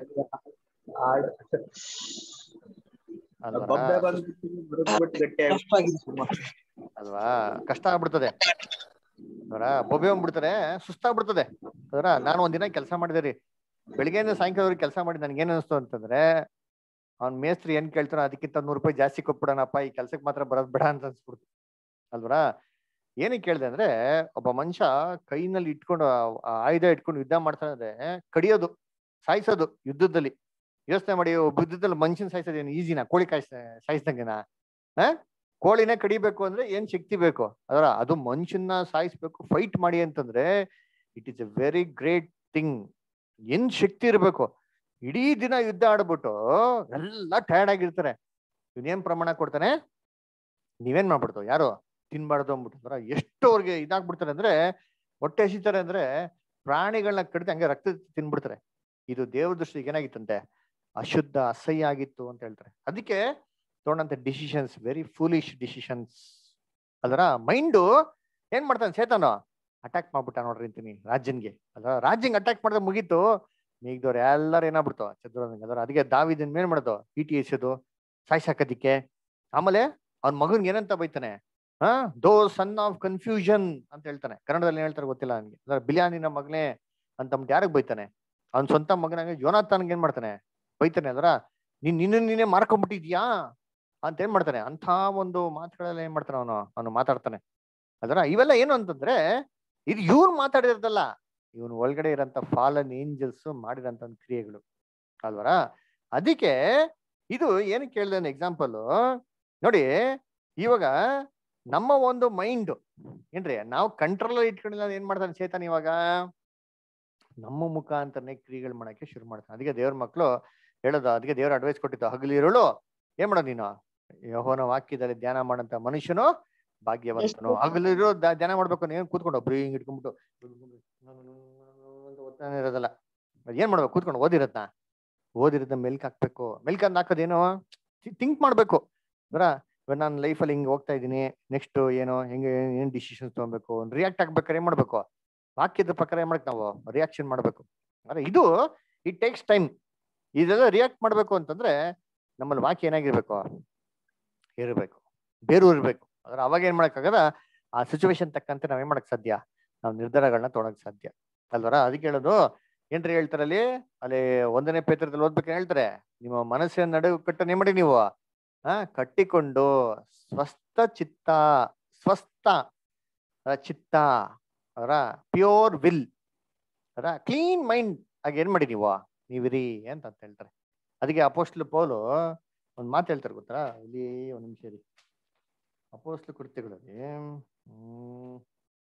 ಅಲ್ವಾ ಬೊಬ್ಬೆ ಬಂದ್ಬಿಟ್ಟು ಮುರಿದ್ಬಿಟ್ಟು ಗಟ್ಟಿ ಆಗ್ಬಿಟ್ಟು ಅಲ್ವಾ ಕಷ್ಟ ಆಗ್ಬಿಡ್ತದೆ ಅವರ ಬೊಬ್ಬೆ ಬಂದ್ಬಿಡ್ತಾರೆ ಸುಸ್ತಾಗ್ಬಿಡ್ತದೆ ಅದರ ನಾನು ಒಂದಿನ ಕೆಲಸ ಮಾಡಿದೆ ರೀ ಬೆಳಿಗ್ಗೆಯಿಂದ ಸಾಯಂಕಾಲವರೆಗೆ ಕೆಲಸ ಮಾಡಿ ನನ್ಗೆ ಏನ್ ಅನಿಸ್ತು ಅಂತಂದ್ರೆ ಅವ್ನ್ ಮೇಸ್ತ್ರಿ ಏನ್ ಕೇಳ್ತಾನೋ ಅದಕ್ಕಿಂತ ನೂರು ರೂಪಾಯಿ ಜಾಸ್ತಿ ಕೊಟ್ಬಿಡೋಣಪ್ಪ ಈ ಕೆಲ್ಸಕ್ಕೆ ಮಾತ್ರ ಬರೋದ್ ಬೇಡ ಅಂತ ಅನ್ಸ್ಬಿಡ್ತು ಅಲ್ವರಾ ಏನಕ್ಕೆ ಕೇಳಿದೆ ಅಂದ್ರೆ ಒಬ್ಬ ಮನುಷ್ಯ ಕೈನಲ್ಲಿ ಇಟ್ಕೊಂಡು ಆ- ಆ ಆಯುಧ ಇಟ್ಕೊಂಡು ಯುದ್ಧ ಮಾಡ್ತಾನೆ ಅಂದ್ರೆ ಕಡಿಯೋದು ಸಾಯಿಸೋದು ಯುದ್ಧದಲ್ಲಿ ಯೋಚನೆ ಮಾಡಿ ಒಬ್ಬ ಯುದ್ಧದಲ್ಲಿ ಮನುಷ್ಯನ ಸಾಯಿಸೋದು ಏನು ಈಸಿನಾ ಕೋಳಿ ಕಾಯಿ ಸಾಯಿಸ್ದಂಗೆನಾ ಆ ಕೋಳಿನೇ ಕಡಿಬೇಕು ಅಂದ್ರೆ ಏನ್ ಶಕ್ತಿ ಬೇಕು ಅದರ ಅದು ಮನುಷ್ಯನ ಸಾಯಿಸ್ಬೇಕು ಫೈಟ್ ಮಾಡಿ ಅಂತಂದ್ರೆ it is a very great thing ಏನ್ ಶಕ್ತಿ ಇರ್ಬೇಕು ಇಡೀ ದಿನ ಯುದ್ಧ ಆಡ್ಬಿಟ್ಟು ಎಲ್ಲ ಟಯರ್ಡ್ ಆಗಿರ್ತಾರೆ ಇವನೇನ್ ಪ್ರಮಾಣ ಕೊಡ್ತಾನೆ ನೀವೇನ್ ಮಾಡ್ಬಿಡ್ತು ಯಾರು ತಿನ್ಬಾರ್ದು ಅಂದ್ಬಿಟ್ಟು ಅಂದ್ರ ಎಷ್ಟು ಅವ್ರಿಗೆ ಇದಾಗ್ಬಿಡ್ತಾರೆ ಅಂದ್ರೆ ಹೊಟ್ಟೆ ಹಸಿತಾರೆ ಅಂದ್ರೆ ಪ್ರಾಣಿಗಳನ್ನ ಕಡಿದು ಹಂಗೆ ರಕ್ತ ತಿನ್ಬಿಡ್ತಾರೆ ಇದು ದೇವ್ರ ದೃಷ್ಟಿಗೆ ಏನಾಗಿತ್ತಂತೆ ಅಶುದ್ಧ ಅಸಹ್ಯ ಆಗಿತ್ತು ಅಂತ ಹೇಳ್ತಾರೆ ಅದಕ್ಕೆ ತೊಗೊಂಡಂತ ಡಿಸಿಷನ್ಸ್ ವೆರಿ ಫೂಲಿಶ್ ಡಿಸಿಷನ್ಸ್ ಅದರ ಮೈಂಡು ಏನ್ ಮಾಡ್ತಾನೆ ಸೇತಾನ ಅಟ್ಯಾಕ್ ಮಾಡ್ಬಿಟ್ಟ ನೋಡ್ರಿ ಅಂತೀನಿ ರಾಜ್ಯನ್ಗೆ ಅದರ ರಾಜ್ಯಂಗ್ ಅಟ್ಯಾಕ್ ಮಾಡಿದ್ರೆ ಮುಗೀತು ಮೀಗ್ದವ್ರು ಎಲ್ಲಾರು ಏನಾಗ್ಬಿಡ್ತು ಚಂದ್ರನಿಗೆ ಅದರ ಅದಕ್ಕೆ ದಾವಿದನ್ ಮೇಲ್ ಮಾಡೋದು ಇಟಿ ಎಸೋದು ಸಾಯ್ಸಾಕದಿಕ್ಕೆ ಆಮೇಲೆ ಅವ್ನ ಮಗನ್ಗೆ ಏನಂತ ಬೈತಾನೆ ಹಾ ದೋ ಸನ್ ಆಫ್ ಕನ್ಫ್ಯೂಷನ್ ಅಂತ ಹೇಳ್ತಾನೆ ಕನ್ನಡದಲ್ಲಿ ಏನ್ ಹೇಳ್ತಾರೆ ಗೊತ್ತಿಲ್ಲ ನನಗೆ ಅದರ ಬಿಲಿಯಾನಿನ ಮಗನೇ ಅಂತಂದ್ಬಿಟ್ಟು ಯಾರಿಗೆ ಬೈತಾನೆ ಅವ್ನ ಸ್ವಂತ ಮಗನಾಗ ಯೋನಾಥನ್ಗೆ ಏನ್ ಮಾಡ್ತಾನೆ ಬೈತಾನೆ ಅದರ ನೀನ್ ನಿನ್ನ ನೀನೇ ಮಾರ್ಕೊಂಡ್ಬಿಟ್ಟಿದ್ಯಾ ಅಂತ ಏನ್ ಮಾಡ್ತಾನೆ ಅಂತ ಒಂದು ಮಾತುಗಳೆಲ್ಲ ಏನ್ ಮಾಡ್ತಾನೆ ಅವನು ಅವನು ಮಾತಾಡ್ತಾನೆ ಅದರ ಇವೆಲ್ಲ ಏನು ಅಂತಂದ್ರೆ ಇದು ಇವ್ನು ಮಾತಾಡಿರೋದಲ್ಲ ಇವನು ಒಳಗಡೆ ಇರೋಂಥ ಫಾಲನ್ ಏಂಜಲ್ಸ್ ಮಾಡಿರೋಂಥ ಒಂದು ಕ್ರಿಯೆಗಳು ಅಲ್ವರ ಅದಕ್ಕೆ ಇದು ಏನಕ್ಕೆ ಕೇಳಿದೆ ಎಕ್ಸಾಂಪಲ್ ನೋಡಿ ಇವಾಗ ನಮ್ಮ ಒಂದು ಮೈಂಡ್ ಏನ್ರಿ ನಾವು ಕಂಟ್ರೋಲ್ ಇಟ್ಕೊಂಡಿಲ್ಲ ಏನ್ ಮಾಡ್ತಾನೆ ಚೇತನ್ ಇವಾಗ ನಮ್ಮ ಮುಖಾಂತರನೇ ಕ್ರಿಯೆಗಳು ಮಾಡಕ್ಕೆ ಶುರು ಮಾಡ್ತಾನೆ ಅದಕ್ಕೆ ದೇವ್ರ ಮಕ್ಕಳು ಹೇಳೋದು ಅದಕ್ಕೆ ದೇವ್ರ ಅಡ್ವೈಸ್ ಕೊಟ್ಟಿದ್ದು ಹಗಲಿರುಳು ಏನ್ ಮಾಡೋದು ನೀನು ಯಹೋನ ವಾಕ್ಯದಲ್ಲಿ ಧ್ಯಾನ ಮಾಡಂತ ಮನುಷ್ಯನು ಭಾಗ್ಯವಂತನು ಹಗಲಿರೋ ದ- ಧ್ಯಾನ ಮಾಡ್ಬೇಕು ನೀನ್ ಕೂತ್ಕೊಂಡು ಒಬ್ರು ಹಿಂಗ್ ಇಟ್ಕೊಂಡ್ಬಿಟ್ಟು ಅಂತ ಒತ್ತಾನೆ ಇರೋದಲ್ಲ ಅದ್ ಏನ್ ಮಾಡ್ಬೇಕು ಕೂತ್ಕೊಂಡು ಓದಿರತ್ನ ಓದಿರೋದ ಮೆಲ್ಕ್ ಹಾಕ್ಬೇಕು ಮೆಲ್ಕ್ ಅಂತ ಹಾಕೋದೇನು ಥಿಂಕ್ ಮಾಡ್ಬೇಕು ಬರ ಇವಾಗ ನಾನು ಲೈಫಲ್ಲಿ ಹಿಂಗ್ ಹೋಗ್ತಾ ಇದ್ದೀನಿ ನೆಕ್ಸ್ಟ್ ಏನು ಹೆಂಗೆ ಏನ್ ಡಿಸಿಷನ್ಸ್ ತಗೊಬೇಕು ರಿಯಾಕ್ಟ್ ಆಗ್ಬೇಕಾದ್ರೆ ಏನ್ ಮಾಡ್ಬೇಕು ವಾಕ್ಯದ ಪ್ರಕಾರ ಏನ್ ಮಾಡಕ್ ನಾವು ರಿಯಾಕ್ಷನ್ ಮಾಡ್ಬೇಕು ಅಂದ್ರೆ ಇದು ಇಟ್ ಟೇಕ್ಸ್ ಟೈಮ್ ಇದೆಲ್ಲ ರಿಯಾಕ್ಟ್ ಮಾಡ್ಬೇಕು ಅಂತಂದ್ರೆ ನಮ್ಮಲ್ಲಿ ವಾಕ್ಯ ಏನಾಗಿರ್ಬೇಕು ಇರಬೇಕು ಬೇರು ಇರ್ಬೇಕು ಆದ್ರೆ ಅವಾಗ ಏನ್ ಮಾಡಕ್ಕಾಗದ ಆ ಸಿಚುವೇಶನ್ ತಕ್ಕಂತೆ ನಾವ್ ಏನ್ ಮಾಡಕ್ ಸಾಧ್ಯ ನಾವು ನಿರ್ಧಾರಗಳನ್ನ ತೊಗೊಳಕ್ ಸಾಧ್ಯ ಅಲ್ವರ ಅದಕ್ಕೆ ಹೇಳೋದು ಏನ್ರಿ ಹೇಳ್ತಾರೆ ಅಲ್ಲಿ ಅಲ್ಲಿ ಒಂದನೇ ಪೇತ್ರದಲ್ಲಿ ಓದ್ಬೇಕು ಹೇಳ್ತಾರೆ ನಿಮ್ಮ ಮನಸ್ಸಿನ ನಡುವು ಕಟ್ಟನೆ ಮಾಡಿ ನೀವು ಆ ಕಟ್ಟಿಕೊಂಡು ಸ್ವಸ್ಥ ಚಿತ್ತ ಸ್ವಸ್ಥ ಆ, ಚಿತ್ತ ಅವರ ಪ್ಯೂರ್ ವಿಲ್ ಅವರ ಕ್ಲೀನ್ ಮೈಂಡ್ ಆಗಿ ಏನ್ ಮಾಡಿ ನೀವು ನೀವಿರಿ ಅಂತ ಅಂತ ಹೇಳ್ತಾರೆ ಅದಕ್ಕೆ ಅಪೋಸ್ಟ್ಲ್ ಪೌಲು ಒಂದ್ ಮಾತು ಹೇಳ್ತಾರೆ ಗೊತ್ತಾ ಇಲ್ಲಿ ಒಂದ್ ನಿಮಿಷ ಇರಿ ಅಪೋಸ್ಟ್ಲ್ ಕೃತ್ಯಗಳಲ್ಲಿ ಹ್ಮ್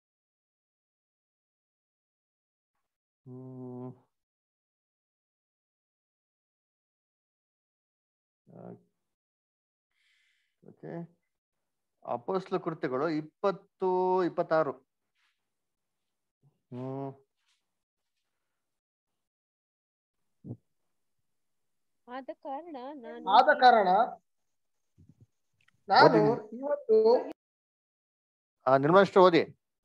ಹ್ಮ್ ಓಕೆ ಅಪೋಸ್ಟ್ಲ ಕೃತ್ಯಗಳು ಇಪ್ಪತ್ತು ಇಪ್ಪತ್ತಾರು ಹ್ಮ್ ಆದ ಕಾರಣ ನಾನು ಆದ ಕಾರಣ ನಾನು ಓದಿ. ಇವತ್ತು ಆ, ನಿರ್ಮಲಷ್ಟು ಓದಿ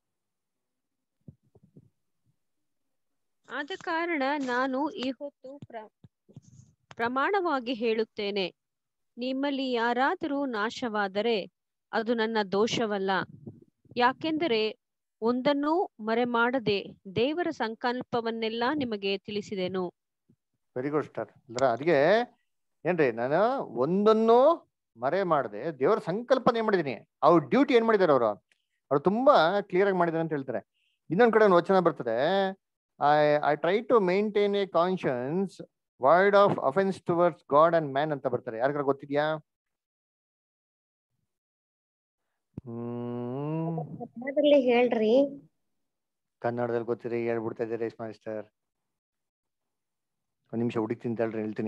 ಆದ ಕಾರಣ ನಾನು ಈ ಹೊತ್ತು ಪ್ರ ಪ್ರಮಾಣವಾಗಿ ಹೇಳುತ್ತೇನೆ ನಿಮ್ಮಲ್ಲಿ ಯಾರಾದರೂ ನಾಶವಾದರೆ ಅದು ನನ್ನ ದೋಷವಲ್ಲ ಯಾಕೆಂದರೆ ಒಂದನ್ನೂ ಮರೆಮಾಡದೆ ದೇವರ ಸಂಕಲ್ಪವನ್ನೆಲ್ಲ ನಿಮಗೆ ತಿಳಿಸಿದೆನು ವೆರಿ ಗುಡ್ ಸ್ಟಾರ್ ಅಂದ್ರ ಅದಕ್ಕೆ ಏನ್ರಿ ನಾನು ಒಂದನ್ನು ಮರೆ ಮಾಡದೆ ದೇವರ ಸಂಕಲ್ಪನೆ ಏನ್ ಮಾಡಿದೀನಿ ಅವ್ರ ಡ್ಯೂಟಿ ಏನ್ ಮಾಡಿದಾರೆ ಅವರು ಅವ್ರು ತುಂಬಾ ಕ್ಲಿಯರ್ ಆಗಿ ಮಾಡಿದಾರೆ ಅಂತ ಹೇಳ್ತಾರೆ ಇನ್ನೊಂದ್ ಕಡೆ ಒಂದು ವಚನ ಬರ್ತದೆ I I try to maintain a conscience word of offence towards God and man ಅಂತ ಬರ್ತಾರೆ ಯಾರಿಗಾರ ಗೊತ್ತಿದ್ಯಾ ಹ್ಮ್ ಕನ್ನಡದಲ್ಲಿ ಹೇಳ್ರಿ ಕನ್ನಡದಲ್ಲಿ ಗೊತ್ತಿರಿ ಹೇಳ್ಬಿಡ್ತಾ ಇದ್ದೀರಿ ರೇಷ್ಮಾ ಸಿಸ್ಟರ್ ಒಂದ್ ನಿಮಿಷ ಹುಡುಕ್ತೀನಿ ತಳ್ರಿ ಹೇಳ್ತೀನಿ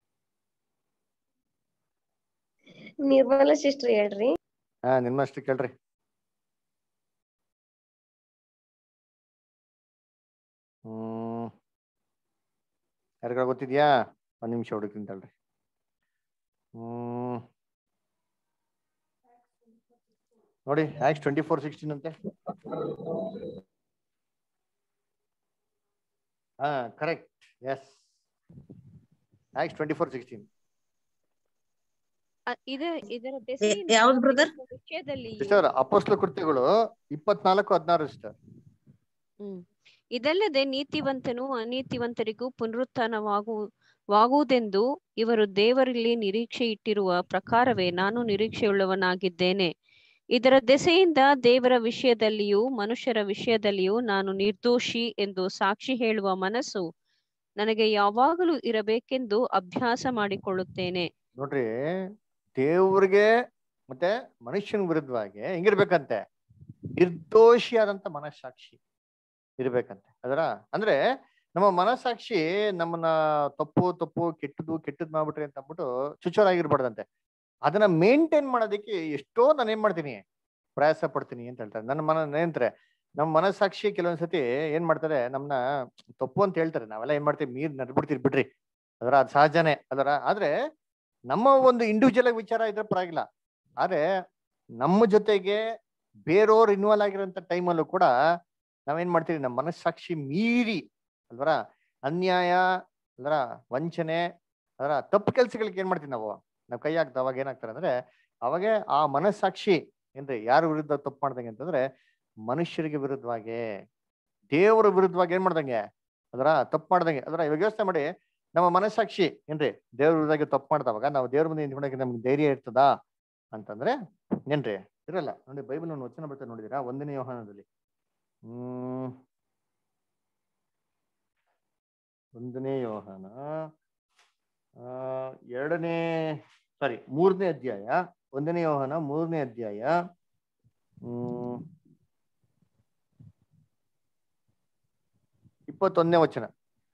ನಿರ್ಮಲಾ ಸಿಸ್ಟರ್ ಹೇಳ್ರಿ ಹಾ ನಿಮ್ಮಷ್ಟು ಕೇಳ್ರಿ ಹ್ಮ್ ಯಾರಿಗಾರ ಗೊತ್ತಿದ್ಯಾ ಒಂದ್ ನಿಮಿಷ ಹುಡುಕ್ತೀನಿ ತಳ್ರಿ ಹ್ಮ್ ನೋಡಿ ಆಕ್ಸ್ ಟ್ವೆಂಟಿ ಫೋರ್ ಸಿಕ್ಸ್ಟೀನ್ ಅಂತೆ ಹಾ correct yes Acts twenty four sixteen ಅ- ಇದ ಇದರ ದೆಸೆಯಿಂದ ಯಾವ್ದು ಬ್ರದರ್ ವಿಷಯದಲ್ಲಿ ಸಿಸ್ಟರ್ ಅಪೋಸ್ಲ ಕೃತ್ಯಗಳು ಇಪ್ಪತ್ನಾಲ್ಕು ಹದಿನಾರು ಸಿಸ್ಟರ್ ಹ್ಮ್ ಇದಲ್ಲದೆ ನೀತಿವಂತನು ಅನೀತಿವಂತರಿಗೂ ಪುನರುತ್ಥಾನವಾಗು ವಾಗುವುದೆಂದು ಇವರು ದೇವರಲ್ಲಿ ನಿರೀಕ್ಷೆ ಇಟ್ಟಿರುವ ಪ್ರಕಾರವೇ ನಾನು ನಿರೀಕ್ಷೆಯುಳ್ಳವನಾಗಿದ್ದೇನೆ ಇದರ ದೆಸೆಯಿಂದ ದೇವರ ವಿಷಯದಲ್ಲಿಯೂ ಮನುಷ್ಯರ ವಿಷಯದಲ್ಲಿಯೂ ನಾನು ನಿರ್ದೋಷಿ ಎಂದು ಸಾಕ್ಷಿ ಹೇಳುವ ಮನಸ್ಸು ನನಗೆ ಯಾವಾಗಲೂ ಇರಬೇಕೆಂದು ಅಭ್ಯಾಸ ಮಾಡಿಕೊಳ್ಳುತ್ತೇನೆ ನೋಡ್ರಿ ದೇವ್ರಿಗೆ ಮತ್ತೆ ಮನುಷ್ಯನ ವಿರುದ್ಧವಾಗಿ ಹೆಂಗಿರ್ಬೇಕಂತೆ ನಿರ್ದೋಷಿಯಾದಂತ ಮನಸ್ಸಾಕ್ಷಿ ಇರ್ಬೇಕಂತೆ ಅದರ ಅಂದ್ರೆ ನಮ್ಮ ಮನಸ್ಸಾಕ್ಷಿ ನಮ್ಮನ್ನ ತಪ್ಪು ತಪ್ಪು ಕೆಟ್ಟದು ಕೆಟ್ಟದ್ ಮಾಡ್ಬಿಟ್ರಿ ಅಂತ ಅಂದ್ಬಿಟ್ಟು ಚುಚ್ಚೋರಾಗಿರ್ಬಾರ್ದಂತೆ ಅದನ್ನ ಮೇಂಟೈನ್ ಮಾಡೋದಕ್ಕೆ ಎಷ್ಟೋ ನಾನು ಏನ್ ಮಾಡ್ತೀನಿ ಪ್ರಯಾಸ ಪಡ್ತೀನಿ ಅಂತ ಹೇಳ್ತಾರೆ ನನ್ನ ಮನ ಏನಂತಾರೆ ನಮ್ಮ ಮನಸ್ಸಾಕ್ಷಿ ಕೆಲವೊಂದ್ಸತಿ ಏನ್ ಮಾಡ್ತಾರೆ ನಮ್ನ ತಪ್ಪು ಅಂತ ಹೇಳ್ತಾರೆ ನಾವೆಲ್ಲ ಏನ್ ಮಾಡ್ತೀವಿ ಮೀರ್ ನಡ್ಬಿಡ್ತೀವಿ ಬಿಡ್ರಿ ಅದರ ಅದು ಸಹಜನೇ ಅದರ ಆದ್ರೆ ನಮ್ಮ ಒಂದು ಇಂಡಿವಿಜುವಲ್ ಆಗಿ ವಿಚಾರ ಇದ್ರೆ ಪರವಾಗಿಲ್ಲ ಆದ್ರೆ ನಮ್ಮ ಜೊತೆಗೆ ಬೇರೆಯವ್ರು ಇನ್ವಾಲ್ವ್ ಆಗಿರೋಂಥ ಟೈಮಲ್ಲೂ ಕೂಡ ನಾವೇನ್ ಮಾಡ್ತೀವಿ ನಮ್ಮ ಮನಸ್ಸಾಕ್ಷಿ ಮೀರಿ ಅಲ್ವರ ಅನ್ಯಾಯ ಅಲ್ವರ ವಂಚನೆ ಅದರ ತಪ್ಪು ಕೆಲ್ಸಗಳಿಗೆ ಏನ್ ಮಾಡ್ತೀವಿ ನಾವು ನಾವು ಕೈ ಹಾಕ್ದ ಅವಾಗ ಏನಾಗ್ತಾರೆ ಅಂದ್ರೆ ಅವಾಗೆ ಆ ಮನಸ್ಸಾಕ್ಷಿ ಏನ್ರಿ ಯಾರ ವಿರುದ್ಧ ತಪ್ಪು ಮಾಡ್ದಂಗೆ ಅಂತಂದ್ರೆ ಮನುಷ್ಯರಿಗೆ ವಿರುದ್ಧವಾಗಿ ದೇವರ ವಿರುದ್ಧವಾಗಿ ಏನ್ ಮಾಡ್ದಂಗೆ ಅದರ ತಪ್ಪು ಮಾಡ್ದಂಗೆ ಅದರ ಇವಾಗ ಯೋಚನೆ ಮಾಡಿ ನಮ್ಮ ಮನಸ್ಸಾಕ್ಷಿ ಏನ್ರಿ ದೇವ್ರ ವಿರುದ್ಧವಾಗಿ ತಪ್ಪು ಮಾಡ್ದವಾಗ ನಾವು ದೇವ್ರ ಮುಂದೆ ನಿಂತ್ಕೊಂಡಾಗ ನಮ್ಗೆ ಧೈರ್ಯ ಇರ್ತದಾ ಅಂತಂದ್ರೆ ಏನ್ರಿ ಇರಲ್ಲ ನೋಡಿ ಬೈಬಲ್ ಒಂದು ವಚನ ಬರ್ತದೆ ನೋಡಿದೀರಾ ಒಂದನೇ ಯೋಹಾನದಲ್ಲಿ ಹ್ಮ್ ಒಂದನೇ ಯೋಹಾನ ಆ ಎರಡನೇ ಸಾರಿ ಮೂರನೇ ಅಧ್ಯಾಯ ಒಂದನೇ ಯೋಹಾನ ಮೂರನೇ ಅಧ್ಯಾಯ ಹ್ಮ್ ಇಪ್ಪತ್ತೊಂದನೇ ವಚನ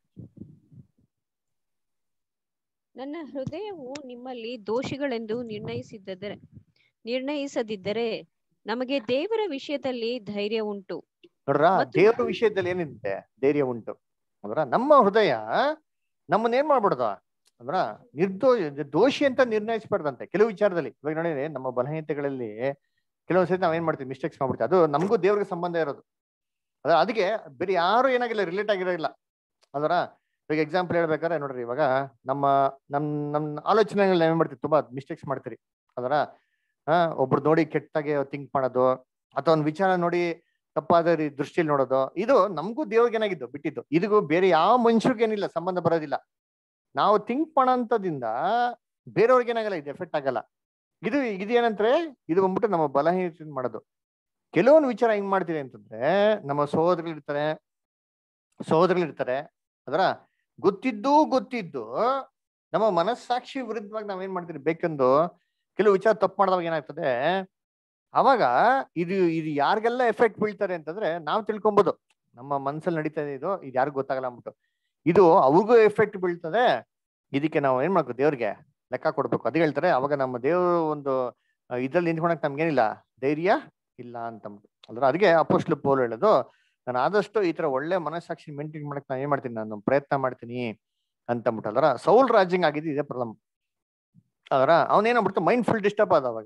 ನನ್ನ ಹೃದಯವು ನಿಮ್ಮಲ್ಲಿ ದೋಷಿಗಳೆಂದು ನಿರ್ಣಯಿಸಿದ್ದರೆ ನಿರ್ಣಯಿಸದಿದ್ದರೆ ನಮಗೆ ದೇವರ ವಿಷಯದಲ್ಲಿ ಧೈರ್ಯ ಉಂಟು ನೋಡ್ರ ಮತ್ತು ದೇವರ ವಿಷಯದಲ್ಲಿ ಏನಿದೆ ಧೈರ್ಯ ಉಂಟು ಅಂದ್ರ ನಮ್ಮ ಹೃದಯ ನಮ್ಮನ್ನ ಏನ್ ಮಾಡ್ಬಿಡ್ದ ಅಂದ್ರ ನಿರ್ದೋ ದೋಷಿ ಅಂತ ನಿರ್ಣಯಿಸ್ಬಾರ್ದಂತೆ ಕೆಲವು ವಿಚಾರದಲ್ಲಿ ಇವಾಗ ನೋಡಿದ್ರೆ ನಮ್ಮ ಬಲಹೀನತೆಗಳಲ್ಲಿ ಕೆಲವೊಂದ್ಸತಿ ನಾವ್ ಏನ್ ಮಾಡ್ತೀವಿ ಮಿಸ್ಟೇಕ್ಸ್ ಮಾಡ್ಬಿಡ್ತೀವಿ ಅದು ನಮಗೂ ದೇವ್ರಿಗೆ ಸಂಬಂಧ ಇರೋದು ಅದ ಅದಕ್ಕೆ ಬೇರೆ ಯಾರು ಏನಾಗಿಲ್ಲ ರಿಲೇಟ್ ಆಗಿರೋಲ್ಲ ಅದರ ಇವಾಗ ಎಕ್ಸಾಂಪಲ್ ಹೇಳ್ಬೇಕಾದ್ರೆ ನೋಡ್ರಿ ಇವಾಗ ನಮ್ಮ ನಮ್ ನಮ್ ಆಲೋಚನೆಗಳನ್ನ ಏನ್ ಮಾಡ್ತೀವಿ ತುಂಬಾ ಮಿಸ್ಟೇಕ್ಸ್ ಮಾಡ್ತೀರಿ ಅದರ ಆ ಒಬ್ರು ನೋಡಿ ಕೆಟ್ಟಾಗೆ ಥಿಂಕ್ ಮಾಡೋದು ಅಥವಾ ಒಂದ್ ವಿಚಾರ ನೋಡಿ ತಪ್ಪಾದ ರೀ- ದೃಷ್ಟಿಯಲ್ಲಿ ನೋಡೋದು ಇದು ನಮಗೂ ದೇವ್ರಿಗೆ ಏನಾಗಿದ್ದು ಬಿಟ್ಟಿದ್ದು ಇದಕ್ಕೂ ಬೇರೆ ಯಾವ ಮನುಷ್ಯರಿಗೆ ಏನಿಲ್ಲ ಸಂಬಂಧ ಬರೋದಿಲ್ಲ ನಾವು ಥಿಂಕ್ ಮಾಡೋಂಥದ್ದಿಂದ ಬೇರೆಯವ್ರಿಗೆ ಏನಾಗಲ್ಲ ಇದು ಎಫೆಕ್ಟ್ ಆಗಲ್ಲ ಇದು ಇದು ಏನಂದ್ರೆ ಇದು ಬಂದ್ಬಿಟ್ಟು ನಮ್ಮ ಬಲಹೀನತೆ ಮಾಡೋದು ಕೆಲವೊಂದು ವಿಚಾರ ಹೆಂಗ್ ಮಾಡ್ತೀರಿ ಅಂತಂದ್ರೆ ನಮ್ಮ ಸಹೋದರಗಳಿರ್ತಾರೆ ಸಹೋದರಗಳಿರ್ತಾರೆ ಅದರ ಗೊತ್ತಿದ್ದು ಗೊತ್ತಿದ್ದು ನಮ್ಮ ಮನಸ್ಸಾಕ್ಷಿ ವಿರುದ್ಧವಾಗಿ ನಾವೇನ್ ಮಾಡ್ತೀರಿ ಬೇಕೆಂದು ಕೆಲವು ವಿಚಾರ ತಪ್ಪು ಮಾಡಿದಾಗ ಏನಾಗ್ತದೆ ಅವಾಗ ಇದು ಇದು ಯಾರಿಗೆಲ್ಲ ಎಫೆಕ್ಟ್ ಬೀಳ್ತಾರೆ ಅಂತಂದ್ರೆ ನಾವು ತಿಳ್ಕೊಬೋದು ನಮ್ಮ ಮನ್ಸಲ್ಲಿ ನಡೀತಾ ಇದೆ ಇದು ಇದು ಯಾರಿಗೂ ಗೊತ್ತಾಗಲ್ಲ ಅಂದ್ಬಿಟ್ಟು ಇದು ಅವ್ರಿಗೂ ಎಫೆಕ್ಟ್ ಬೀಳ್ತದೆ ಇದಕ್ಕೆ ನಾವು ಏನ್ ಮಾಡ್ಬೇಕು ದೇವ್ರಿಗೆ ಲೆಕ್ಕ ಕೊಡ್ಬೇಕು ಅದು ಹೇಳ್ತಾರೆ ಅವಾಗ ನಮ್ಮ ದೇವ್ರ ಒಂದು ಆ, ಇದ್ರಲ್ಲಿ ನಿಂತ್ಕೊಳಕ್ ನಮ್ಗೇನಿಲ್ಲ ಧೈರ್ಯ ಇಲ್ಲ ಅಂತ ಅಂದ್ರೆ ಅದಕ್ಕೆ ಅಪೋಸ್ಟ್ಲು ಪೋಲ್ ಹೇಳೋದು ನಾನು ಆದಷ್ಟು ಈ ತರ ಒಳ್ಳೆ ಮನಸ್ಸಾಕ್ಷಿ ಮೇಂಟೈನ್ ಮಾಡಕ್ ನಾನು ಏನ್ ಮಾಡ್ತೀನಿ ನಾನು ಪ್ರಯತ್ನ ಮಾಡ್ತೀನಿ ಅಂತ ಅಂದ್ಬಿಟ್ಟಲ್ರ ಸೌಲ್ ರಾಜಿಂಗ್ ಆಗಿದ್ದು ಇದೇ ಪ್ರಾಬ್ಲಮ್ ಅದರ ಅವನೇನಾಗ್ಬಿಡ್ತು ಮೈಂಡ್ ಫುಲ್ ಡಿಸ್ಟರ್ಬ್ ಆದವಾಗ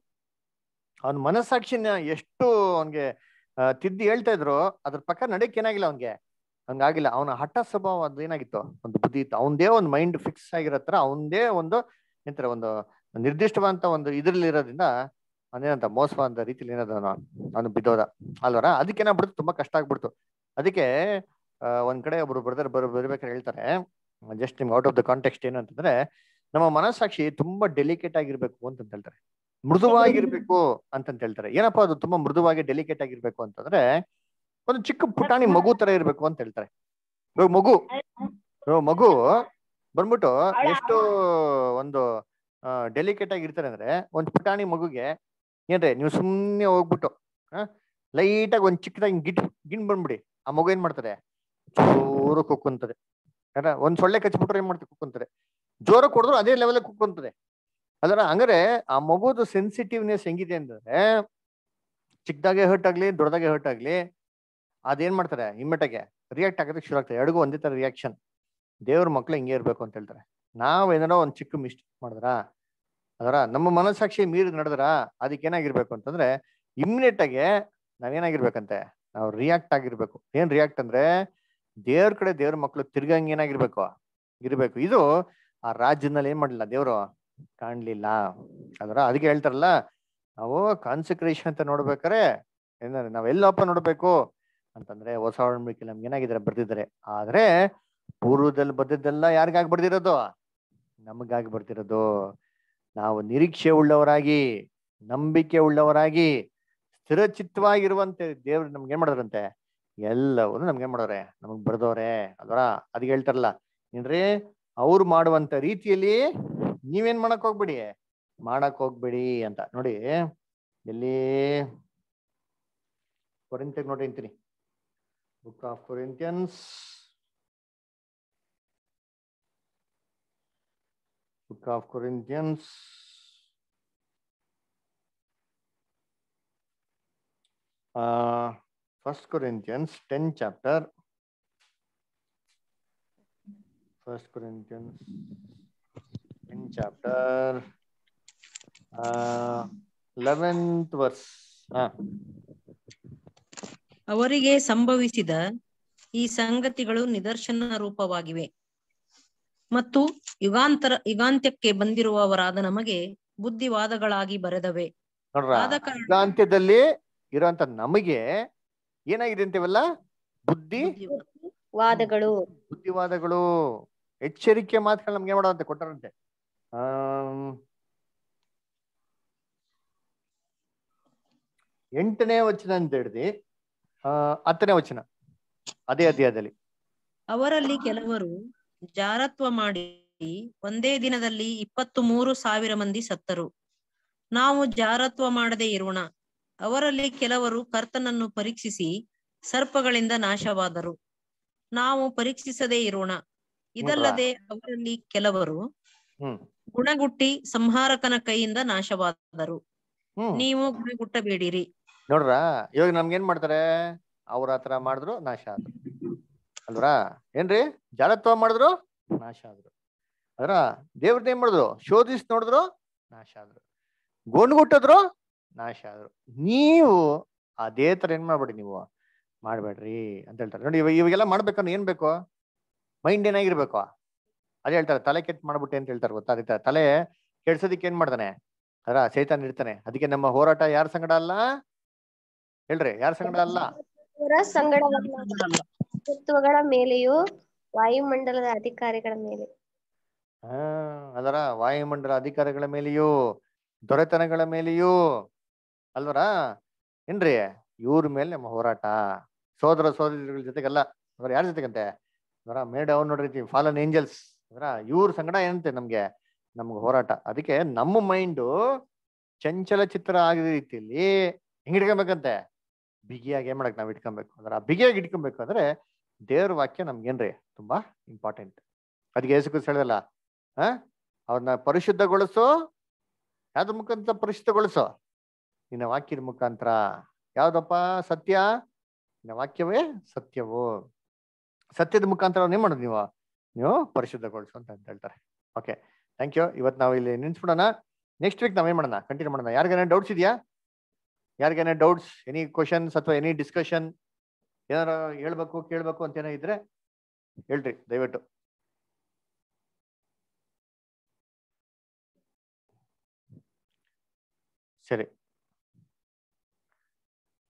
ಅವನ ಮನಸ್ಸಾಕ್ಷಿನ ಎಷ್ಟು ಅವನ್ಗೆ ಆ, ತಿದ್ದಿ ಹೇಳ್ತಾ ಇದ್ರು ಅದ್ರ ಪ್ರಕಾರ ನಡೆಯಕ್ ಏನಾಗಿಲ್ಲ ಅವನ್ಗೆ ಹಂಗಾಗಿಲ್ಲ ಅವನ ಹಠ ಸ್ವಭಾವ ಅದು ಏನಾಗಿತ್ತು ಒಂದು ಬುದ್ಧಿ ಇತ್ತು ಅವನದೇ ಒಂದು ಮೈಂಡ್ ಫಿಕ್ಸ್ ಆಗಿರತ್ರ ಅವನದೇ ಒಂದು ಎಂತಾರೆ ಒಂದು ನಿರ್ದಿಷ್ಟವಾದಂತ ಒಂದು ಇದ್ರಲ್ಲಿ ಇರೋದ್ರಿಂದ ಅವನೇನಂತ ಮೋಸವಾದ ರೀತಿಲಿ ಏನದ ಅವನು ಅವನು ಬಿದ್ದೋದ ಅಲ್ವರ ಅದಕ್ಕೆ ಏನಾಗ್ಬಿಡ್ತು ತುಂಬಾ ಕಷ್ಟ ಆಗ್ಬಿಡ್ತು ಅದಕ್ಕೆ ಆ, ಒಂದ್ ಕಡೆ ಒಬ್ರು ಬ್ರದರ್ ಬರ್ ಬರ್ಬೇಕಾದ್ರೆ ಹೇಳ್ತಾರೆ ಜಸ್ಟ್ ನಿಮ್ಗೆ ಔಟ್ ಆಫ್ ದ ಕಾಂಟೆಕ್ಸ್ಟ್ ಏನು ಅಂತಂದ್ರೆ ನಮ್ಮ ಮನಸ್ಸಾಕ್ಷಿ ತುಂಬಾ ಡೆಲಿಕೇಟ್ ಆಗಿರ್ಬೇಕು ಅಂತ ಹೇಳ್ತಾರೆ ಮೃದುವಾಗಿರ್ಬೇಕು ಅಂತಂತ ಹೇಳ್ತಾರೆ ಏನಪ್ಪಾ ಅದು ತುಂಬಾ ಮೃದುವಾಗಿ ಡೆಲಿಕೇಟ್ ಆಗಿರ್ಬೇಕು ಅಂತಂದ್ರೆ ಒಂದು ಚಿಕ್ಕ ಪುಟಾಣಿ ಮಗು ತರ ಇರ್ಬೇಕು ಅಂತ ಹೇಳ್ತಾರೆ ಇವಾಗ ಮಗು ಇವಾಗ ಮಗು ಬಂದ್ಬಿಟ್ಟು ಎಷ್ಟು ಒಂದು ಡೆಲಿಕೇಟ್ ಆಗಿ ಇರ್ತಾರೆ ಅಂದ್ರೆ ಒಂದು ಪುಟಾಣಿ ಮಗುಗೆ ಏನ್ರಿ ನೀವು ಸುಮ್ಮನೆ ಹೋಗ್ಬಿಟ್ಟು ಲೈಟ್ ಆಗಿ ಒಂದ್ ಚಿಕ್ಕದಾಗಿ ಗಿಟ್ ಗಿಣ್ ಬಂದ್ಬಿಡಿ ಆ ಮಗು ಏನ್ ಮಾಡ್ತಾರೆ ಜೋರು ಕುಕ್ಕುಂತದೆ ಯಾರ ಒಂದ್ ಸೊಳ್ಳೆ ಕಚ್ಬಿಟ್ರೆ ಏನ್ ಮಾಡ್ತಾರೆ ಕುಕ್ಕುಂತದೆ ಜೋರ ಕೊಡಿದ್ರು ಅದೇ ಲೆವೆಲ್ ಕುಕ್ಕುಂತದೆ ಅದರ ಹಂಗಾರೆ ಆ ಮಗುದು ಸೆನ್ಸಿಟಿವ್ನೆಸ್ ಹೆಂಗಿದೆ ಅಂದ್ರೆ ಚಿಕ್ಕದಾಗೆ ಹರ್ಟ್ ಆಗ್ಲಿ ದೊಡ್ಡದಾಗೆ ಹರ್ಟ್ ಆಗ್ಲಿ ಅದೇನ್ ಮಾಡ್ತಾರೆ ಇಮ್ಮಿಡಿಯಾಗೆ ರಿಯಾಕ್ಟ್ ಆಗೋದಕ್ಕೆ ಶುರು ಆಗ್ತದೆ ಎರಡಿಗೂ ಒಂದೇ ತರ ರಿಯಾಕ್ಷನ್ ದೇವ್ರ ಮಕ್ಳು ಹಿಂಗೆ ಇರ್ಬೇಕು ಅಂತ ಹೇಳ್ತಾರೆ ನಾವ್ ಏನಾರ ಒಂದ್ ಚಿಕ್ಕ ಮಿಸ್ಟೇಕ್ ಮಾಡಿದ್ರ ಅದರ ನಮ್ಮ ಮನಸ್ಸಾಕ್ಷಿ ಮೀರಿ ನಡೆದ್ರ ಅದಕ್ಕೆ ಏನಾಗಿರ್ಬೇಕು ಅಂತಂದ್ರೆ ಇಮ್ಮಿಡಿಯೇಟ್ ಆಗಿ ನಾವೇನಾಗಿರ್ಬೇಕಂತೆ ನಾವು ರಿಯಾಕ್ಟ್ ಆಗಿರ್ಬೇಕು ಏನ್ ರಿಯಾಕ್ಟ್ ಅಂದ್ರೆ ದೇವ್ರ ಕಡೆ ದೇವ್ರ ಮಕ್ಳು ತಿರ್ಗಂಗ್ ಏನಾಗಿರ್ಬೇಕು ಇರ್ಬೇಕು ಇದು ಆ ರಾಜ್ಯದಲ್ಲಿ ಏನ್ ಮಾಡ್ಲಿಲ್ಲ ದೇವ್ರು ಕಾಣ್ಲಿಲ್ಲ ಅದರ ಅದಕ್ಕೆ ಹೇಳ್ತಾರಲ್ಲ ನಾವು ಕಾನ್ಸಕ್ರೇಷನ್ ಅಂತ ನೋಡ್ಬೇಕಾರೆ ಏನಂದ್ರೆ ನಾವ್ ಎಲ್ಲಪ್ಪ ನೋಡ್ಬೇಕು ಅಂತಂದ್ರೆ ಹೊಸ ಒಡಂಬಡಿಕೆ ನಮ್ಗೆ ಏನಾಗಿದ್ದಾರೆ ಬರ್ದಿದ್ದಾರೆ ಆದ್ರೆ ಪೂರ್ವದಲ್ಲಿ ಬರ್ದಿದ್ದೆಲ್ಲ ಯಾರಿಗಾಗಿ ಬರ್ದಿರೋದು ನಮಗಾಗಿ ಬರ್ದಿರೋದು ನಾವು ನಿರೀಕ್ಷೆ ಉಳ್ಳವರಾಗಿ ನಂಬಿಕೆ ಉಳ್ಳವರಾಗಿ ಸ್ಥಿರಚಿತ್ತವಾಗಿರುವಂತೆ ದೇವ್ರು ನಮ್ಗೆ ಏನ್ ಮಾಡಿದ್ರಂತೆ ಎಲ್ಲವನ್ನು ನಮ್ಗೆ ಏನ್ ಮಾಡೋರೆ ನಮಗ್ ಬರ್ದವ್ರೆ ಅಲ್ವರ ಅದಕ್ಕೆ ಹೇಳ್ತಾರಲ್ಲ ಏನ್ರಿ ಅವ್ರು ಮಾಡುವಂತ ರೀತಿಯಲ್ಲಿ ನೀವೇನ್ ಮಾಡಕ್ ಹೋಗ್ಬಿಡಿ ಮಾಡಕ್ ಹೋಗ್ಬೇಡಿ ಅಂತ ನೋಡಿ ಎಲ್ಲಿ ಕೊರಿಂತಿಯರ್ ನೋಡಿ ಅಂತೀನಿ book of Corinthians book of Corinthians first Corinthians ten chapter first Corinthians ten chapter eleventh verse ಹಾ ಅವರಿಗೆ ಸಂಭವಿಸಿದ ಈ ಸಂಗತಿಗಳು ನಿದರ್ಶನ ರೂಪವಾಗಿವೆ ಮತ್ತು ಯುಗಾಂತರ ಯುಗಾಂತ್ಯಕ್ಕೆ ಬಂದಿರುವವರಾದ ನಮಗೆ ಬುದ್ಧಿವಾದಗಳಾಗಿ ಬರೆದವೆ ನೋಡ್ರ ಆದ ಕಾರಣ ಯುಗಾಂತ್ಯದಲ್ಲಿ ಇರೋಂತ ನಮಗೆ ಏನಾಗಿದೆ ಅಂತೀವಲ್ಲ ಬುದ್ಧಿ ವಾದಗಳು ಬುದ್ಧಿವಾದಗಳು ಎಚ್ಚರಿಕೆ ಮಾತುಗಳು ನಮ್ಗೆ ಮಾಡೋದಂತೆ ಕೊಟ್ಟಾರಂತೆ ಆಮ್, ಎಂಟನೇ ವಚನ ಅಂತ ಹಿಡ್ದು ಆ ಹತ್ತನೇ ವಚನ ಅದೇ ಅಧ್ಯಾಯದಲ್ಲಿ ಅವರಲ್ಲಿ ಕೆಲವರು ಜಾರತ್ವ ಮಾಡಿ ಒಂದೇ ದಿನದಲ್ಲಿ ಇಪ್ಪತ್ತು ಮೂರು ಸಾವಿರ ಮಂದಿ ಸತ್ತರು ನಾವು ಜಾರತ್ವ ಮಾಡದೆ ಇರೋಣ ಅವರಲ್ಲಿ ಕೆಲವರು ಕರ್ತನನ್ನು ಪರೀಕ್ಷಿಸಿ ಸರ್ಪಗಳಿಂದ ನಾಶವಾದರು ನಾವು ಪರೀಕ್ಷಿಸದೇ ಇರೋಣ ಇದಲ್ಲದೆ ಅವರಲ್ಲಿ ಕೆಲವರು ಹ್ಮ್ ಗುಣಗುಟ್ಟಿ ಸಂಹಾರಕನ ಕೈಯಿಂದ ನಾಶವಾದರು ಹ್ಮ್ ನೀವು ಗುಣಗುಟ್ಟಬೇಡಿರಿ ನೋಡ್ರ ಇವಾಗ ನಮ್ಗೆ ಏನ್ ಮಾಡ್ತಾರೆ ಅವ್ರ ಹತ್ರ ಮಾಡಿದ್ರು ನಾಶ ಆದ್ರು ಅಲ್ವರಾ ಏನ್ರಿ ಜಾಲತ್ವ ಮಾಡಿದ್ರು ನಾಶ ಆದ್ರು ಅದ್ರ ದೇವ್ರನ್ನ ಏನ್ ಮಾಡಿದ್ರು ಶೋಧಿಸಿ ನೋಡಿದ್ರು ನಾಶ ಆದ್ರು ಗೋಣ್ಗುಟ್ಟಿದ್ರು ನಾಶ ಆದ್ರು ನೀವು ಅದೇ ತರ ಏನ್ ಮಾಡ್ಬೇಡಿ ನೀವು ಮಾಡ್ಬೇಡ್ರಿ ಅಂತ ಹೇಳ್ತಾರೆ ನೋಡಿ ಇವಾಗ ಇವಾಗೆಲ್ಲ ಮಾಡ್ಬೇಕಂದ್ರೆ ಏನ್ ಬೇಕು ಮೈಂಡ್ ಏನಾಗಿರ್ಬೇಕು ಅದೇ ಹೇಳ್ತಾರೆ ತಲೆ ಕೆಟ್ಟ ಮಾಡ್ಬಿಟ್ಟೆ ಅಂತ ಹೇಳ್ತಾರೆ ಗೊತ್ತಾ ಅದಕ್ಕೆ ತಲೆ ಕೆಡ್ಸೋದಿಕ್ಕೆ ಏನ್ ಮಾಡ್ತಾನೆ ಅದ್ರ ಚೈತನ್ಯ ಇರ್ತಾನೆ ಅದಕ್ಕೆ ನಮ್ಮ ಹೋರಾಟ ಯಾರ ಸಂಗಡ ಅಲ್ಲ ಹೇಳ್ರಿ ಯಾರ ಸಂಗಡ ಅಲ್ಲ ಅವರ ಸಂಗಡವಲ್ಲ ತತ್ವಗಳ ಮೇಲೆಯೂ ವಾಯುಮಂಡಲದ ಅಧಿಕಾರಿಗಳ ಮೇಲೆ ಹಾ ಅದರ ವಾಯುಮಂಡಲ ಅಧಿಕಾರಿಗಳ ಮೇಲೆಯೂ ದೊರೆತನಗಳ ಮೇಲೆಯೂ ಅಲ್ವರ ಏನ್ರಿ ಇವ್ರ ಮೇಲೆ ನಮ್ಮ ಹೋರಾಟ ಸೋದರ ಸೋದರಿಗಳ ಜೊತೆಗಲ್ಲ ಅದರ ಯಾರ ಜೊತೆಗಂತೆ ಅದರ ಮೇಡ್ ಅವ್ರು ನೋಡ್ರಿ ಫಾಲನ್ ಏಂಜಲ್ಸ್ ಅದರ ಇವ್ರ ಸಂಗಡ ಏನಂತೆ ನಮ್ಗೆ ನಮ್ಗೆ ಹೋರಾಟ ಅದಕ್ಕೆ ನಮ್ಮ ಮೈಂಡು ಚಂಚಲ ಚಿತ್ರ ಆಗಿದ ರೀತಿಯಲ್ಲಿ ಹೆಂಗ್ ಇಟ್ಕೊಬೇಕಂತೆ ಬಿಗಿಯಾಗಿ ಏನ್ ಮಾಡಕ್ ನಾವ್ ಇಟ್ಕೊಬೇಕು ಅದರ ಬಿಗಿಯಾಗಿ ಇಟ್ಕೊಬೇಕು ಅಂದ್ರೆ ದೇವ್ರ ವಾಕ್ಯ ನಮ್ಗೇನ್ರಿ ತುಂಬಾ ಇಂಪಾರ್ಟೆಂಟ್ ಅದಕ್ಕೆ ಯೇಸು ಕ್ರಿಸ್ತ ಹೇಳ್ದಲ್ಲ ಆ ಅವ್ರನ್ನ ಪರಿಶುದ್ಧಗೊಳಿಸು ಯಾವ್ದ್ರ ಮುಖಾಂತರ ಪರಿಶುದ್ಧಗೊಳಿಸು ನಿನ್ನ ವಾಕ್ಯದ ಮುಖಾಂತರ ಯಾವ್ದಪ್ಪ ಸತ್ಯ ನಿನ್ನ ವಾಕ್ಯವೇ ಸತ್ಯವು ಸತ್ಯದ ಮುಖಾಂತರ ಅವ್ರನ್ನ ಏನ್ ಮಾಡೋದು ನೀವು ನೀವು ಪರಿಶುದ್ಧಗೊಳಿಸು ಅಂತ ಅಂತ ಹೇಳ್ತಾರೆ ಓಕೆ ಥ್ಯಾಂಕ್ ಯು ಇವತ್ತು ನಾವು ಇಲ್ಲಿ ನಿಲ್ಸ್ಬಿಡೋಣ ನೆಕ್ಸ್ಟ್ ವೀಕ್ ನಾವೇನ್ ಮಾಡೋಣ ಕಂಟಿನ್ಯೂ ಮಾಡೋಣ ಯಾರಿಗಾನ ಡೌಟ್ಸ್ ಇದೆಯಾ ಯಾರಿಗಾನ ಡೌಟ್ಸ್ ಎನಿ ಕ್ವಶನ್ಸ್ ಅಥವಾ ಎನಿ ಡಿಸ್ಕಷನ್ ಏನಾರ ಹೇಳ್ಬೇಕು ಕೇಳ್ಬೇಕು ಅಂತ ಏನೋ ಇದ್ರೆ ಹೇಳ್ರಿ ದಯವಿಟ್ಟು ಸರಿ